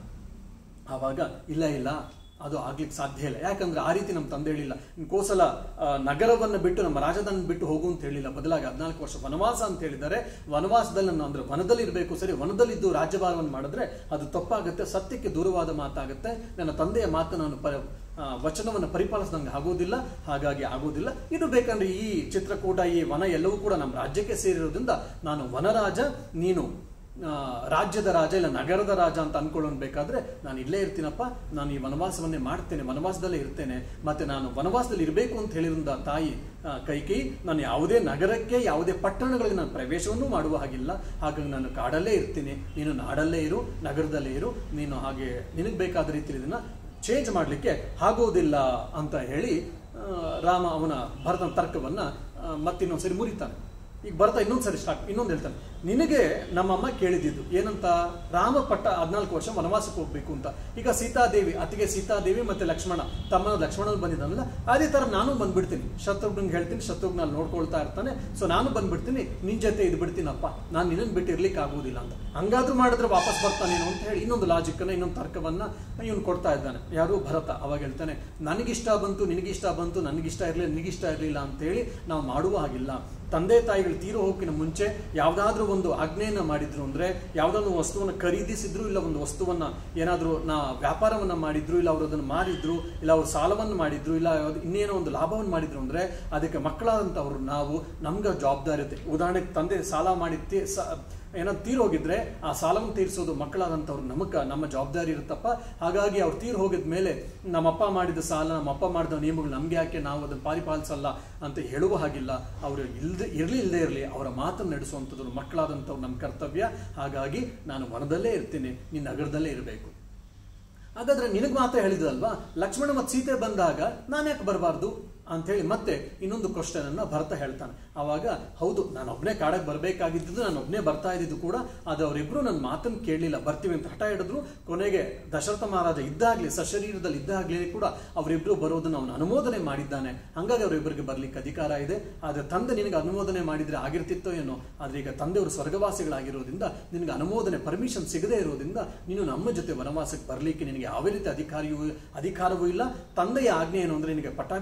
ಆವಾಗ ಇಲ್ಲ ಇಲ್ಲ ಅದು ಆಗ್ಲಿಕ್ಕೆ ಸಾಧ್ಯ ಇಲ್ಲ ಯಾಕಂದ್ರೆ ಆ ರೀತಿ ನಮ್ಮ ತಂದೆ ಹೇಳಿಲ್ಲ ಇನ್ನು ಕೋಸಲ ಆ, ನಗರವನ್ನು ಬಿಟ್ಟು ನಮ್ಮ ರಾಜಧಾನಿ ಬಿಟ್ಟು ಹೋಗು ಅಂತ ಹೇಳಿಲ್ಲ ಬದಲಾಗಿ ಹದಿನಾಲ್ಕು ವರ್ಷ ವನವಾಸ ಅಂತ ಹೇಳಿದ್ದಾರೆ ವನವಾಸದಲ್ಲಿ ನಾನು ಅಂದ್ರೆ ವನದಲ್ಲಿ ಇರಬೇಕು ಸರಿ ವನದಲ್ಲಿದ್ದು ರಾಜ್ಯಭಾರವನ್ನು ಮಾಡಿದ್ರೆ ಅದು ತಪ್ಪಾಗುತ್ತೆ ಸತ್ಯಕ್ಕೆ ದೂರವಾದ ಮಾತಾಗುತ್ತೆ ನನ್ನ ತಂದೆಯ ಮಾತು ನಾನು ಪ ಆ, ವಚನವನ್ನು ಪರಿಪಾಲಿಸಿದಂಗೆ ಆಗೋದಿಲ್ಲ ಹಾಗಾಗಿ ಆಗೋದಿಲ್ಲ ಇದು ಬೇಕಂದ್ರೆ ಈ ಚಿತ್ರಕೂಟ ಈ ವನ ಎಲ್ಲವೂ ಕೂಡ ನಮ್ಮ ರಾಜ್ಯಕ್ಕೆ ಸೇರಿರೋದ್ರಿಂದ ನಾನು ವನರಾಜ ನೀನು ಆ, ರಾಜ್ಯದ ರಾಜ ಇಲ್ಲ ನಗರದ ರಾಜ ಅಂತ ಅನ್ಕೊಳ್ಳೋನ್ ಬೇಕಾದ್ರೆ ನಾನು ಇಲ್ಲೇ ಇರ್ತೀನಪ್ಪ ನಾನು ಈ ವನವಾಸವನ್ನೇ ಮಾಡ್ತೇನೆ ವನವಾಸದಲ್ಲೇ ಇರ್ತೇನೆ ಮತ್ತೆ ನಾನು ವನವಾಸದಲ್ಲಿ ಇರಬೇಕು ಅಂತ ಹೇಳಿರಿಂದ ತಾಯಿ ಆ, ಕೈಕೇಯಿ ನಾನು ಯಾವುದೇ ನಗರಕ್ಕೆ ಯಾವುದೇ ಪಟ್ಟಣಗಳಿಗೆ ನಾನು ಪ್ರವೇಶವನ್ನು ಮಾಡುವ ಹಾಗಿಲ್ಲ ಹಾಗಾಗಿ ನಾನು ಕಾಡಲ್ಲೇ ಇರ್ತೀನಿ ನೀನು ನಾಡಲ್ಲೇ ಇರು ನಗರದಲ್ಲೇ ಇರು ನೀನು ಹಾಗೆ ನಿನಗೆ ಬೇಕಾದ ರೀತಿಯಲ್ಲಿ ಇದನ್ನ ಚೇಂಜ್ ಮಾಡಲಿಕ್ಕೆ ಆಗೋದಿಲ್ಲ ಅಂತ ಹೇಳಿ ಆ, ರಾಮ ಅವನ ಭರತನ ತರ್ಕವನ್ನ ಆ, ಮತ್ತಿನ್ನೊಂದ್ಸರಿ ಮುರಿತಾನೆ ಈಗ ಬರ್ತಾ ಇನ್ನೊಂದ್ಸರಿ ಸ್ಟಾರ್ಟ್ ಇನ್ನೊಂದು ಹೇಳ್ತಾನೆ ನಿನಗೆ ನಮ್ಮಮ್ಮ ಕೇಳಿದ್ದು ಏನಂತ ರಾಮ ಪಟ್ಟ ಹದಿನಾಲ್ಕು ವರ್ಷ ವನವಾಸಕ್ಕೆ ಹೋಗ್ಬೇಕು ಅಂತ ಈಗ ಸೀತಾದೇವಿ ಅತ್ತಿಗೆ ಸೀತಾದೇವಿ ಮತ್ತೆ ಲಕ್ಷ್ಮಣ ತಮ್ಮನ ಲಕ್ಷ್ಮಣ ಬಂದಿದ್ದಾನಲ್ಲ ಅದೇ ತರ ನಾನು ಬಂದ್ಬಿಡ್ತೀನಿ ಶತ್ರುಘ್ನಿಗೆ ಹೇಳ್ತೀನಿ ಶತ್ರುಘ್ನ ಅಲ್ಲಿ ನೋಡ್ಕೊಳ್ತಾ ಇರ್ತಾನೆ ಸೊ ನಾನು ಬಂದ್ಬಿಡ್ತೀನಿ ನಿನ್ ಜೊತೆ ಇದು ಬಿಡ್ತೀನಪ್ಪ ನಾನು ನಿನ್ನನ್ನು ಬಿಟ್ಟು ಇರ್ಲಿಕ್ಕೆ ಆಗುವುದಿಲ್ಲ ಅಂತ ಹಂಗಾದ್ರೂ ಮಾಡಿದ್ರೆ ವಾಪಸ್ ಬರ್ತಾನೇನೋ ಅಂತ ಹೇಳಿ ಇನ್ನೊಂದು ಲಾಜಿಕ್ಕನ್ನ ಇನ್ನೊಂದು ತರ್ಕವನ್ನ ಇವನು ಕೊಡ್ತಾ ಇದ್ದಾನೆ ಯಾರು ಭರತ ಅವಾಗ ಹೇಳ್ತಾನೆ ನನಗಿಷ್ಟ ಬಂತು ನಿನಗಿಷ್ಟ ಬಂತು ನನಗಿಷ್ಟ ಇರಲಿಲ್ಲ ನಿನಗಿಷ್ಟ ಇರಲಿಲ್ಲ ಅಂತೇಳಿ ನಾವು ಮಾಡುವ ಹಾಗಿಲ್ಲ ತಂದೆ ತಾಯಿಗಳು ತೀರೋ ಹೋಗಿನ ಮುಂಚೆ ಯಾವುದಾದ್ರೂ ಒಂದು ಆಜ್ಞೆಯನ್ನ ಮಾಡಿದ್ರು ಅಂದ್ರೆ ಯಾವುದಾದ್ರು ಒಂದು ವಸ್ತುವನ್ನ ಖರೀದಿಸಿದ್ರು ಇಲ್ಲ ಒಂದು ವಸ್ತುವನ್ನ ಏನಾದ್ರೂ ನಾ ವ್ಯಾಪಾರವನ್ನ ಮಾಡಿದ್ರು ಇಲ್ಲ ಅವರು ಅದನ್ನು ಮಾರಿದ್ರು ಇಲ್ಲ ಅವ್ರು ಸಾಲವನ್ನು ಮಾಡಿದ್ರು ಇಲ್ಲ ಯಾವ್ದು ಇನ್ನೇನೋ ಒಂದು ಲಾಭವನ್ನು ಮಾಡಿದ್ರು ಅಂದ್ರೆ ಅದಕ್ಕೆ ಮಕ್ಕಳಾದಂಥವ್ರು ನಾವು ನಮ್ಗೆ ಜವಾಬ್ದಾರಿ ಇರುತ್ತೆ ಉದಾಹರಣೆಗೆ ತಂದೆ ಸಾಲ ಮಾಡಿ ತೀ- ಸ- ಏನಾದ್ರು ತೀರೋಗಿದ್ರೆ ಆ ಸಾಲವನ್ನು ತೀರಿಸೋದು ಮಕ್ಕಳಾದಂಥವ್ರು ನಮಗ ನಮ್ಮ ಜವಾಬ್ದಾರಿ ಇರುತ್ತಪ್ಪ ಹಾಗಾಗಿ ಅವ್ರು ತೀರ್ ಹೋಗಿದ ಮೇಲೆ ನಮ್ಮಪ್ಪ ಮಾಡಿದ ಸಾಲ ನಮ್ಮಪ್ಪ ಮಾಡಿದ ನಿಯಮಗಳು ನಮ್ಗೆ ಯಾಕೆ ನಾವು ಅದನ್ನು ಪಾಲಿಪಾಲಿಸಲ್ಲ ಅಂತ ಹೇಳುವ ಹಾಗಿಲ್ಲ ಅವರು ಇಲ್ದೆ ಇರಲಿ ಇಲ್ಲದೆ ಇರಲಿ ಅವರ ಮಾತನ್ನು ನಡೆಸುವಂಥದ್ದು ಮಕ್ಕಳಾದಂಥವ್ರು ನಮ್ಮ ಕರ್ತವ್ಯ ಹಾಗಾಗಿ ನಾನು ವನದಲ್ಲೇ ಇರ್ತೀನಿ ನೀನು ನಗರದಲ್ಲೇ ಇರಬೇಕು ಹಾಗಾದ್ರೆ ನಿನಗೆ ಮಾತ್ರ ಹೇಳಿದಲ್ವಾ ಲಕ್ಷ್ಮಣ ಮತ್ತು ಸೀತೆ ಬಂದಾಗ ನಾನು ಯಾಕೆ ಬರಬಾರ್ದು ಅಂತೇಳಿ ಮತ್ತೆ ಇನ್ನೊಂದು ಕ್ವಶನ್ ಅನ್ನ ಭರತ ಹೇಳ್ತಾನೆ ಅವಾಗ ಹೌದು ನಾನು ಒಬ್ಬನೇ ಕಾಡಕ್ಕೆ ಬರಬೇಕಾಗಿದ್ದು ನಾನು ಒಬ್ಬನೇ ಬರ್ತಾ ಇದ್ದಿದ್ದು ಕೂಡ ಅದು ಅವರಿಬ್ರು ನನ್ನ ಮಾತನ್ನು ಕೇಳಲಿಲ್ಲ ಬರ್ತೀವಿ ಅಂತ ಹಠ ಹಿಡಿದ್ರು ಕೊನೆಗೆ ದಶರಥ ಮಹಾರಾಜ ಇದ್ದಾಗ್ಲಿ ಸಶರೀರದಲ್ಲಿ ಇದ್ದಾಗ್ಲೇ ಕೂಡ ಅವರಿಬ್ರು ಬರೋದನ್ನ ಅವನು ಅನುಮೋದನೆ ಮಾಡಿದ್ದಾನೆ ಹಂಗಾಗಿ ಅವರಿಬ್ಬರಿಗೆ ಬರ್ಲಿಕ್ಕೆ ಅಧಿಕಾರ ಇದೆ ಆದ್ರೆ ತಂದೆ ನಿನಗೆ ಅನುಮೋದನೆ ಮಾಡಿದ್ರೆ ಆಗಿರ್ತಿತ್ತೋ ಏನೋ ಆದ್ರೆ ಈಗ ತಂದೆಯವರು ಸ್ವರ್ಗವಾಸಿಗಳಾಗಿರೋದ್ರಿಂದ ನಿನಗೆ ಅನುಮೋದನೆ ಪರ್ಮಿಷನ್ ಸಿಗದೇ ಇರೋದ್ರಿಂದ ನೀನು ನಮ್ಮ ಜೊತೆ ವನವಾಸಕ್ಕೆ ಬರಲಿಕ್ಕೆ ನಿನಗೆ ಯಾವ ರೀತಿ ಅಧಿಕಾರಿಯೂ ಅಧಿಕಾರವೂ ಇಲ್ಲ ತಂದೆಯ ಆಜ್ಞೆ ಏನು ಅಂದ್ರೆ ನಿನಗೆ ಪಟ್ಟಾಭಿಷೇಕ ಆಗೋದು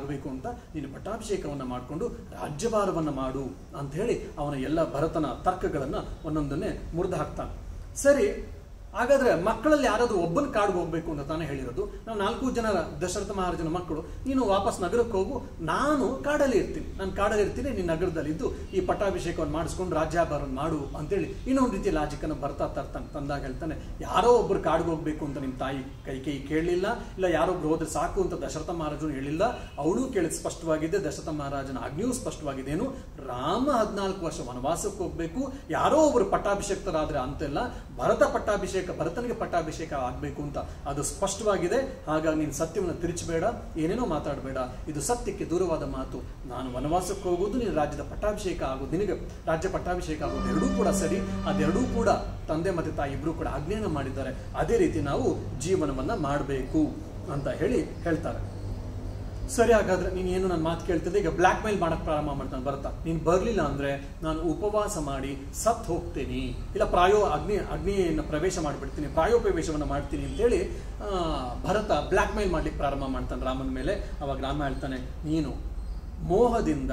ಆಗಬೇಕು ಅಂತ ನೀನು ಪಟ್ಟಾಭಿಷೇಕವನ್ನು ಮಾಡಿಕೊಂಡು ರಾಜ್ಯಭಾರವನ್ನು ಮಾಡು ಅಂತ ಹೇಳಿ ಅವನ ಎಲ್ಲ ಭರತನ ತರ್ಕಗಳನ್ನು ಒಂದೊಂದನ್ನೇ ಮುರಿದು ಹಾಕ್ತಾನೆ ಸರಿ ಹಾಗಾದ್ರೆ ಮಕ್ಕಳಲ್ಲಿ ಯಾರಾದ್ರೂ ಒಬ್ಬನ ಕಾಡ್ಗೆ ಹೋಗ್ಬೇಕು ಅಂತ ತಾನೇ ಹೇಳಿರೋದು ನಾವು ನಾಲ್ಕು ಜನ ದಶರಥ ಮಹಾರಾಜನ ಮಕ್ಕಳು ನೀನು ವಾಪಸ್ ನಗರಕ್ಕೆ ಹೋಗು ನಾನು ಕಾಡಲ್ಲಿ ಇರ್ತೀನಿ ನಾನು ಕಾಡಲ್ಲಿ ಇರ್ತೀನಿ ನೀನು ನಗರದಲ್ಲಿ ಇದ್ದು ಈ ಪಟ್ಟಾಭಿಷೇಕವನ್ನು ಮಾಡಿಸ್ಕೊಂಡು ರಾಜ್ಯಾಭಾರವನ್ನು ಮಾಡು ಅಂತೇಳಿ ಇನ್ನೊಂದು ರೀತಿ ಲಾಜಿಕನ್ನು ಬರ್ತಾ ತರ್ತಾನೆ ತಂದಾಗ ಹೇಳ್ತಾನೆ ಯಾರೋ ಒಬ್ರು ಕಾಡ್ಗೆ ಹೋಗ್ಬೇಕು ಅಂತ ನಿಮ್ಮ ತಾಯಿ ಕೈ ಕೈ ಕೇಳಲಿಲ್ಲ ಇಲ್ಲ ಯಾರೊಬ್ರು ಹೋದ್ರೆ ಸಾಕು ಅಂತ ದಶರಥ ಮಹಾರಾಜನು ಹೇಳಿಲ್ಲ ಅವಳು ಕೇಳಿದ ಸ್ಪಷ್ಟವಾಗಿದೆ ದಶರಥ ಮಹಾರಾಜನ ಆಜ್ಞೆಯೂ ಸ್ಪಷ್ಟವಾಗಿದೆ ಏನು ರಾಮ ಹದಿನಾಲ್ಕು ವರ್ಷ ವನವಾಸಕ್ಕೆ ಹೋಗ್ಬೇಕು ಯಾರೋ ಒಬ್ರು ಪಟ್ಟಾಭಿಷೇಕ್ತರಾದ್ರೆ ಅಂತೆಲ್ಲ ಭರತ ಪಟ್ಟಾಭಿಷೇಕ ಭರತನಿಗೆ ಪಟ್ಟಾಭಿಷೇಕ ಆಗಬೇಕು ಅಂತ ಅದು ಸ್ಪಷ್ಟವಾಗಿದೆ ಹಾಗಾಗಿ ನೀನು ಸತ್ಯವನ್ನು ತಿರುಚಬೇಡ ಏನೇನೋ ಮಾತಾಡಬೇಡ ಇದು ಸತ್ಯಕ್ಕೆ ದೂರವಾದ ಮಾತು ನಾನು ವನವಾಸಕ್ಕೆ ಹೋಗುವುದು ನೀನು ರಾಜ್ಯದ ಪಟ್ಟಾಭಿಷೇಕ ಆಗೋದು ನಿನಗೆ ರಾಜ್ಯ ಪಟ್ಟಾಭಿಷೇಕ ಆಗೋದು ಎರಡೂ ಕೂಡ ಸರಿ ಅದೆರಡೂ ಕೂಡ ತಂದೆ ಮತ್ತು ತಾಯಿ ಇಬ್ಬರು ಕೂಡ ಆಜ್ಞೆಯನ್ನು ಮಾಡಿದ್ದಾರೆ ಅದೇ ರೀತಿ ನಾವು ಜೀವನವನ್ನ ಮಾಡಬೇಕು ಅಂತ ಹೇಳಿ ಹೇಳ್ತಾರೆ ಸರಿ ಹಾಗಾದ್ರೆ ನೀನು ಏನು ನನ್ನ ಮಾತು ಕೇಳ್ತಿದ್ದೆ ಈಗ ಬ್ಲ್ಯಾಕ್ ಮೇಲ್ ಮಾಡಕ್ ಪ್ರಾರಂಭ ಮಾಡ್ತಾನೆ ಬರ್ತಾ ನೀನು ಬರಲಿಲ್ಲ ಅಂದ್ರೆ ನಾನು ಉಪವಾಸ ಮಾಡಿ ಸತ್ ಹೋಗ್ತೀನಿ ಇಲ್ಲ ಪ್ರಾಯೋ ಅಗ್ನಿ ಅಗ್ನಿಯನ್ನು ಪ್ರವೇಶ ಮಾಡಿಬಿಡ್ತೀನಿ ಪ್ರಾಯೋಪವೇಶವನ್ನು ಮಾಡ್ತೀನಿ ಅಂತೇಳಿ ಆ, ಭರತ ಬ್ಲ್ಯಾಕ್ ಮೇಲ್ ಮಾಡ್ಲಿಕ್ಕೆ ಪ್ರಾರಂಭ ಮಾಡ್ತಾನೆ ರಾಮನ ಮೇಲೆ ಅವಾಗ ರಾಮ ಹೇಳ್ತಾನೆ ನೀನು ಮೋಹದಿಂದ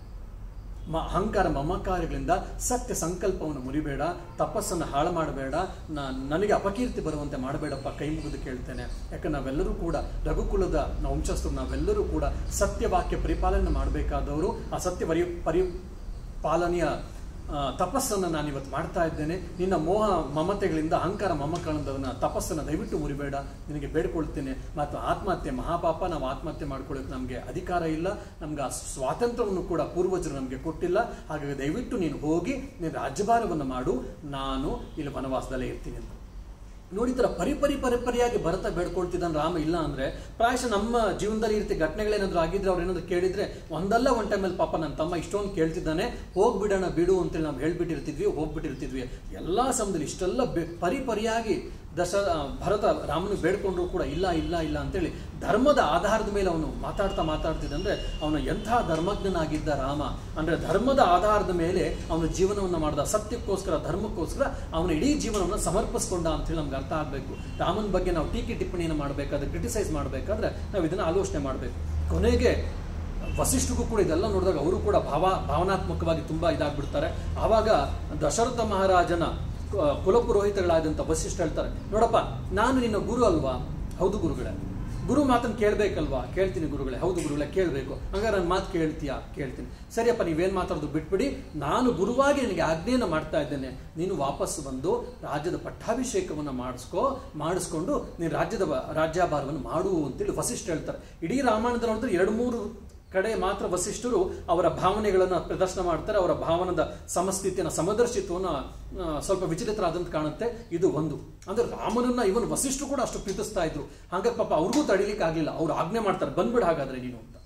ಮ ಅಹಂಕಾರ ಮಮಕಾರಗಳಿಂದ ಸತ್ಯ ಸಂಕಲ್ಪವನ್ನು ಮುರಿಬೇಡ ತಪಸ್ಸನ್ನು ಹಾಳು ಮಾಡಬೇಡ ನಾ- ನನಗೆ ಅಪಕೀರ್ತಿ ಬರುವಂತೆ ಮಾಡಬೇಡಪ್ಪ ಕೈ ಮುಗಿದು ಕೇಳ್ತೇನೆ ಯಾಕಂದ್ರೆ ನಾವೆಲ್ಲರೂ ಕೂಡ ರಘುಕುಲದ ವಂಶಸ್ಥರು ನಾವೆಲ್ಲರೂ ಕೂಡ ಸತ್ಯವಾಕ್ಯ ಪರಿಪಾಲನೆ ಮಾಡಬೇಕಾದವರು ಆ ಸತ್ಯ ಪರಿ ಪರಿ ಪಾಲನೆಯ ಆ, ತಪಸ್ಸನ್ನು ನಾನು ಇವತ್ತು ಮಾಡ್ತಾ ಇದ್ದೇನೆ ನಿನ್ನ ಮೋಹ ಮಮತೆಗಳಿಂದ ಅಹಂಕಾರ ಮಮಕಾರದವನ್ನ ತಪಸ್ಸನ್ನು ದಯವಿಟ್ಟು ಮುರಿಬೇಡ ನಿನಗೆ ಬೇಡ್ಕೊಳ್ತೇನೆ ಮತ್ತು ಆತ್ಮಹತ್ಯೆ ಮಹಾಪಾಪ ನಾವು ಆತ್ಮಹತ್ಯೆ ಮಾಡ್ಕೊಳ್ಳೋಕೆ ನಮಗೆ ಅಧಿಕಾರ ಇಲ್ಲ ನಮ್ಗೆ ಆ ಸ್ವಾತಂತ್ರ್ಯವನ್ನು ಕೂಡ ಪೂರ್ವಜರು ನಮಗೆ ಕೊಟ್ಟಿಲ್ಲ ಹಾಗಾಗಿ ದಯವಿಟ್ಟು ನೀನು ಹೋಗಿ ನೀನು ರಾಜ್ಯಭಾರವನ್ನು ಮಾಡು ನಾನು ಇಲ್ಲಿ ವನವಾಸದಲ್ಲೇ ಇರ್ತೀನಿ ಅಂತ ನೋಡಿ ಈ ಥರ ಪರಿಪರಿ ಪರಿಪರಿಯಾಗಿ ಭರತ ಬೇಡ್ಕೊಳ್ತಿದ್ದಾನೆ ರಾಮ ಇಲ್ಲ ಅಂದ್ರೆ ಪ್ರಾಯಶಃ ನಮ್ಮ ಜೀವನದಲ್ಲಿ ಈ ರೀತಿ ಘಟನೆಗಳೇನಾದ್ರೂ ಆಗಿದ್ರೆ ಅವ್ರು ಏನಾದ್ರು ಕೇಳಿದ್ರೆ ಒಂದಲ್ಲ ಒನ್ ಟೈಮಲ್ಲಿ ಪಾಪ ನನ್ನ ತಮ್ಮ ಇಷ್ಟೊಂದು ಕೇಳ್ತಿದ್ದಾನೆ ಹೋಗ್ಬಿಡೋಣ ಬಿಡು ಅಂತೇಳಿ ನಾವು ಹೇಳ್ಬಿಟ್ಟಿರ್ತಿದ್ವಿ ಹೋಗ್ಬಿಟ್ಟಿರ್ತಿದ್ವಿ ಎಲ್ಲಾ ಸಮಯದಲ್ಲಿ ಇಷ್ಟೆಲ್ಲ ಬೆ- ಪರಿಪರಿಯಾಗಿ ದಶ ಆ, ಭರತ ರಾಮನಿಗೆ ಬೇಡ್ಕೊಂಡ್ರು ಕೂಡ ಇಲ್ಲ ಇಲ್ಲ ಇಲ್ಲ ಅಂತೇಳಿ ಧರ್ಮದ ಆಧಾರದ ಮೇಲೆ ಅವನು ಮಾತಾಡ್ತಾ ಮಾತಾಡ್ತಿದ್ದಂದ್ರೆ ಅವನು ಎಂಥ ಧರ್ಮಜ್ಞನಾಗಿದ್ದ ರಾಮ ಅಂದ್ರೆ ಧರ್ಮದ ಆಧಾರದ ಮೇಲೆ ಅವನು ಜೀವನವನ್ನು ಮಾಡಿದ ಸತ್ಯಕ್ಕೋಸ್ಕರ ಧರ್ಮಕ್ಕೋಸ್ಕರ ಅವನ ಇಡೀ ಜೀವನವನ್ನು ಸಮರ್ಪಿಸ್ಕೊಂಡ ಅಂತೇಳಿ ನಮ್ಗೆ ಅರ್ಥ ಆಗಬೇಕು ರಾಮನ ಬಗ್ಗೆ ನಾವು ಟೀಕೆ ಟಿಪ್ಪಣಿಯನ್ನು ಮಾಡಬೇಕಾದ್ರೆ ಕ್ರಿಟಿಸೈಸ್ ಮಾಡಬೇಕಾದ್ರೆ ನಾವು ಇದನ್ನು ಆಲೋಚನೆ ಮಾಡಬೇಕು ಕೊನೆಗೆ ವಸಿಷ್ಠಗೂ ಕೂಡ ಇದೆಲ್ಲ ನೋಡಿದಾಗ ಅವರು ಕೂಡ ಭಾವ ಭಾವನಾತ್ಮಕವಾಗಿ ತುಂಬಾ ಇದಾಗ್ಬಿಡ್ತಾರೆ ಆವಾಗ ದಶರಥ ಮಹಾರಾಜನ ಕು- ಕುಲಪುರೋಹಿತಗಳಾದಂಥ ವಸಿಷ್ಠ ಹೇಳ್ತಾರೆ ನೋಡಪ್ಪ ನಾನು ನಿನ್ನ ಗುರು ಅಲ್ವಾ ಹೌದು ಗುರುಗಳೇ ಗುರು ಮಾತನ್ನು ಕೇಳಬೇಕಲ್ವಾ ಕೇಳ್ತೀನಿ ಗುರುಗಳೇ ಹೌದು ಗುರುಗಳೇ ಕೇಳಬೇಕು ಹಂಗಾರೆ ನನ್ನ ಮಾತು ಕೇಳ್ತೀಯಾ ಕೇಳ್ತೀನಿ ಸರಿಯಪ್ಪ ನೀವೇನು ಮಾತಾಡೋದು ಬಿಟ್ಬಿಡಿ ನಾನು ಗುರುವಾಗಿ ನಿನಗೆ ಆಜ್ಞೆಯನ್ನು ಮಾಡ್ತಾ ಇದ್ದೇನೆ ನೀನು ವಾಪಸ್ ಬಂದು ರಾಜ್ಯದ ಪಟ್ಟಾಭಿಷೇಕವನ್ನು ಮಾಡಿಸ್ಕೋ ಮಾಡಿಸ್ಕೊಂಡು ನೀನು ರಾಜ್ಯದ ಬ- ರಾಜ್ಯಾಭಾರವನ್ನು ಮಾಡು ಅಂತೇಳಿ ವಸಿಷ್ಠ ಹೇಳ್ತಾರೆ ಇಡೀ ರಾಮಾಯಣದಲ್ಲಿ ನೋಡಿದ್ರೆ ಎರಡು ಮೂರು ಕಡೆ ಮಾತ್ರ ವಸಿಷ್ಠರು ಅವರ ಭಾವನೆಗಳನ್ನು ಪ್ರದರ್ಶನ ಮಾಡ್ತಾರೆ ಅವರ ಭಾವನದ ಸಮಸ್ಥಿತಿಯನ್ನು ಸಮದರ್ಶಿತ್ವವನ್ನು ಆ, ಸ್ವಲ್ಪ ವಿಚಲಿತರಾದಂತ ಕಾಣುತ್ತೆ ಇದು ಒಂದು ಅಂದ್ರೆ ರಾಮನನ್ನ ಇವನ್ ವಸಿಷ್ಠರು ಕೂಡ ಅಷ್ಟು ಪ್ರೀತಿಸ್ತಾ ಇದ್ರು ಹಾಗಾಗಿ ಪಾಪ ಅವ್ರಿಗೂ ತಡಿಲಿಕ್ಕೆ ಆಗ್ಲಿಲ್ಲ ಅವ್ರು ಆಜ್ಞೆ ಮಾಡ್ತಾರೆ ಬಂದ್ಬಿಡ ಹಾಗಾದ್ರೆ ನೀನು ಅಂತ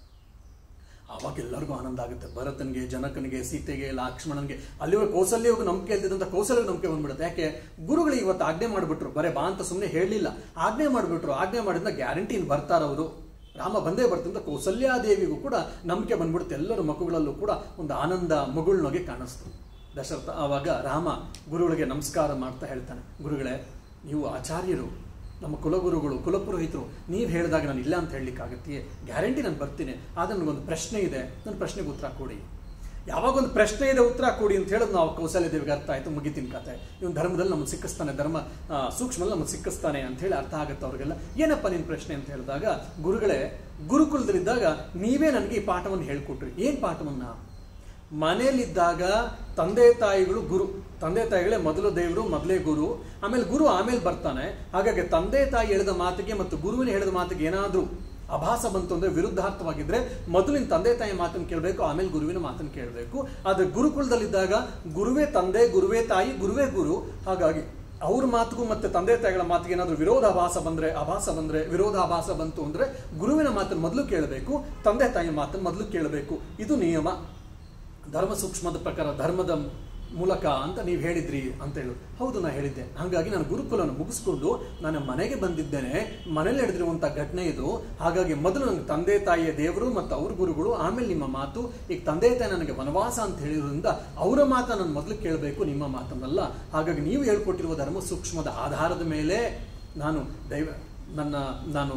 ಆವಾಗ ಎಲ್ಲರಿಗೂ ಆನಂದ ಆಗುತ್ತೆ ಭರತನಿಗೆ ಜನಕನಿಗೆ ಸೀತೆಗೆ ಲಕ್ಷ್ಮಣನಿಗೆ ಅಲ್ಲಿವರೆಗೆ ಕೌಸಲ್ಯವಾಗ ನಂಬಿಕೆ ಇಲ್ದಿದ್ದಂಥ ಕೌಸಲ್ಯ ನಂಬಿಕೆ ಬಂದ್ಬಿಡುತ್ತೆ ಯಾಕೆ ಗುರುಗಳು ಇವತ್ತು ಆಜ್ಞೆ ಮಾಡಿಬಿಟ್ರು ಬರೇ ಬಾ ಅಂತ ಸುಮ್ಮನೆ ಹೇಳಲಿಲ್ಲ ಆಜ್ಞೆ ಮಾಡಿಬಿಟ್ರು ಆಜ್ಞೆ ಮಾಡಿದ ಗ್ಯಾರಂಟಿ ಇನ್ನು ಬರ್ತಾರವರು ರಾಮ ಬಂದೇ ಬರ್ತಿಂತ ಕೌಸಲ್ಯಾದೇವಿಗೂ ಕೂಡ ನಂಬಿಕೆ ಬಂದ್ಬಿಡುತ್ತೆ ಎಲ್ಲರ ಮಕ್ಕಳಲ್ಲೂ ಕೂಡ ಒಂದು ಆನಂದ ಮಗುಳ್ನೊಗೆ ಕಾಣಿಸ್ತು ದಶರಥ ಆವಾಗ ರಾಮ ಗುರುಗಳಿಗೆ ನಮಸ್ಕಾರ ಮಾಡ್ತಾ ಹೇಳ್ತಾನೆ ಗುರುಗಳೇ ನೀವು ಆಚಾರ್ಯರು ನಮ್ಮ ಕುಲಗುರುಗಳು ಕುಲಪುರೋಹಿತರು ನೀವು ಹೇಳಿದಾಗ ನಾನು ಇಲ್ಲ ಅಂತ ಹೇಳಲಿಕ್ಕಾಗತ್ತೆಯೇ ಗ್ಯಾರಂಟಿ ನಾನು ಬರ್ತೀನಿ ಆದರೆ ನನಗೊಂದು ಪ್ರಶ್ನೆ ಇದೆ ನನ್ನ ಪ್ರಶ್ನೆಗೆ ಉತ್ತರ ಕೊಡಿ ಯಾವಾಗ ಒಂದು ಪ್ರಶ್ನೆ ಇದೆ ಉತ್ತರ ಕೊಡಿ ಅಂತ ಹೇಳೋದು ನಾವು ಕೌಶಲ್ಯ ದೇವಿಗೆ ಅರ್ಥ ಆಯ್ತು ಮುಗಿತೀನಿ ಕತೆ ಇವನು ಧರ್ಮದಲ್ಲಿ ನಮ್ಮನ್ನು ಸಿಕ್ಕಿಸ್ತಾನೆ ಧರ್ಮ ಆ, ಸೂಕ್ಷ್ಮದಲ್ಲಿ ನಮ್ಮನ್ನು ಸಿಕ್ಕಿಸ್ತಾನೆ ಅಂತ ಹೇಳಿ ಅರ್ಥ ಆಗುತ್ತೆ ಅವ್ರಿಗೆಲ್ಲ ಏನಪ್ಪ ನಿನ್ನ ಪ್ರಶ್ನೆ ಅಂತ ಹೇಳಿದಾಗ ಗುರುಗಳೇ ಗುರುಕುಲದಲ್ಲಿದ್ದಾಗ ನೀವೇ ನನಗೆ ಈ ಪಾಠವನ್ನು ಹೇಳ್ಕೊಟ್ರಿ ಏನ್ ಪಾಠವನ್ನ ಮನೆಯಲ್ಲಿದ್ದಾಗ ತಂದೆ ತಾಯಿಗಳು ಗುರು ತಂದೆ ತಾಯಿಗಳೇ ಮೊದಲು ದೇವರು ಮೊದಲೇ ಗುರು ಆಮೇಲೆ ಗುರು ಆಮೇಲೆ ಬರ್ತಾನೆ ಹಾಗಾಗಿ ತಂದೆ ತಾಯಿ ಹೇಳಿದ ಮಾತಿಗೆ ಮತ್ತು ಗುರುವಿನ ಹೇಳಿದ ಮಾತಿಗೆ ಏನಾದ್ರೂ ಅಭಾಸ ಬಂತು ಅಂದ್ರೆ ವಿರುದ್ಧಾರ್ಥವಾಗಿದ್ರೆ ಮೊದಲು ನಿನ್ನ ತಂದೆ ತಾಯಿ ಮಾತನ್ನು ಕೇಳಬೇಕು ಆಮೇಲೆ ಗುರುವಿನ ಮಾತನ್ನು ಕೇಳಬೇಕು ಆದ್ರೆ ಗುರುಕುಲದಲ್ಲಿದ್ದಾಗ ಗುರುವೇ ತಂದೆ ಗುರುವೇ ತಾಯಿ ಗುರುವೇ ಗುರು ಹಾಗಾಗಿ ಅವ್ರ ಮಾತಿಗೂ ಮತ್ತೆ ತಂದೆ ತಾಯಿಗಳ ಮಾತಿಗೆ ಏನಾದ್ರೂ ವಿರೋಧಾಭಾಸ ಬಂದ್ರೆ ಅಭಾಸ ಬಂದ್ರೆ ವಿರೋಧಾಭಾಸ ಬಂತು ಅಂದ್ರೆ ಗುರುವಿನ ಮಾತನ್ನು ಮೊದಲು ಕೇಳಬೇಕು ತಂದೆ ತಾಯಿ ಮಾತನ್ನು ಮೊದಲು ಕೇಳಬೇಕು ಇದು ನಿಯಮ ಧರ್ಮ ಸೂಕ್ಷ್ಮದ ಪ್ರಕಾರ ಧರ್ಮದ ಮೂಲಕ ಅಂತ ನೀವು ಹೇಳಿದ್ರಿ ಅಂತ ಹೇಳು ಹೌದು ನಾ ಹೇಳಿದ್ದೆ ಹಾಗಾಗಿ ನಾನು ಗುರುಕುಲನ ಮುಗಿಸ್ಕೊಂಡು ನಾನು ಮನೆಗೆ ಬಂದಿದ್ದೇನೆ ಮನೇಲಿ ನಡೆದಿರುವಂಥ ಘಟನೆ ಇದು ಹಾಗಾಗಿ ಮೊದಲು ನನ್ನ ತಂದೆ ತಾಯಿಯ ದೇವರು ಮತ್ತು ಅವ್ರ ಗುರುಗಳು ಆಮೇಲೆ ನಿಮ್ಮ ಮಾತು ಈಗ ತಂದೆ ತಾಯಿ ನನಗೆ ವನವಾಸ ಅಂತ ಹೇಳಿರೋದ್ರಿಂದ ಅವರ ಮಾತ ನಾನು ಮೊದಲು ಕೇಳಬೇಕು ನಿಮ್ಮ ಮಾತನ್ನಲ್ಲ ಹಾಗಾಗಿ ನೀವು ಹೇಳ್ಕೊಟ್ಟಿರುವ ಧರ್ಮ ಸೂಕ್ಷ್ಮದ ಆಧಾರದ ಮೇಲೆ ನಾನು ದೈವ ನನ್ನ ನಾನು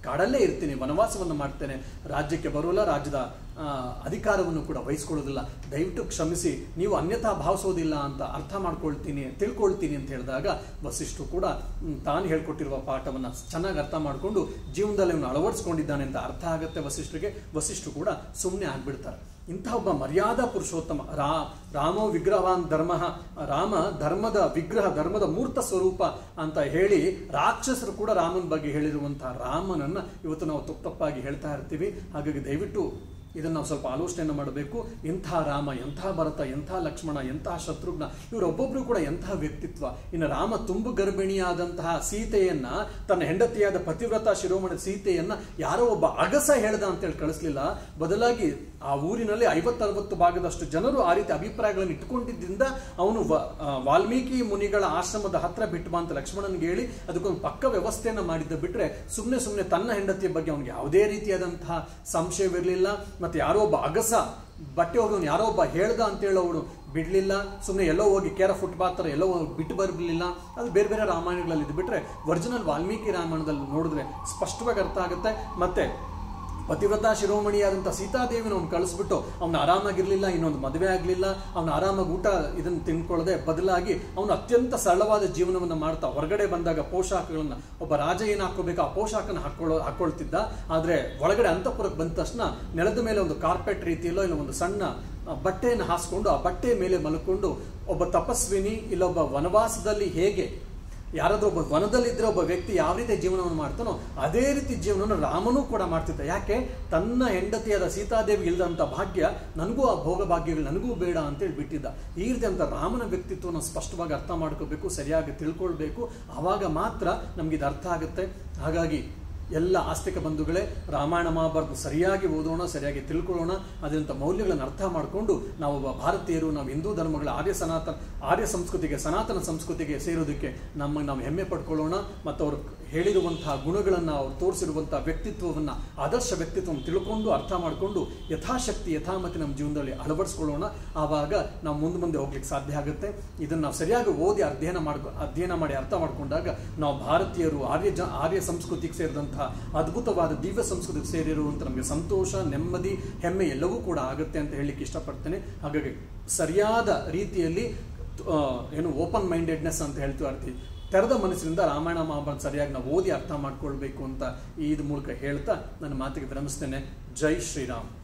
ಕಾಡಲ್ಲೇ ಇರ್ತೀನಿ ವನವಾಸವನ್ನು ಮಾಡ್ತೇನೆ ರಾಜ್ಯಕ್ಕೆ ಬರೋಲ್ಲ ರಾಜ್ಯದ ಆ, ಅಧಿಕಾರವನ್ನು ಕೂಡ ವಹಿಸ್ಕೊಳ್ಳೋದಿಲ್ಲ ದಯವಿಟ್ಟು ಕ್ಷಮಿಸಿ ನೀವು ಅನ್ಯಥಾ ಭಾವಿಸೋದಿಲ್ಲ ಅಂತ ಅರ್ಥ ಮಾಡ್ಕೊಳ್ತೀನಿ ತಿಳ್ಕೊಳ್ತೀನಿ ಅಂತ ಹೇಳಿದಾಗ ವಸಿಷ್ಠರು ಕೂಡ ಮ್, ತಾನು ಹೇಳ್ಕೊಟ್ಟಿರುವ ಪಾಠವನ್ನು ಚೆನ್ನಾಗಿ ಅರ್ಥ ಮಾಡಿಕೊಂಡು ಜೀವನದಲ್ಲಿ ಅವನು ಅಳವಡಿಸ್ಕೊಂಡಿದ್ದಾನೆ ಅಂತ ಅರ್ಥ ಆಗುತ್ತೆ ವಸಿಷ್ಠರಿಗೆ ವಸಿಷ್ಠರು ಕೂಡ ಸುಮ್ಮನೆ ಆಗ್ಬಿಡ್ತಾರೆ ಇಂಥ ಒಬ್ಬ ಮರ್ಯಾದಾ ಪುರುಷೋತ್ತಮ ರಾ ರಾಮೋ ವಿಗ್ರಹವಾನ್ ಧರ್ಮ ರಾಮ ಧರ್ಮದ ವಿಗ್ರಹ ಧರ್ಮದ ಮೂರ್ತ ಸ್ವರೂಪ ಅಂತ ಹೇಳಿ ರಾಕ್ಷಸರು ಕೂಡ ರಾಮನ ಬಗ್ಗೆ ಹೇಳಿರುವಂತಹ ರಾಮನನ್ನ ಇವತ್ತು ನಾವು ತಪ್ಪು ತಪ್ಪಾಗಿ ಹೇಳ್ತಾ ಇರ್ತೀವಿ ಹಾಗಾಗಿ ದಯವಿಟ್ಟು ಇದನ್ನು ನಾವು ಸ್ವಲ್ಪ ಆಲೋಚನೆಯನ್ನು ಮಾಡಬೇಕು ಎಂಥ ರಾಮ ಎಂಥ ಭರತ ಎಂಥ ಲಕ್ಷ್ಮಣ ಎಂಥ ಶತ್ರುಘ್ನ ಇವರೊಬ್ಬೊಬ್ರು ಕೂಡ ಎಂಥ ವ್ಯಕ್ತಿತ್ವ ಇನ್ನು ರಾಮ ತುಂಬು ಗರ್ಭಿಣಿಯಾದಂತಹ ಸೀತೆಯನ್ನ ತನ್ನ ಹೆಂಡತಿಯಾದ ಪತಿವ್ರತ ಶಿರೋಮಣಿ ಸೀತೆಯನ್ನ ಯಾರೋ ಒಬ್ಬ ಅಗಸ ಹೇಳ್ದ ಅಂತೇಳಿ ಕಳಿಸ್ಲಿಲ್ಲ ಬದಲಾಗಿ ಆ ಊರಿನಲ್ಲಿ ಐವತ್ತರವತ್ತು ಭಾಗದಷ್ಟು ಜನರು ಆ ರೀತಿ ಅಭಿಪ್ರಾಯಗಳನ್ನು ಇಟ್ಕೊಂಡಿದ್ದರಿಂದ ಅವನು ವ- ಆ, ವಾಲ್ಮೀಕಿ ಮುನಿಗಳ ಆಶ್ರಮದ ಹತ್ರ ಬಿಟ್ಟು ಬಾ ಅಂತ ಲಕ್ಷ್ಮಣನ್ಗೆ ಹೇಳಿ ಅದಕ್ಕೊಂದು ಪಕ್ಕ ವ್ಯವಸ್ಥೆಯನ್ನ ಮಾಡಿದ್ದ ಬಿಟ್ರೆ ಸುಮ್ಮನೆ ಸುಮ್ಮನೆ ತನ್ನ ಹೆಂಡತಿಯ ಬಗ್ಗೆ ಅವನಿಗೆ ಯಾವುದೇ ರೀತಿಯಾದಂತಹ ಸಂಶಯವಿರಲಿಲ್ಲ ಮತ್ತೆ ಯಾರೋ ಒಬ್ಬ ಅಗಸ ಬಟ್ಟೆ ಹೋಗೋನು ಯಾರೋ ಒಬ್ಬ ಹೇಳ್ದ ಅಂತೇಳಿ ಅವನು ಬಿಡ್ಲಿಲ್ಲ ಸುಮ್ಮನೆ ಎಲ್ಲೋ ಹೋಗಿ ಕೇರ ಫುಟ್ಪಾತ್ ಥರ ಎಲ್ಲೋ ಹೋಗಿ ಬಿಟ್ಟು ಬರಲಿಲ್ಲ ಅದು ಬೇರೆ ಬೇರೆ ರಾಮಾಯಣಗಳಲ್ಲಿ ಇದು ಬಿಟ್ರೆ ಒರಿಜಿನಲ್ ವಾಲ್ಮೀಕಿ ರಾಮಾಯಣದಲ್ಲಿ ನೋಡಿದ್ರೆ ಸ್ಪಷ್ಟವಾಗಿ ಅರ್ಥ ಆಗುತ್ತೆ ಮತ್ತೆ ಪತಿವ್ರತ ಶಿರೋಮಣಿಯಾದಂಥ ಸೀತಾದೇವಿನ ಅವ್ನು ಕಳಿಸ್ಬಿಟ್ಟು ಅವನು ಆರಾಮಾಗಿರ್ಲಿಲ್ಲ ಇನ್ನೊಂದು ಮದುವೆ ಆಗಲಿಲ್ಲ ಅವನು ಆರಾಮಾಗಿ ಊಟ ಇದನ್ನು ತಿನ್ಕೊಳ್ಳದೆ ಬದಲಾಗಿ ಅವನು ಅತ್ಯಂತ ಸರಳವಾದ ಜೀವನವನ್ನು ಮಾಡ್ತಾ ಹೊರಗಡೆ ಬಂದಾಗ ಪೋಷಾಕಗಳನ್ನ ಒಬ್ಬ ರಾಜ ಏನು ಹಾಕೋಬೇಕು ಆ ಪೋಷಾಕನ ಹಾಕೊಳ್ಳೋ ಹಾಕೊಳ್ತಿದ್ದ ಆದರೆ ಒಳಗಡೆ ಅಂತಃಪುರಕ್ಕೆ ಬಂದ ತಕ್ಷಣ ನೆಲದ ಮೇಲೆ ಒಂದು ಕಾರ್ಪೆಟ್ ರೀತಿಯಲ್ಲೋ ಇಲ್ಲ ಒಂದು ಸಣ್ಣ ಆ, ಬಟ್ಟೆಯನ್ನು ಹಾಸ್ಕೊಂಡು ಆ ಬಟ್ಟೆ ಮೇಲೆ ಮಲ್ಕೊಂಡು ಒಬ್ಬ ತಪಸ್ವಿನಿ ಇಲ್ಲೊಬ್ಬ ವನವಾಸದಲ್ಲಿ ಹೇಗೆ ಯಾರಾದ್ರೂ ಒಬ್ಬ ವನದಲ್ಲಿದ್ರೆ ಒಬ್ಬ ವ್ಯಕ್ತಿ ಯಾವ ರೀತಿ ಜೀವನವನ್ನು ಮಾಡ್ತಾನೋ ಅದೇ ರೀತಿ ಜೀವನವನ್ನು ರಾಮನೂ ಕೂಡ ಮಾಡ್ತಿದ್ದ ಯಾಕೆ ತನ್ನ ಹೆಂಡತಿಯಾದ ಸೀತಾದೇವಿ ಇಲ್ಲದಂತ ಭಾಗ್ಯ ನನಗೂ ಆ ಭೋಗ ಭಾಗ್ಯಗಳು ನನಗೂ ಬೇಡ ಅಂತೇಳಿ ಬಿಟ್ಟಿದ್ದ ಈ ರೀತಿ ಅಂತ ರಾಮನ ವ್ಯಕ್ತಿತ್ವನ ಸ್ಪಷ್ಟವಾಗಿ ಅರ್ಥ ಮಾಡ್ಕೋಬೇಕು ಸರಿಯಾಗಿ ತಿಳ್ಕೊಳ್ಬೇಕು ಆವಾಗ ಮಾತ್ರ ನಮ್ಗೆ ಇದು ಅರ್ಥ ಆಗುತ್ತೆ ಹಾಗಾಗಿ ಎಲ್ಲ ಆಸ್ತಿಕ ಬಂಧುಗಳೇ ರಾಮಾಯಣ ಮಹಾಭಾರತ ಸರಿಯಾಗಿ ಓದೋಣ ಸರಿಯಾಗಿ ತಿಳ್ಕೊಳ್ಳೋಣ ಅದರಂಥ ಮೌಲ್ಯಗಳನ್ನು ಅರ್ಥ ಮಾಡಿಕೊಂಡು ನಾವು ಒಬ್ಬ ಭಾರತೀಯರು ನಾವು ಹಿಂದೂ ಧರ್ಮಗಳ ಆರ್ಯ ಸನಾತನ ಆರ್ಯ ಸಂಸ್ಕೃತಿಗೆ ಸನಾತನ ಸಂಸ್ಕೃತಿಗೆ ಸೇರೋದಕ್ಕೆ ನಮ್ಮ ನಾವು ಹೆಮ್ಮೆ ಪಡ್ಕೊಳ್ಳೋಣ ಮತ್ತು ಅವರು ಹೇಳಿರುವಂತಹ ಗುಣಗಳನ್ನು ಅವ್ರು ತೋರಿಸಿರುವಂತಹ ವ್ಯಕ್ತಿತ್ವವನ್ನು ಆದರ್ಶ ವ್ಯಕ್ತಿತ್ವವನ್ನು ತಿಳ್ಕೊಂಡು ಅರ್ಥ ಮಾಡಿಕೊಂಡು ಯಥಾಶಕ್ತಿ ಯಥಾಮತಿ ನಮ್ಮ ಜೀವನದಲ್ಲಿ ಅಳವಡಿಸ್ಕೊಳ್ಳೋಣ ಆವಾಗ ನಾವು ಮುಂದೆ ಮುಂದೆ ಹೋಗ್ಲಿಕ್ಕೆ ಸಾಧ್ಯ ಆಗುತ್ತೆ ಇದನ್ನು ನಾವು ಸರಿಯಾಗಿ ಓದಿ ಅಧ್ಯಯನ ಮಾಡ್ಕೊ ಅಧ್ಯಯನ ಮಾಡಿ ಅರ್ಥ ಮಾಡಿಕೊಂಡಾಗ ನಾವು ಭಾರತೀಯರು ಆರ್ಯ ಜ ಆರ್ಯ ಸಂಸ್ಕೃತಿಗೆ ಸೇರಿದಂತಹ ಅದ್ಭುತವಾದ ದಿವ್ಯ ಸಂಸ್ಕೃತಿಗೆ ಸೇರಿರುವಂಥ ನಮಗೆ ಸಂತೋಷ ನೆಮ್ಮದಿ ಹೆಮ್ಮೆ ಎಲ್ಲವೂ ಕೂಡ ಆಗುತ್ತೆ ಅಂತ ಹೇಳಲಿಕ್ಕೆ ಇಷ್ಟಪಡ್ತೇನೆ ಹಾಗಾಗಿ ಸರಿಯಾದ ರೀತಿಯಲ್ಲಿ ಆ, ಏನು ಓಪನ್ ಮೈಂಡೆಡ್ನೆಸ್ ಅಂತ ಹೇಳ್ತೀವಿ ಅರ್ಥ ತೆರೆದ ಮನಸ್ಸಿನಿಂದ ರಾಮಾಯಣ ಮಹಾಭಾರತ ಸರಿಯಾಗಿ ನಾವು ಓದಿ ಅರ್ಥ ಮಾಡ್ಕೊಳ್ಬೇಕು ಅಂತ ಈ ಇದು ಮೂಲಕ ಹೇಳ್ತಾ ನನ್ನ ಮಾತಿಗೆ ವಿರಮಿಸ್ತೇನೆ ಜೈ ಶ್ರೀರಾಮ್